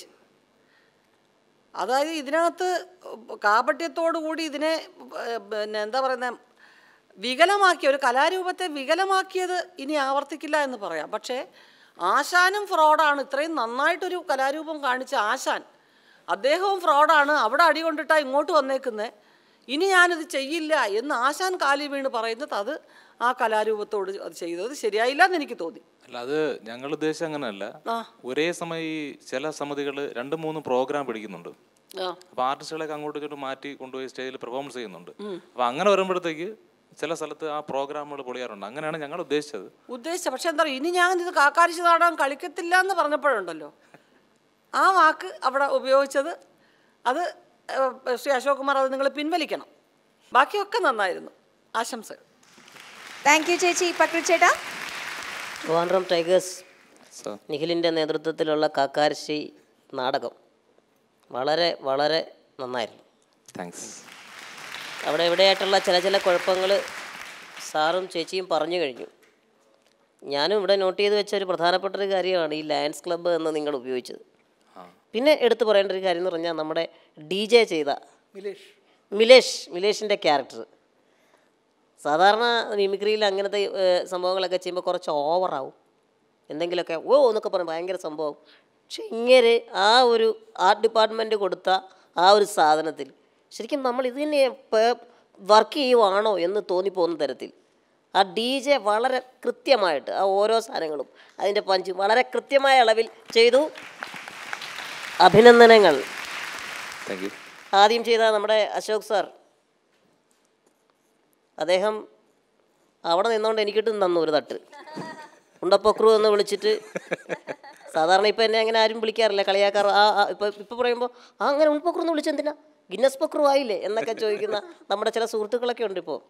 അതായത് ഇതിനകത്ത് കാപട്യത്തോടു കൂടി ഇതിനെ ഏർ, പിന്നെ എന്താ പറയുന്നത് വികലമാക്കിയ ഒരു കലാരൂപത്തെ വികലമാക്കിയത് ഇനി ആവർത്തിക്കില്ല എന്ന് പറയാം പക്ഷേ ആശാനും ഫ്രോഡാണ് ഇത്രയും നന്നായിട്ടൊരു കലാരൂപം കാണിച്ച ആശാൻ അദ്ദേഹവും ഫ്രോഡാണ് അവിടെ അടി കൊണ്ടിട്ടാ ഇങ്ങോട്ട് വന്നേക്കുന്നത് ഇനി ഞാനിത് ചെയ്യില്ല എന്ന് ആശാൻ കാലി വീണ് പറയുന്നത് അത് ആ കലാരൂപത്തോട് അത് ചെയ്തത് ശരിയായില്ല എന്ന് എനിക്ക് തോന്നി അല്ല അത് ഞങ്ങൾ ഉദ്ദേശിച്ച അങ്ങനെയല്ല ആ. ഒരേ സമയം ഈ ചില സമിതികൾ രണ്ട് മൂന്ന് പ്രോഗ്രാം പിടിക്കുന്നുണ്ട് ആ അപ്പൊ ആർട്ടിസ്റ്റുകളൊക്കെ അങ്ങോട്ടും ഇങ്ങോട്ടും മാറ്റി കൊണ്ടുപോയി സ്റ്റേജിൽ പെർഫോമൻസ് ചെയ്യുന്നുണ്ട് ഉം. അപ്പൊ അങ്ങനെ വരുമ്പോഴത്തേക്ക് ചില സ്ഥലത്ത് ആ പ്രോഗ്രാമുകൾ പൊളിയാറുണ്ട് അങ്ങനെയാണ് ഞങ്ങൾ ഉദ്ദേശിച്ചത് ഉദ്ദേശിച്ച പക്ഷെ എന്താ പറയുക ഇനി ഞാൻ ഇത് കാക്കാരിശ് നാടകം കളിക്കത്തില്ല എന്ന് പറഞ്ഞപ്പോഴുണ്ടല്ലോ ആ വാക്ക് അവിടെ ഉപയോഗിച്ചത് അത് ഏഹ്, ശ്രീ അശോക് കുമാർ അത് നിങ്ങൾ പിൻവലിക്കണം ബാക്കിയൊക്കെ നന്നായിരുന്നു ആശംസകൾ താങ്ക് യു ചേച്ചി പക്രു ചേട്ടാ ട്രിവാൻഡ്രം ടൈഗേഴ്സ് നിഖിലിൻ്റെ നേതൃത്വത്തിലുള്ള കാക്കാരശ്ശി നാടകം വളരെ വളരെ നന്നായിരുന്നു താങ്ക്സ് അവിടെ ഇവിടെയായിട്ടുള്ള ചില ചില കുഴപ്പങ്ങൾ സാറും ചേച്ചിയും പറഞ്ഞു കഴിഞ്ഞു ഞാനും ഇവിടെ നോട്ട് ചെയ്ത് വെച്ച ഒരു പ്രധാനപ്പെട്ട ഒരു കാര്യമാണ് ഈ ലയൺസ് ക്ലബ്ബ് എന്ന് നിങ്ങൾ ഉപയോഗിച്ചത് പിന്നെ എടുത്തു പറയേണ്ട ഒരു കാര്യം എന്ന് പറഞ്ഞാൽ നമ്മുടെ ഡി ജെ ചെയ്ത മിലേഷ് മിലേഷ് മിലേഷിൻ്റെ ക്യാരക്ടർ സാധാരണ മിമിക്രിയിൽ അങ്ങനത്തെ ഏഹ്, സംഭവങ്ങളൊക്കെ ചെയ്യുമ്പോൾ കുറച്ച് ഓവറാവും എന്തെങ്കിലുമൊക്കെ ഓ എന്നൊക്കെ പറഞ്ഞ് ഭയങ്കര സംഭവം പക്ഷെ ഇങ്ങനെ ആ ഒരു ആർട്ട് ഡിപ്പാർട്ട്മെൻറ്റ് കൊടുത്ത ആ ഒരു സാധനത്തിൽ ശരിക്കും നമ്മൾ ഇത് തന്നെ വർക്ക് ചെയ്യുവാണോ എന്ന് തോന്നിപ്പോകുന്ന തരത്തിൽ ആ ഡി ജെ വളരെ കൃത്യമായിട്ട് ആ ഓരോ സാധനങ്ങളും അതിൻ്റെ പഞ്ച് വളരെ കൃത്യമായ അളവിൽ ചെയ്തു അഭിനന്ദനങ്ങൾ താങ്ക് യു ആദ്യം ചെയ്ത നമ്മുടെ അശോക് സാർ അദ്ദേഹം അവിടെ നിന്നുകൊണ്ട് എനിക്കിട്ട് തന്നു ഒരു തട്ട് ഉണ്ടപ്പൊക്രു എന്ന് വിളിച്ചിട്ട് സാധാരണ ഇപ്പം എന്നെ അങ്ങനെ ആരും വിളിക്കാറില്ല കളിയാക്കാറ് ആ ആ, ഇപ്പം ഇപ്പം പറയുമ്പോൾ ആ അങ്ങനെ ഉൾപ്പൊക്രു എന്ന് വിളിച്ചെന്തിനാ ഗിന്നസ് പൊക്രു ആയില്ലേ എന്നൊക്കെ ചോദിക്കുന്ന നമ്മുടെ ചില സുഹൃത്തുക്കളൊക്കെ ഉണ്ട് ഇപ്പോൾ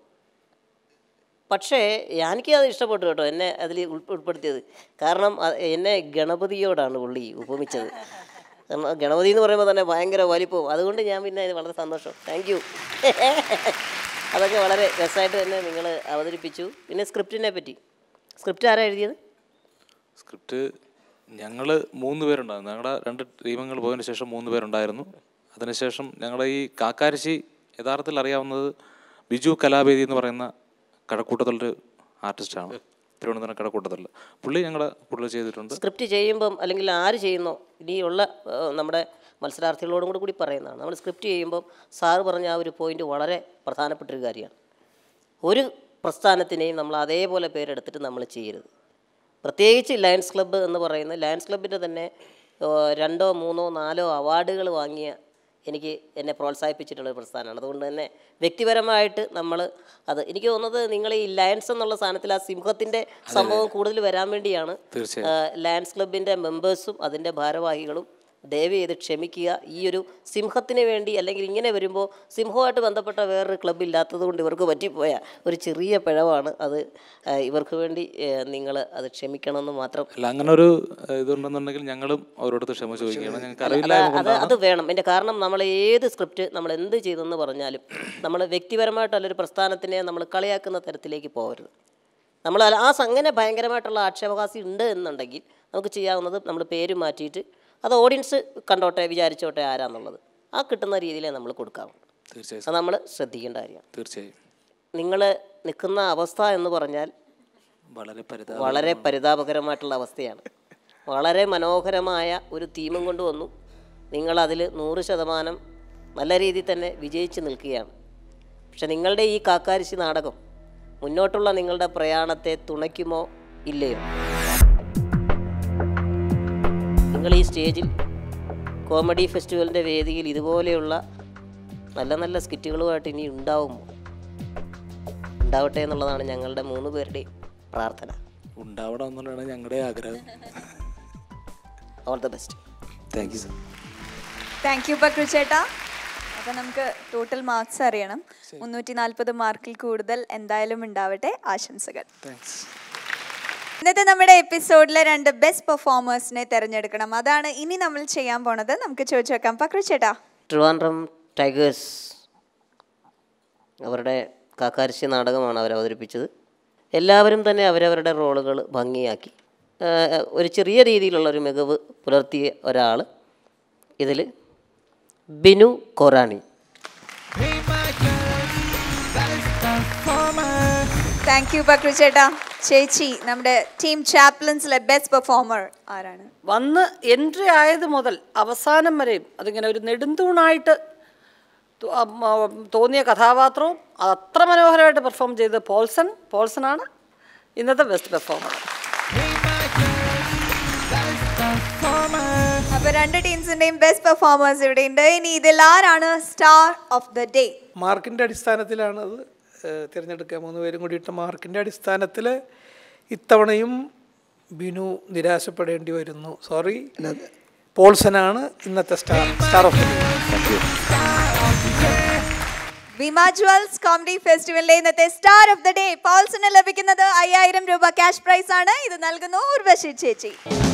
പക്ഷേ എനിക്ക് അത് ഇഷ്ടപ്പെട്ടു കേട്ടോ എന്നെ അതിൽ ഉൾപ്പെടുത്തിയത് കാരണം അ- എന്നെ ഗണപതിയോടാണ് പുള്ളി ഉപമിച്ചത് കാരണം ഗണപതി എന്ന് പറയുമ്പോൾ തന്നെ ഭയങ്കര വലിപ്പവും അതുകൊണ്ട് ഞാൻ പിന്നെ ഇത് വളരെ സന്തോഷം താങ്ക് യു അതൊക്കെ വളരെ രസമായിട്ട് തന്നെ നിങ്ങൾ അവതരിപ്പിച്ചു പിന്നെ സ്ക്രിപ്റ്റിനെ പറ്റി സ്ക്രിപ്റ്റ് ആരാ എഴുതിയത് സ്ക്രിപ്റ്റ് ഞങ്ങൾ മൂന്ന് പേരുണ്ടായിരുന്നു ഞങ്ങളുടെ രണ്ട് ടീമങ്ങൾ പോയതിന് ശേഷം മൂന്ന് പേരുണ്ടായിരുന്നു അതിനുശേഷം ഞങ്ങളുടെ ഈ കാക്കാരശ്ശി യഥാർത്ഥത്തിൽ അറിയാവുന്നത് ബിജു കലാവേദി എന്ന് പറയുന്ന കടക്കൂട്ടത്തിലൊരു ആർട്ടിസ്റ്റാണ് തിരുവനന്തപുരം കടക്കൂട്ടത്തിൽ പുള്ളി ഞങ്ങളുടെ കൂടുതൽ ചെയ്തിട്ടുണ്ട് സ്ക്രിപ്റ്റ് ചെയ്യുമ്പം അല്ലെങ്കിൽ ആര് ചെയ്യുന്നോ ഇനിയുള്ള ആ, നമ്മുടെ മത്സരാർത്ഥികളോടും കൂടി കൂടി പറയുന്നതാണ് നമ്മൾ സ്ക്രിപ്റ്റ് ചെയ്യുമ്പം സാറ് പറഞ്ഞ ആ ഒരു പോയിന്റ് വളരെ പ്രധാനപ്പെട്ട ഒരു കാര്യമാണ് ഒരു പ്രസ്ഥാനത്തിനെയും നമ്മൾ അതേപോലെ പേരെടുത്തിട്ട് നമ്മൾ ചെയ്യരുത് പ്രത്യേകിച്ച് ലയൺസ് ക്ലബ്ബ് എന്ന് പറയുന്ന ലയൺസ് ക്ലബിൻ്റെ തന്നെ ഓ, രണ്ടോ മൂന്നോ നാലോ അവാർഡുകൾ വാങ്ങിയ എനിക്ക് എന്നെ പ്രോത്സാഹിപ്പിച്ചിട്ടുള്ള ഒരു പ്രസ്ഥാനമാണ് അതുകൊണ്ട് തന്നെ വ്യക്തിപരമായിട്ട് നമ്മൾ അത് എനിക്ക് തോന്നുന്നത് നിങ്ങൾ ഈ ലയൺസ് എന്നുള്ള സാധനത്തിൽ ആ സിംഹത്തിൻ്റെ സംഭവം കൂടുതൽ വരാൻ വേണ്ടിയാണ് തീർച്ചയായും. ആ, ലയൺസ് ക്ലബിൻ്റെ മെമ്പേഴ്സും അതിൻ്റെ ഭാരവാഹികളും ദയവ് ചെയ്ത് ക്ഷമിക്കുക ഈ ഒരു സിംഹത്തിന് വേണ്ടി അല്ലെങ്കിൽ ഇങ്ങനെ വരുമ്പോൾ സിംഹവുമായിട്ട് ബന്ധപ്പെട്ട വേറൊരു ക്ലബ്ബ് ഇല്ലാത്തത് കൊണ്ട് ഇവർക്ക് പറ്റിപ്പോയ ഒരു ചെറിയ പിഴവാണ് അത് ആ, ഇവർക്ക് വേണ്ടി നിങ്ങൾ അത് ക്ഷമിക്കണമെന്ന് മാത്രം അല്ല അങ്ങനെ ഒരു ഏഹ്, ഇതുണ്ടെന്നുണ്ടെങ്കിൽ ഞങ്ങളും അവരോട് ക്ഷമ ചോദിക്കുകയാണ് ഞങ്ങൾക്ക് അല്ല, അറിയില്ലായ്മ അത് അത് കൊണ്ടാണ് അത് വേണം എൻ്റെ കാരണം നമ്മൾ ഏത് സ്ക്രിപ്റ്റ് നമ്മൾ എന്ത് ചെയ്തെന്ന് പറഞ്ഞാലും നമ്മൾ വ്യക്തിപരമായിട്ടുള്ളൊരു പ്രസ്ഥാനത്തിനെ നമ്മൾ കളിയാക്കുന്ന തരത്തിലേക്ക് പോകരുത് നമ്മൾ അല്ല- ആ സ- അങ്ങനെ ഭയങ്കരമായിട്ടുള്ള ആക്ഷേപഹാസി ഉണ്ട് എന്നുണ്ടെങ്കിൽ നമുക്ക് ചെയ്യാവുന്നത് നമ്മൾ പേര് മാറ്റിയിട്ട് അത് ഓഡിയൻസ് കണ്ടോട്ടെ വിചാരിച്ചോട്ടെ ആരാന്നുള്ളത് ആ കിട്ടുന്ന രീതിയിലേ നമ്മൾ കൊടുക്കാവുള്ളൂ തീർച്ചയായും അത് നമ്മൾ ശ്രദ്ധിക്കേണ്ട കാര്യമാണ് തീർച്ചയായും നിങ്ങൾ നിൽക്കുന്ന അവസ്ഥ എന്ന് പറഞ്ഞാൽ വളരെ പരിതാപ വളരെ പരിതാപകരമായിട്ടുള്ള അവസ്ഥയാണ് വളരെ മനോഹരമായ ഒരു തീമും കൊണ്ടുവന്നു നിങ്ങളതിൽ നൂറ് ശതമാനം നല്ല രീതിയിൽ തന്നെ വിജയിച്ച് നിൽക്കുകയാണ് പക്ഷെ നിങ്ങളുടെ ഈ കാക്കാരിശി നാടകം മുന്നോട്ടുള്ള നിങ്ങളുടെ പ്രയാണത്തെ തുണയ്ക്കുമോ ഇല്ലയോ നിങ്ങൾ ഈ സ്റ്റേജിൽ കോമഡി ഫെസ്റ്റിവലിൻ്റെ വേദിയിൽ ഇതുപോലെയുള്ള നല്ല നല്ല സ്കിറ്റുകളുമായിട്ട് ഇനി ഉണ്ടാവുമോ ഉണ്ടാവട്ടെ എന്നുള്ളതാണ് ഞങ്ങളുടെ മൂന്ന് പേരുടെയും പ്രാർത്ഥന ഉണ്ടാവണം എന്നുള്ളതാണ് ഞങ്ങളുടെ ആഗ്രഹം all the best thank you sir thank you Pakru ചേട്ടാ അപ്പൊ നമുക്ക് ടോട്ടൽ മാർക്സ് അറിയണം മുന്നൂറ്റി നാൽപ്പത് മാർക്കിൽ കൂടുതൽ എന്തായാലും ഉണ്ടാവട്ടെ ആശംസകൾ താങ്ക്സ് ഇന്നത്തെ നമ്മുടെ എപ്പിസോഡിലെ രണ്ട് ബെസ്റ്റ് പെർഫോമേഴ്സിനെ തിരഞ്ഞെടുക്കണം അതാണ് ഇനി നമ്മൾ ചെയ്യാൻ പോണത് നമുക്ക് ചോദിച്ചു വെക്കാം പക്രു ചേട്ടാ ട്രിവാൻഡ്രം ടൈഗേഴ്സ് അവരുടെ കാക്കാരശ്ശി നാടകമാണ് അവർ അവതരിപ്പിച്ചത് എല്ലാവരും തന്നെ അവരവരുടെ റോളുകൾ ഭംഗിയാക്കി ഏഹ് ഒരു ചെറിയ രീതിയിലുള്ള ഒരു മികവ് പുലർത്തിയ ഒരാൾ ഇതിൽ ബിനു കൊറാണി താങ്ക് യു പക്രു ചേട്ടാ ചേച്ചി നമ്മുടെ ടീം ചാപ്ലൻസിലെ ബെസ്റ്റ് പെർഫോമർ ആരാണ് വന്ന് എൻട്രി ആയത് മുതൽ അവസാനം വരെയും അതിങ്ങനെ ഒരു നെടുന്തൂണായിട്ട് തോ- ആ, മ, തോന്നിയ കഥാപാത്രവും അത്ര മനോഹരമായിട്ട് പെർഫോം ചെയ്തത് പോൾസൺ പോൾസണാണ് ഇന്നത്തെ ബെസ്റ്റ് പെർഫോമർ അപ്പൊ രണ്ട് ടീംസിന്റെയും ബെസ്റ്റ് പെർഫോമേഴ്സ് ഇവിടെ ഉണ്ട് ഇനി ഇതിൽ ആരാണ് സ്റ്റാർ ഓഫ് ദ ഡേ മാർക്കിൻ്റെ അടിസ്ഥാനത്തിലാണ് അത് ഏഹ്, തിരഞ്ഞെടുക്കുക മൂന്ന് പേരും കൂടി ഇട്ട മാർക്കിൻ്റെ അടിസ്ഥാനത്തിൽ ഇത്തവണയും ബിനു നിരാശപ്പെടേണ്ടി വരുന്നു സോറി പോൾസനാണ് ഇന്നത്തെ star star of Vima jewels comedy ഫെസ്റ്റിവലിലെ ഇന്നത്തെ സ്റ്റാർ ഓഫ് ദ ഡേ പോൾസിന് ലഭിക്കുന്നത് അയ്യായിരം രൂപ ക്യാഷ് പ്രൈസ് ആണ് ഇത് നൽകുന്നു ഉർവശി ചേച്ചി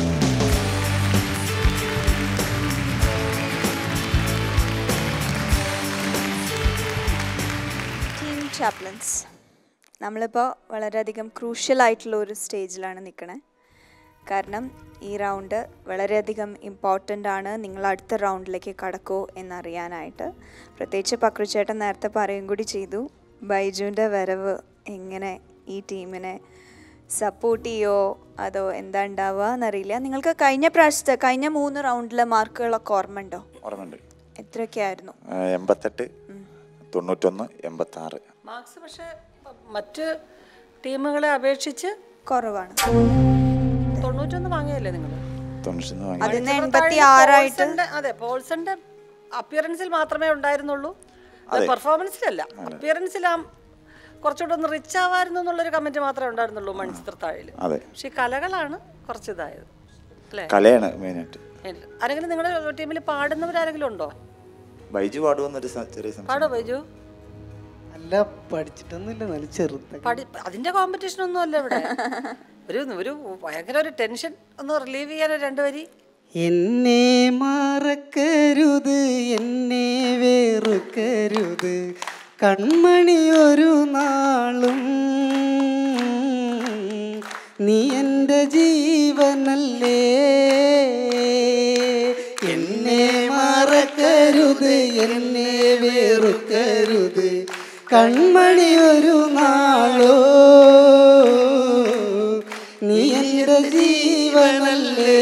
ടീം ചാപ്ലൻസ് നമ്മളിപ്പോൾ വളരെയധികം ക്രൂഷ്യൽ ആയിട്ടുള്ള ഒരു സ്റ്റേജിലാണ് നിൽക്കണേ കാരണം ഈ റൗണ്ട് വളരെയധികം ഇമ്പോർട്ടൻ്റ് ആണ് നിങ്ങൾ അടുത്ത റൗണ്ടിലേക്ക് കടക്കോ എന്നറിയാനായിട്ട് പ്രത്യേകിച്ച് പക്രുചേട്ടൻ നേരത്തെ പറയും കൂടി ചെയ്തു ബൈജുവിൻ്റെ വരവ് എങ്ങനെ ഈ ടീമിനെ സപ്പോർട്ട് ചെയ്യോ അതോ എന്താ ഉണ്ടാവുക എന്നറിയില്ല നിങ്ങൾക്ക് കഴിഞ്ഞ പ്രാവശ്യത്തെ കഴിഞ്ഞ മൂന്ന് റൗണ്ടിലെ മാർക്കുകളൊക്കെ ഓർമ്മയുണ്ടോ ഓർമ്മയുണ്ട് എത്രയൊക്കെയായിരുന്നു ആ, എൺപത്തെട്ട് തൊണ്ണൂറ്റൊന്ന് എൺപത്താറ് മാർക്സ് പക്ഷേ മറ്റ് ടീമുകളെ അപേക്ഷിച്ച് കുറവാണ് തൊണ്ണൂറ്റൊന്ന് വാങ്ങിയല്ലേ നിങ്ങൾ തൊണ്ണൂറ്റൊന്ന് വാങ്ങി അതിന്ന് എൺപത്തി ആറായിട്ട് അതെ പോൾസന്റെ അപ്പിയറൻസിൽ മാത്രമേ ഉണ്ടായിരുന്നുള്ളൂ അതെ. പെർഫോമൻസിലല്ല അപ്പിയറൻസിൽ ആ കുറച്ചുകൂടെ ഒന്ന് റിച്ച് ആവായിരുന്നു എന്നുള്ളൊരു കമന്റ് മാത്രമേ ഉണ്ടായിരുന്നുള്ളൂ മൺചിത്രത്താഴിൽ അതെ പക്ഷെ ഈ കലകളാണ് കുറച്ച് ഇതായത് അല്ലേ കലയാണ് മെയിനായിട്ട് ആരെങ്കിലും നിങ്ങളുടെ ടീമിൽ പാടുന്നവരാരെങ്കിലും ഉണ്ടോ ബൈജു പാടുമെന്നൊരു സ- ചെറിയ സംശയം പാടോ ബൈജു അല്ല പഠിച്ചിട്ടൊന്നുമില്ല നല്ല ചെറുത പഠി അതിന്റെ കോമ്പറ്റീഷൻ ഒന്നും അല്ല ഇവിടെ ഒരു ഒരു ഭയങ്കര ഒരു ടെൻഷൻ ഒന്ന് റിലീവ് ചെയ്യാൻ ഒരു രണ്ട് വരി എന്നെ മറക്കരുത് എന്നെ വേറുക്കരുത് കൺമണി ഒരു നാളും നീ എൻ്റെ ജീവനല്ലേ എന്നെ മറക്കരുത് എന്നെ വേറുക്കരുത് കൺമണി ഒരു നാളോ നീ എൻ്റെ ജീവനല്ലേ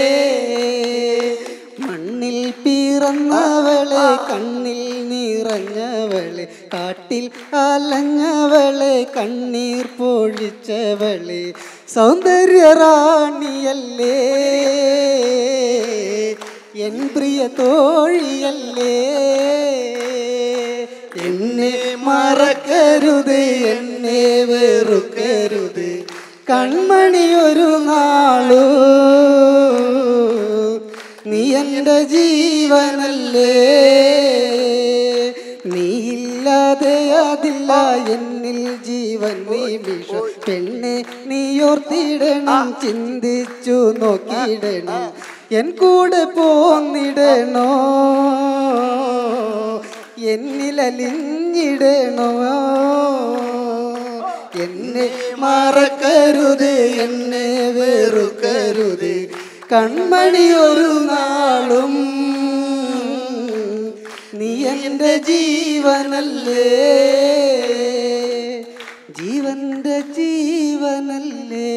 മണ്ണിൽ പിറന്നവളെ കണ്ണിൽ നിറഞ്ഞവളെ കാട്ടിൽ അലഞ്ഞവളെ കണ്ണീർ പൊഴിച്ചവളെ സൗന്ദര്യ റാണിയല്ലേ എൻ പ്രിയ തോഴിയല്ലേ എന്നെ മറക്കരുത് എന്നെ വെറുക്കരുത് കൺമണി ഒരു നാളു നീ എൻ്റെ ജീവനല്ലേ നീയില്ലാതെ അതില്ല എന്നിൽ ജീവൻ നിമിഷം പെണ്ണെ നീയോർത്തിടണം ചിന്തിച്ചു നോക്കിയിടണം എൻ കൂടെ പോന്നിടണോ എന്നിലലിഞ്ഞിടണോ എന്നെ മറക്കരുത് എന്നെ വെറുക്കരുത് കൺമണി ഒരു നാളും നീ എൻ്റെ ജീവനല്ലേ ജീവന്റെ ജീവനല്ലേ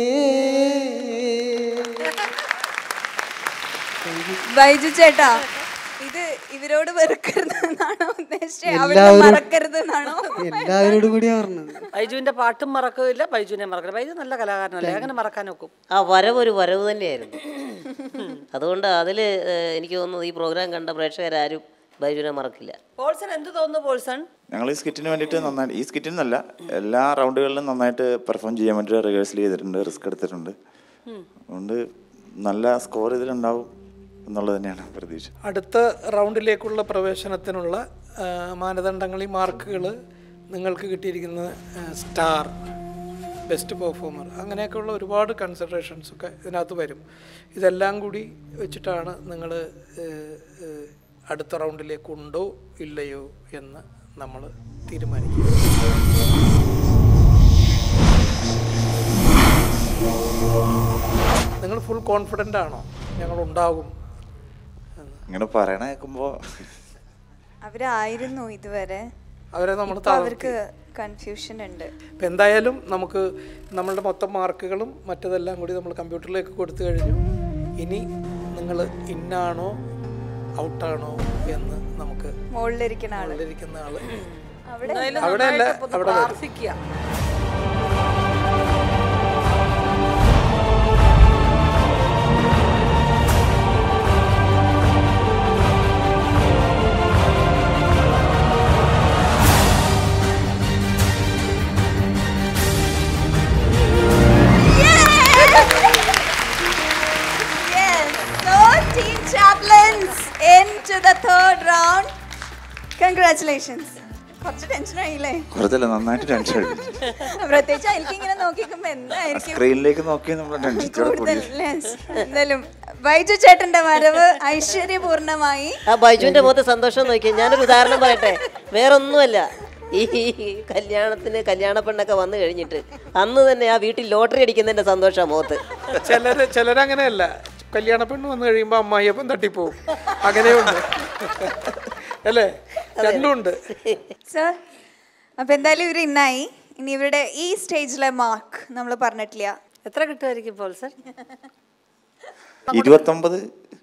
ബൈജു ചേട്ടാ ഇത് ഇവരോട് വെറുക്കരുത് എന്നാണോ ഉദ്ദേശിച്ചത് അവിടെ എല്ലാവരും- മറക്കരുത് എന്നാണോ എല്ലാവരോടും കൂടിയാ പറഞ്ഞത് ബൈജുവിന്റെ പാട്ടും മറക്കില്ല ബൈജുവിനെ മറക്കില്ല ബൈജു നല്ല കലാകാരനല്ലേ അങ്ങനെ മറക്കാൻ നോക്കും ആ വരവ് ഒരു വരവ് തന്നെയായിരുന്നു അതുകൊണ്ട് അതിൽ എനിക്ക് തോന്നുന്നു ഈ പ്രോഗ്രാം കണ്ട പ്രേക്ഷകരാരും ബൈജുവിനെ മറക്കില്ല പോൾസൺ എന്ത് തോന്നുന്നു പോൾസൺ ഞങ്ങൾ ഈ സ്കിറ്റിന് വേണ്ടിയിട്ട് നന്നായിട്ട് ഈ സ്കിറ്റിൽ നിന്നല്ല എല്ലാ റൗണ്ടുകളിലും നന്നായിട്ട് പെർഫോം ചെയ്യാൻ വേണ്ടി റിഹേഴ്സൽ ചെയ്തിട്ടുണ്ട് റിസ്ക് എടുത്തിട്ടുണ്ട് അതുകൊണ്ട് നല്ല സ്കോർ ഇതിലുണ്ടാവും എന്നുള്ളത് തന്നെയാണ് പ്രതീക്ഷ അടുത്ത റൗണ്ടിലേക്കുള്ള പ്രവേശനത്തിനുള്ള ആ, മാനദണ്ഡങ്ങൾ ഈ മാർക്കുകൾ നിങ്ങൾക്ക് കിട്ടിയിരിക്കുന്ന സ്റ്റാർ ബെസ്റ്റ് പെർഫോമർ അങ്ങനെയൊക്കെയുള്ള ഒരുപാട് കൺസിഡറേഷൻസ് ഒക്കെ ഇതിനകത്ത് വരും ഇതെല്ലാം കൂടി വെച്ചിട്ടാണ് നിങ്ങൾ അടുത്ത റൗണ്ടിലേക്ക് ഉണ്ടോ ഇല്ലയോ എന്ന് നമ്മൾ തീരുമാനിക്കും നിങ്ങൾ ഫുൾ കോൺഫിഡൻ്റ് ആണോ ഞങ്ങൾ ഉണ്ടാകും ഇങ്ങനെ പറയണ കേൾക്കുമ്പോൾ അവരായിരുന്നു ഇതുവരെ അവരെ നമ്മൾ ഇപ്പൊ അവർക്ക് കൺഫ്യൂഷൻ ഉണ്ട് ഇപ്പം എന്തായാലും നമുക്ക് നമ്മളുടെ മൊത്തം മാർക്കുകളും മറ്റതെല്ലാം കൂടി നമ്മൾ കമ്പ്യൂട്ടറിലേക്ക് കൊടുത്തു കഴിഞ്ഞു ഇനി നിങ്ങൾ ഇന്നാണോ ഔട്ടാണോ എന്ന് നമുക്ക് മുകളിലിരിക്കുന്ന ആള് മുകളിലിരിക്കുന്ന ആള് അവിടെ എന്തായാലും അവിടെ അല്ല, നന്നായിട്ട് ഒന്ന് അവിടെ വരും. പ്രാർത്ഥിക്കുക Yes, so team chaplains into the third round. Congratulations. കുറച്ച് ടെൻഷൻ ആയില്ലേ കുറച്ചല്ല നന്നായിട്ട് ടെൻഷൻ അടിച്ചു പ്രത്യേകിച്ച് എനിക്ക് ഇങ്ങനെ നോക്കിക്കുമ്പോ എന്തായിരിക്കും സ്ക്രീനിലേക്ക് നോക്കി നമ്മൾ ടെൻഷൻ കൂടുതൽ yes. എന്തായാലും ബൈജു ചേട്ടന്റെ വരവ് ഐശ്വര്യപൂർണമായി ആ ബൈജുവിന്റെ മുഖത്ത് സന്തോഷം നോക്കിയാൽ ഞാനൊരു ഉദാഹരണം പറയട്ടെ വേറൊന്നുമല്ല ഈ കല്യാണത്തിന് കല്യാണ പെണ്ണൊക്കെ വന്നു കഴിഞ്ഞിട്ട് അന്ന് തന്നെ ആ വീട്ടിൽ ലോട്ടറി അടിക്കുന്നതിന്റെ സന്തോഷം മുഖത്ത് ചിലര് ചിലരങ്ങനെയല്ല കല്യാണ പെണ്ണ് വന്നു കഴിയുമ്പോൾ അമ്മായിയപ്പം തട്ടിപ്പോവും അങ്ങനെയുണ്ട് അല്ലേ രണ്ടുമുണ്ട് സർ അപ്പൊ എന്തായാലും ഇവർ ഇന്നായി ഇനി ഇവരുടെ ഈ സ്റ്റേജിലെ മാർക്ക് നമ്മൾ പറഞ്ഞിട്ടില്ല എത്ര കിട്ടുമായിരിക്കും പോൾസൺ ഇരുപത്തൊമ്പത്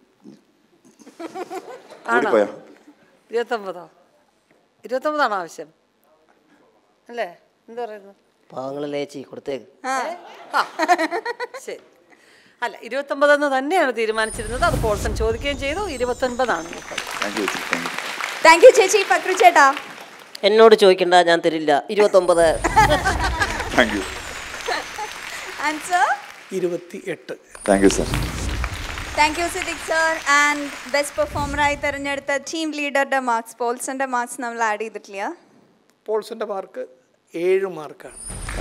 ആണോ കൂടിപ്പോയോ ഇരുപത്തൊമ്പതോ ഇരുപത്തൊമ്പതാണോ ആവശ്യം അല്ലേ എന്താ പറയുന്നത് പാവങ്ങളെ ചേച്ചി കൊടുത്തേക്ക് ആ, ശരി അല്ല ഇരുപത്തൊമ്പതെന്ന് തന്നെയാണ് തീരുമാനിച്ചിരുന്നത് അത് പോൾസൺ ചോദിക്കുകയും ചെയ്തു ഇരുപത്തൊൻപതാണ് ഇപ്പോൾ താങ്ക് യു ചേച്ചി താങ്ക് യു താങ്ക് യു ചേച്ചി പക്രു ചേട്ടാ എന്നോട് ചോദിക്കണ്ട ഞാൻ തരില്ല ഇരുപത്തൊമ്പത് താങ്ക് യു ആൻസർ ഇരുപത്തി എട്ട് thank you sir thank you Siddique sir and best പെർഫോമറായി തിരഞ്ഞെടുത്ത ടീം ലീഡറുടെ മാർക്സ് പോൾസന്റെ മാർക്സ് നമ്മൾ ആഡ് ചെയ്തിട്ടില്ല പോൾസിൻ്റെ മാർക്ക് ഏഴ് മാർക്കാണ്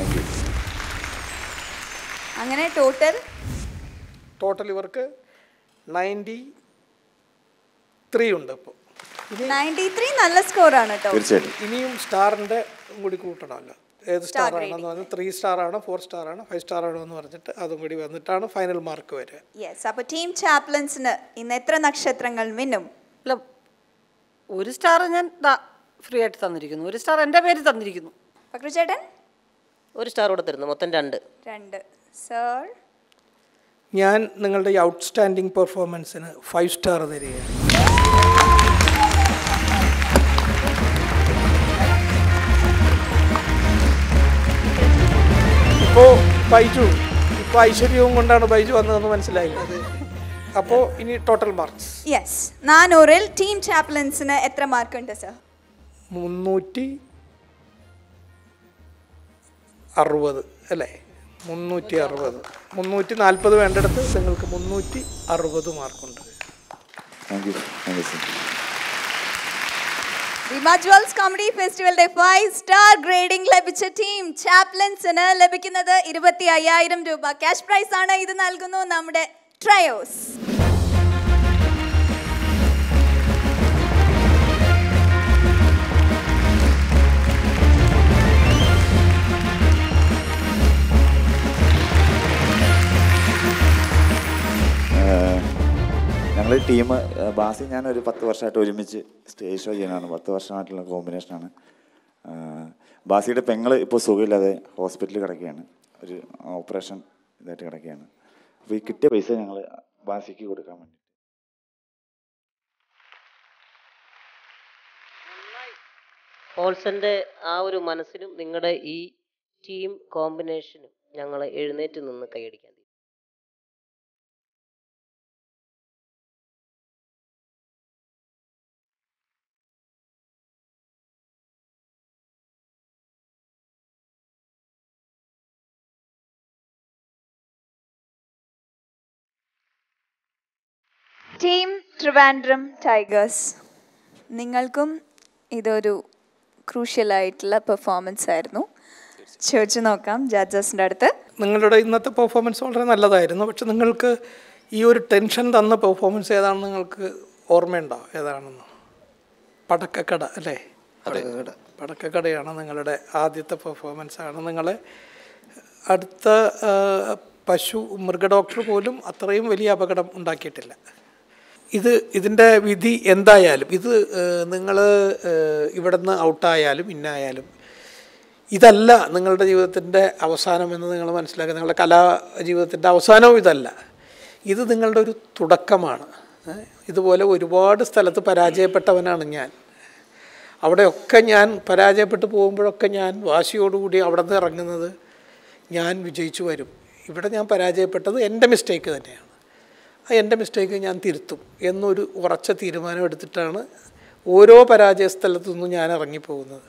അങ്ങനെ ടോട്ടൽ ടോട്ടൽ ഇവർക്ക് നയൻറ്റി ത്രീ ഉണ്ട് ഇപ്പോൾ നയൻറ്റി ത്രീ നല്ല സ്കോറാണ് കേട്ടോ തീർച്ചയായിട്ടും ഇനിയും സ്റ്റാറിൻ്റെ കൂടി കൂട്ടണമല്ലോ ഏത് Star സ്റ്റാർ ആണെന്ന് പറഞ്ഞാൽ ത്രീ സ്റ്റാർ ആണോ ഫോർ സ്റ്റാർ ആണോ ഫൈവ് സ്റ്റാർ ആണോ എന്ന് പറഞ്ഞിട്ട് അതും കൂടി വന്നിട്ടാണ് ഫൈനൽ മാർക്ക് വരിക യെസ് അപ്പോൾ ടീം ചാപ്ലൻസിന് ഇന്ന് എത്ര നക്ഷത്രങ്ങൾ മിന്നും അല്ല ഒരു സ്റ്റാർ ഞാൻ ഫ്രീ ആയിട്ട് തന്നിരിക്കുന്നു ഒരു സ്റ്റാർ എൻ്റെ പേര് തന്നിരിക്കുന്നു പക്രുചേട്ടൻ ഒരു സ്റ്റാർ കൂടെ തരുന്നു മൊത്തം രണ്ട് രണ്ട് സർ ഞാൻ നിങ്ങളുടെ ഈ ഔട്ട്സ്റ്റാൻഡിങ് പെർഫോമൻസിന് ഫൈവ് സ്റ്റാർ തരികയാണ് ഇപ്പോൾ ബൈജു ഇപ്പോൾ ഐശ്വര്യവും കൊണ്ടാണ് ബൈജു വന്നതെന്ന് മനസ്സിലായി അപ്പോൾ ഇനി ടോട്ടൽ മാർക്സ് യെസ് നാനൂറിൽ ടീം ചാപ്ലൻസിന് എത്ര മാർക്ക് ഉണ്ട് സർ മുന്നൂറ്റി അറുപത് അല്ലേ മുന്നൂറ്റി അറുപത് മുന്നൂറ്റി നാൽപ്പത് വേണ്ടിടത്ത് നിങ്ങൾക്ക് മുന്നൂറ്റി അറുപത് മാർക്കുണ്ട് thank you thank you sir Vima jewels comedy ഫെസ്റ്റിവലിന്റെ ഫൈവ് സ്റ്റാർ ഗ്രേഡിംഗ് ലഭിച്ച ടീം ചാപ്ലൻസിന് ലഭിക്കുന്നത് ഇരുപത്തി അയ്യായിരം രൂപ ക്യാഷ് പ്രൈസ് ആണ് ഇത് നൽകുന്നു നമ്മുടെ ട്രയോസ് ഞങ്ങൾ ടീം ബാസി ഞാൻ ഒരു പത്ത് വർഷമായിട്ട് ഒരുമിച്ച് സ്റ്റേജ് ഷോ ചെയ്യുന്നതാണ് പത്ത് വർഷമായിട്ടുള്ള കോമ്പിനേഷനാണ് ബാസിയുടെ പെങ്ങൾ ഇപ്പോൾ സുഖമില്ലാതെ ഹോസ്പിറ്റലിൽ കിടക്കുകയാണ് ഒരു ഓപ്പറേഷൻ ഇതായിട്ട് കിടക്കുകയാണ് അപ്പോൾ ഈ കിട്ടിയ പൈസ ഞങ്ങൾ ബാസിക്ക് കൊടുക്കാൻ വേണ്ടി പോൾസന്റെ ആ ഒരു മനസ്സിനും നിങ്ങളുടെ ഈ ടീം കോമ്പിനേഷനും ഞങ്ങൾ എഴുന്നേറ്റ് നിന്ന് കൈയടിക്കാൻ ടീം ട്രിവാൻഡ്രം ടൈഗേഴ്സ് നിങ്ങൾക്കും ഇതൊരു ക്രൂഷ്യൽ ആയിട്ടുള്ള പെർഫോമൻസ് ആയിരുന്നു ചോദിച്ചു നോക്കാം ജഡ്ജസിൻ്റെ അടുത്ത് നിങ്ങളുടെ ഇന്നത്തെ പെർഫോമൻസ് വളരെ നല്ലതായിരുന്നു പക്ഷെ നിങ്ങൾക്ക് ഈ ഒരു ടെൻഷൻ തന്ന പെർഫോമൻസ് ഏതാണെന്ന് നിങ്ങൾക്ക് ഓർമ്മയുണ്ടോ ഏതാണെന്ന് പടക്കക്കട അല്ലേ പടക്കക്കട. പടക്കക്കടയാണ് നിങ്ങളുടെ ആദ്യത്തെ പെർഫോമൻസ് ആണ് നിങ്ങളെ അടുത്ത ആ, പശു മൃഗ ഡോക്ടർ പോലും അത്രയും വലിയ അപകടം ഉണ്ടാക്കിയിട്ടില്ല ഇത് ഇതിൻ്റെ വിധി എന്തായാലും ഇത് നിങ്ങൾ ഇവിടുന്ന് ഔട്ടായാലും ഇന്നായാലും ഇതല്ല നിങ്ങളുടെ ജീവിതത്തിൻ്റെ അവസാനം എന്ന് നിങ്ങൾ മനസ്സിലാക്കുക നിങ്ങളുടെ കലാ ജീവിതത്തിൻ്റെ അവസാനവും ഇതല്ല ഇത് നിങ്ങളുടെ ഒരു തുടക്കമാണ് ഏ? ഇതുപോലെ ഒരുപാട് സ്ഥലത്ത് പരാജയപ്പെട്ടവനാണ് ഞാൻ അവിടെയൊക്കെ ഞാൻ പരാജയപ്പെട്ടു പോകുമ്പോഴൊക്കെ ഞാൻ വാശിയോടുകൂടി അവിടെ നിന്ന് ഇറങ്ങുന്നത് ഞാൻ വിജയിച്ചു വരും ഇവിടെ ഞാൻ പരാജയപ്പെട്ടത് എൻ്റെ മിസ്റ്റേക്ക് തന്നെയാണ് ആ എൻ്റെ മിസ്റ്റേക്ക് ഞാൻ തിരുത്തും എന്നൊരു ഉറച്ച തീരുമാനം എടുത്തിട്ടാണ് ഓരോ പരാജയ സ്ഥലത്തു നിന്നും ഞാൻ ഇറങ്ങിപ്പോകുന്നത്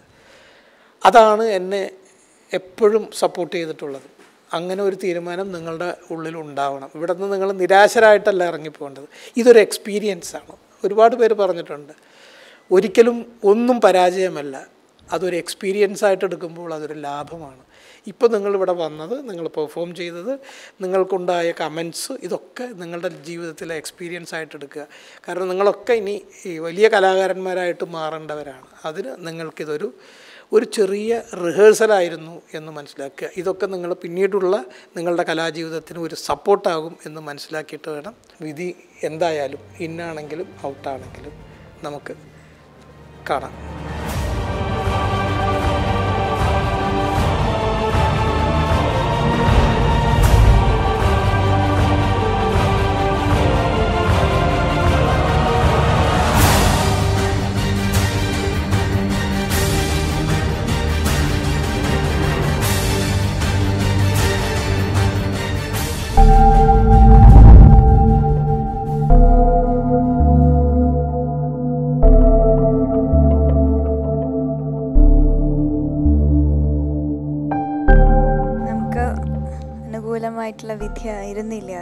അതാണ് എന്നെ എപ്പോഴും സപ്പോർട്ട് ചെയ്തിട്ടുള്ളത് അങ്ങനെ ഒരു തീരുമാനം നിങ്ങളുടെ ഉള്ളിൽ ഉണ്ടാവണം ഇവിടെ നിന്ന് നിങ്ങൾ നിരാശരായിട്ടല്ല ഇറങ്ങിപ്പോകേണ്ടത് ഇതൊരു എക്സ്പീരിയൻസ് ആണ് ഒരുപാട് പേര് പറഞ്ഞിട്ടുണ്ട് ഒരിക്കലും ഒന്നും പരാജയമല്ല അതൊരു എക്സ്പീരിയൻസ് ആയിട്ട് എടുക്കുമ്പോൾ അതൊരു ലാഭമാണ് ഇപ്പോൾ നിങ്ങളിവിടെ വന്നത് നിങ്ങൾ പെർഫോം ചെയ്തത് നിങ്ങൾക്കുണ്ടായ കമൻസ് ഇതൊക്കെ നിങ്ങളുടെ ജീവിതത്തിലെ എക്സ്പീരിയൻസ് ആയിട്ട് എടുക്കുക കാരണം നിങ്ങളൊക്കെ ഇനി ഈ വലിയ കലാകാരന്മാരായിട്ട് മാറേണ്ടവരാണ് അതിന് നിങ്ങൾക്കിതൊരു ഒരു ചെറിയ റിഹേഴ്സലായിരുന്നു എന്ന് മനസ്സിലാക്കുക ഇതൊക്കെ നിങ്ങൾ പിന്നീടുള്ള നിങ്ങളുടെ കലാജീവിതത്തിന് ഒരു സപ്പോർട്ടാകും എന്ന് മനസ്സിലാക്കിയിട്ട് വേണം വിധി എന്തായാലും ഇന്നാണെങ്കിലും ഔട്ടാണെങ്കിലും നമുക്ക് കാണാം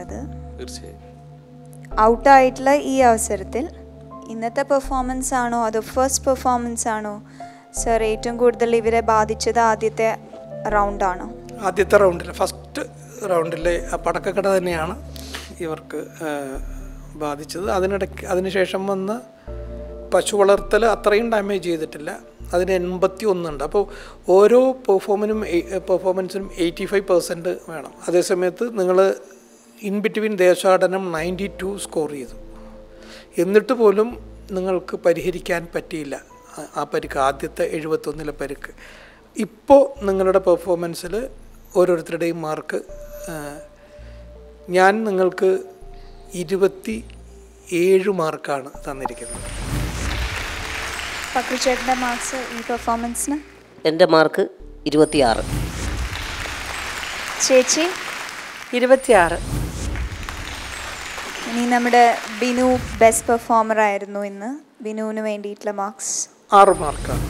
പറയുന്നത് തീർച്ചയായും ഔട്ടായിട്ടുള്ള ഈ അവസരത്തിൽ ഇന്നത്തെ പെർഫോമൻസ് ആണോ അതോ ഫസ്റ്റ് പെർഫോമൻസ് ആണോ സർ ഏറ്റവും കൂടുതൽ ഇവരെ ബാധിച്ചത് ആദ്യത്തെ റൗണ്ടാണോ ആദ്യത്തെ റൗണ്ടിൽ ഫസ്റ്റ് റൗണ്ടിലെ ആ പടക്കക്കട തന്നെയാണ് ഇവർക്ക് ആ, ബാധിച്ചത് അതിനിടയ്ക്ക് അതിനുശേഷം വന്ന് പശു വളർത്തൽ അത്രയും ഡാമേജ് ചെയ്തിട്ടില്ല അതിന് എൺപത്തി ഒന്നുണ്ട് അപ്പോൾ ഓരോ പെർഫോമനും പെർഫോമൻസിനും എയ്റ്റി ഫൈവ് പെർസെൻറ്റ് വേണം അതേസമയത്ത് നിങ്ങൾ ഇൻ ബിറ്റ്വീൻ ദേശാടനം നയൻറ്റി ടു സ്കോർ ചെയ്തു എന്നിട്ട് പോലും നിങ്ങൾക്ക് പരിഹരിക്കാൻ പറ്റിയില്ല ആ- ആ പരിക്ക് ആദ്യത്തെ എഴുപത്തൊന്നിലെ പരിക്ക് ഇപ്പോൾ നിങ്ങളുടെ പെർഫോമൻസിൽ ഓരോരുത്തരുടെയും മാർക്ക് ഞാൻ നിങ്ങൾക്ക് ഇരുപത്തി ഏഴ് മാർക്കാണ് തന്നിരിക്കുന്നത് പക്രുചേട്ടൻ്റെ മാർക്സ് ഈ പെർഫോമൻസിന് എൻ്റെ മാർക്ക് ഇരുപത്തിയാറ് ചേച്ചി ഇരുപത്തിയാറ് ഇനി നമ്മുടെ ബിനു ബെസ്റ്റ് പെർഫോമർ ആയിരുന്നു ഇന്ന് ബിനുവിന് വേണ്ടിയിട്ടുള്ള മാർക്സ് ആറ് മാർക്കാണ്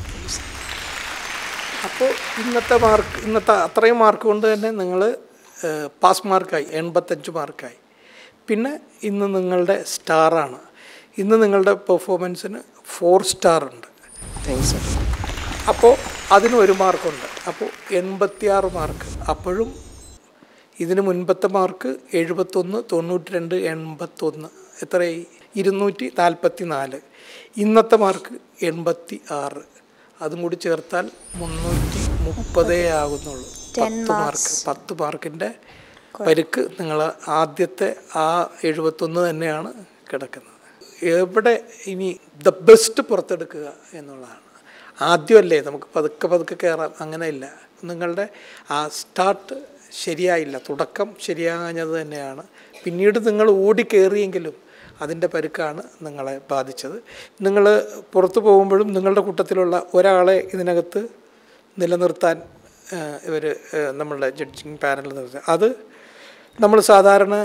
അപ്പോൾ ഇന്നത്തെ മാർക്ക് ഇന്നത്തെ അത്രയും മാർക്ക് കൊണ്ട് തന്നെ നിങ്ങൾ പാസ് മാർക്കായി എൺപത്തഞ്ച് മാർക്കായി പിന്നെ ഇന്ന് നിങ്ങളുടെ സ്റ്റാറാണ് ഇന്ന് നിങ്ങളുടെ പെർഫോമൻസിന് ഫോർ സ്റ്റാർ ഉണ്ട് അപ്പോൾ അതിന് ഒരു മാർക്കുണ്ട് അപ്പോൾ എൺപത്തിയാറ് മാർക്ക് അപ്പോഴും ഇതിന് മുൻപത്തെ മാർക്ക് എഴുപത്തൊന്ന് തൊണ്ണൂറ്റി രണ്ട് എൺപത്തൊന്ന് എത്രയായി ഇരുന്നൂറ്റി നാൽപ്പത്തി നാല് ഇന്നത്തെ മാർക്ക് എൺപത്തി ആറ് അതും കൂടി ചേർത്താൽ മുന്നൂറ്റി മുപ്പതേ ആകുന്നുള്ളൂ Ten പത്ത് മാർക്ക് പത്ത് മാർക്കിൻ്റെ പരിക്ക് നിങ്ങൾ ആദ്യത്തെ ആ എഴുപത്തൊന്ന് തന്നെയാണ് കിടക്കുന്നത് എവിടെ ഇനി ദ ബെസ്റ്റ് പുറത്തെടുക്കുക എന്നുള്ളതാണ് ആദ്യമല്ലേ നമുക്ക് പതുക്കെ പതുക്കെ കയറാം അങ്ങനെയില്ല നിങ്ങളുടെ ആ സ്റ്റാർട്ട് ശരിയായില്ല തുടക്കം ശരിയാകാഞ്ഞത് തന്നെയാണ് പിന്നീട് നിങ്ങൾ ഓടി കയറിയെങ്കിലും അതിൻ്റെ പരുക്കാണ് നിങ്ങളെ ബാധിച്ചത് നിങ്ങൾ പുറത്തു പോകുമ്പോഴും നിങ്ങളുടെ കൂട്ടത്തിലുള്ള ഒരാളെ ഇതിനകത്ത് നിലനിർത്താൻ ഇവർ നമ്മളുടെ ജഡ്ജിങ് പാനൽ നിർത്തി അത് നമ്മൾ സാധാരണ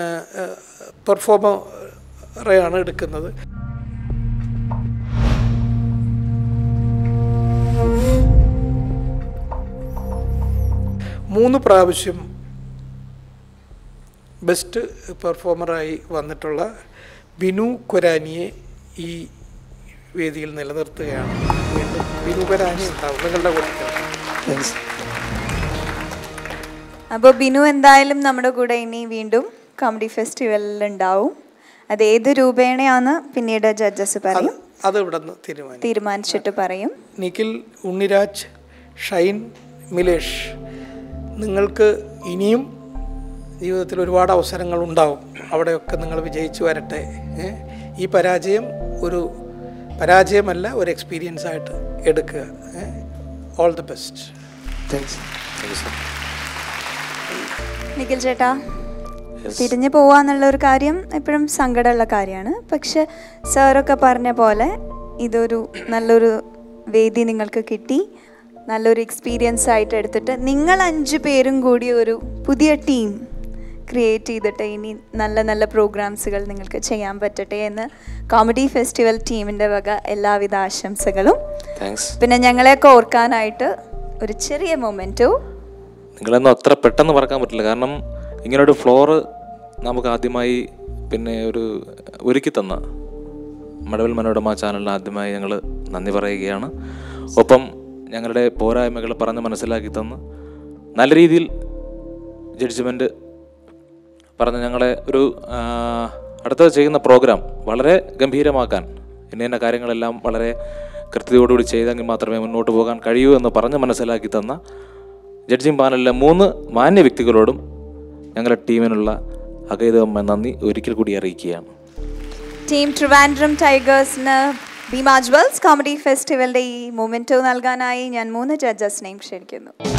പെർഫോമറെയാണ് എടുക്കുന്നത് മൂന്ന് പ്രാവശ്യം ബെസ്റ്റ് പെർഫോമറായി വന്നിട്ടുള്ള ബിനു കൊരാനിയെ ഈ വേദിയിൽ നിലനിർത്തുകയാണ് വീണ്ടും ബിനു കൊരാനി ഉണ്ടാവും നിങ്ങളുടെ കൂടെ അപ്പോൾ ബിനു എന്തായാലും നമ്മുടെ കൂടെ ഇനി വീണ്ടും കോമഡി ഫെസ്റ്റിവലിൽ ഉണ്ടാവും അത് ഏത് രൂപേണയാന്ന് പിന്നീട് ജഡ്ജസ് പറയും അത് ഇവിടെ നിന്ന് തീരുമാനിക്കും തീരുമാനിച്ചിട്ട് പറയും നിഖിൽ ഉണ്ണിരാജ് ഷൈൻ മിലേഷ് നിങ്ങൾക്ക് ഇനിയും ജീവിതത്തിൽ ഒരുപാട് അവസരങ്ങൾ ഉണ്ടാവും അവിടെയൊക്കെ നിങ്ങൾ വിജയിച്ചു വരട്ടെ ഏ? ഈ പരാജയം ഒരു പരാജയമല്ല ഒരു എക്സ്പീരിയൻസ് ആയിട്ട് എടുക്കുക ഓൾ ദി ബെസ്റ്റ് നിഖിൽ ചേട്ടാ പിരിഞ്ഞു പോവാന്നുള്ള ഒരു കാര്യം എപ്പോഴും സങ്കടമുള്ള കാര്യമാണ് പക്ഷെ സാറൊക്കെ പറഞ്ഞ പോലെ ഇതൊരു നല്ലൊരു വേദി നിങ്ങൾക്ക് കിട്ടി നല്ലൊരു എക്സ്പീരിയൻസ് ആയിട്ട് എടുത്തിട്ട് നിങ്ങൾ അഞ്ച് പേരും കൂടി ഒരു പുതിയ ടീം ക്രിയേറ്റ് ചെയ്തിട്ട് ഇനി നല്ല നല്ല പ്രോഗ്രാംസുകൾ നിങ്ങൾക്ക് ചെയ്യാൻ പറ്റട്ടെ എന്ന് കോമഡി ഫെസ്റ്റിവൽ ടീമിൻ്റെ വക എല്ലാവിധ ആശംസകളും താങ്ക്സ് പിന്നെ ഞങ്ങളെയൊക്കെ ഓർക്കാനായിട്ട് ഒരു ചെറിയ മൊമെൻറ്റോ നിങ്ങളൊന്നും അത്ര പെട്ടെന്ന് പറക്കാൻ പറ്റില്ല കാരണം ഇങ്ങനൊരു ഫ്ലോറ് നമുക്ക് ആദ്യമായി പിന്നെ ഒരു ഒരുക്കി തന്ന മടവൽ മനോരമ ചാനലിന് ആദ്യമായി ഞങ്ങൾ നന്ദി പറയുകയാണ് ഒപ്പം ഞങ്ങളുടെ പോരായ്മകൾ പറഞ്ഞ് മനസ്സിലാക്കി തന്ന് നല്ല രീതിയിൽ ജഡ്ജ്മെൻറ്റ് പറഞ്ഞ് ഞങ്ങളെ ഒരു ആ, അടുത്ത ചെയ്യുന്ന പ്രോഗ്രാം വളരെ ഗംഭീരമാക്കാൻ ഇന്ന ഇന്ന കാര്യങ്ങളെല്ലാം വളരെ കൃത്യതയോടുകൂടി ചെയ്തെങ്കിൽ മാത്രമേ മുന്നോട്ട് പോകാൻ കഴിയൂ എന്ന് പറഞ്ഞ് മനസ്സിലാക്കി തന്ന ജഡ്ജിങ് പാനലിലെ മൂന്ന് മാന്യ വ്യക്തികളോടും ഞങ്ങളുടെ ടീമിനുള്ള അകൈതമായ നന്ദി ഒരിക്കൽ കൂടി അറിയിക്കുകയാണ് ടീം ട്രിവാൻഡ്രം ടൈഗേഴ്സിന് ഭീമാ ജ്വൽസ് കോമഡി ഫെസ്റ്റിവലിൻ്റെ ഈ മൊമെൻറ്റോ നൽകാനായി ഞാൻ മൂന്ന് ജഡ്ജസിനെയും ക്ഷണിക്കുന്നു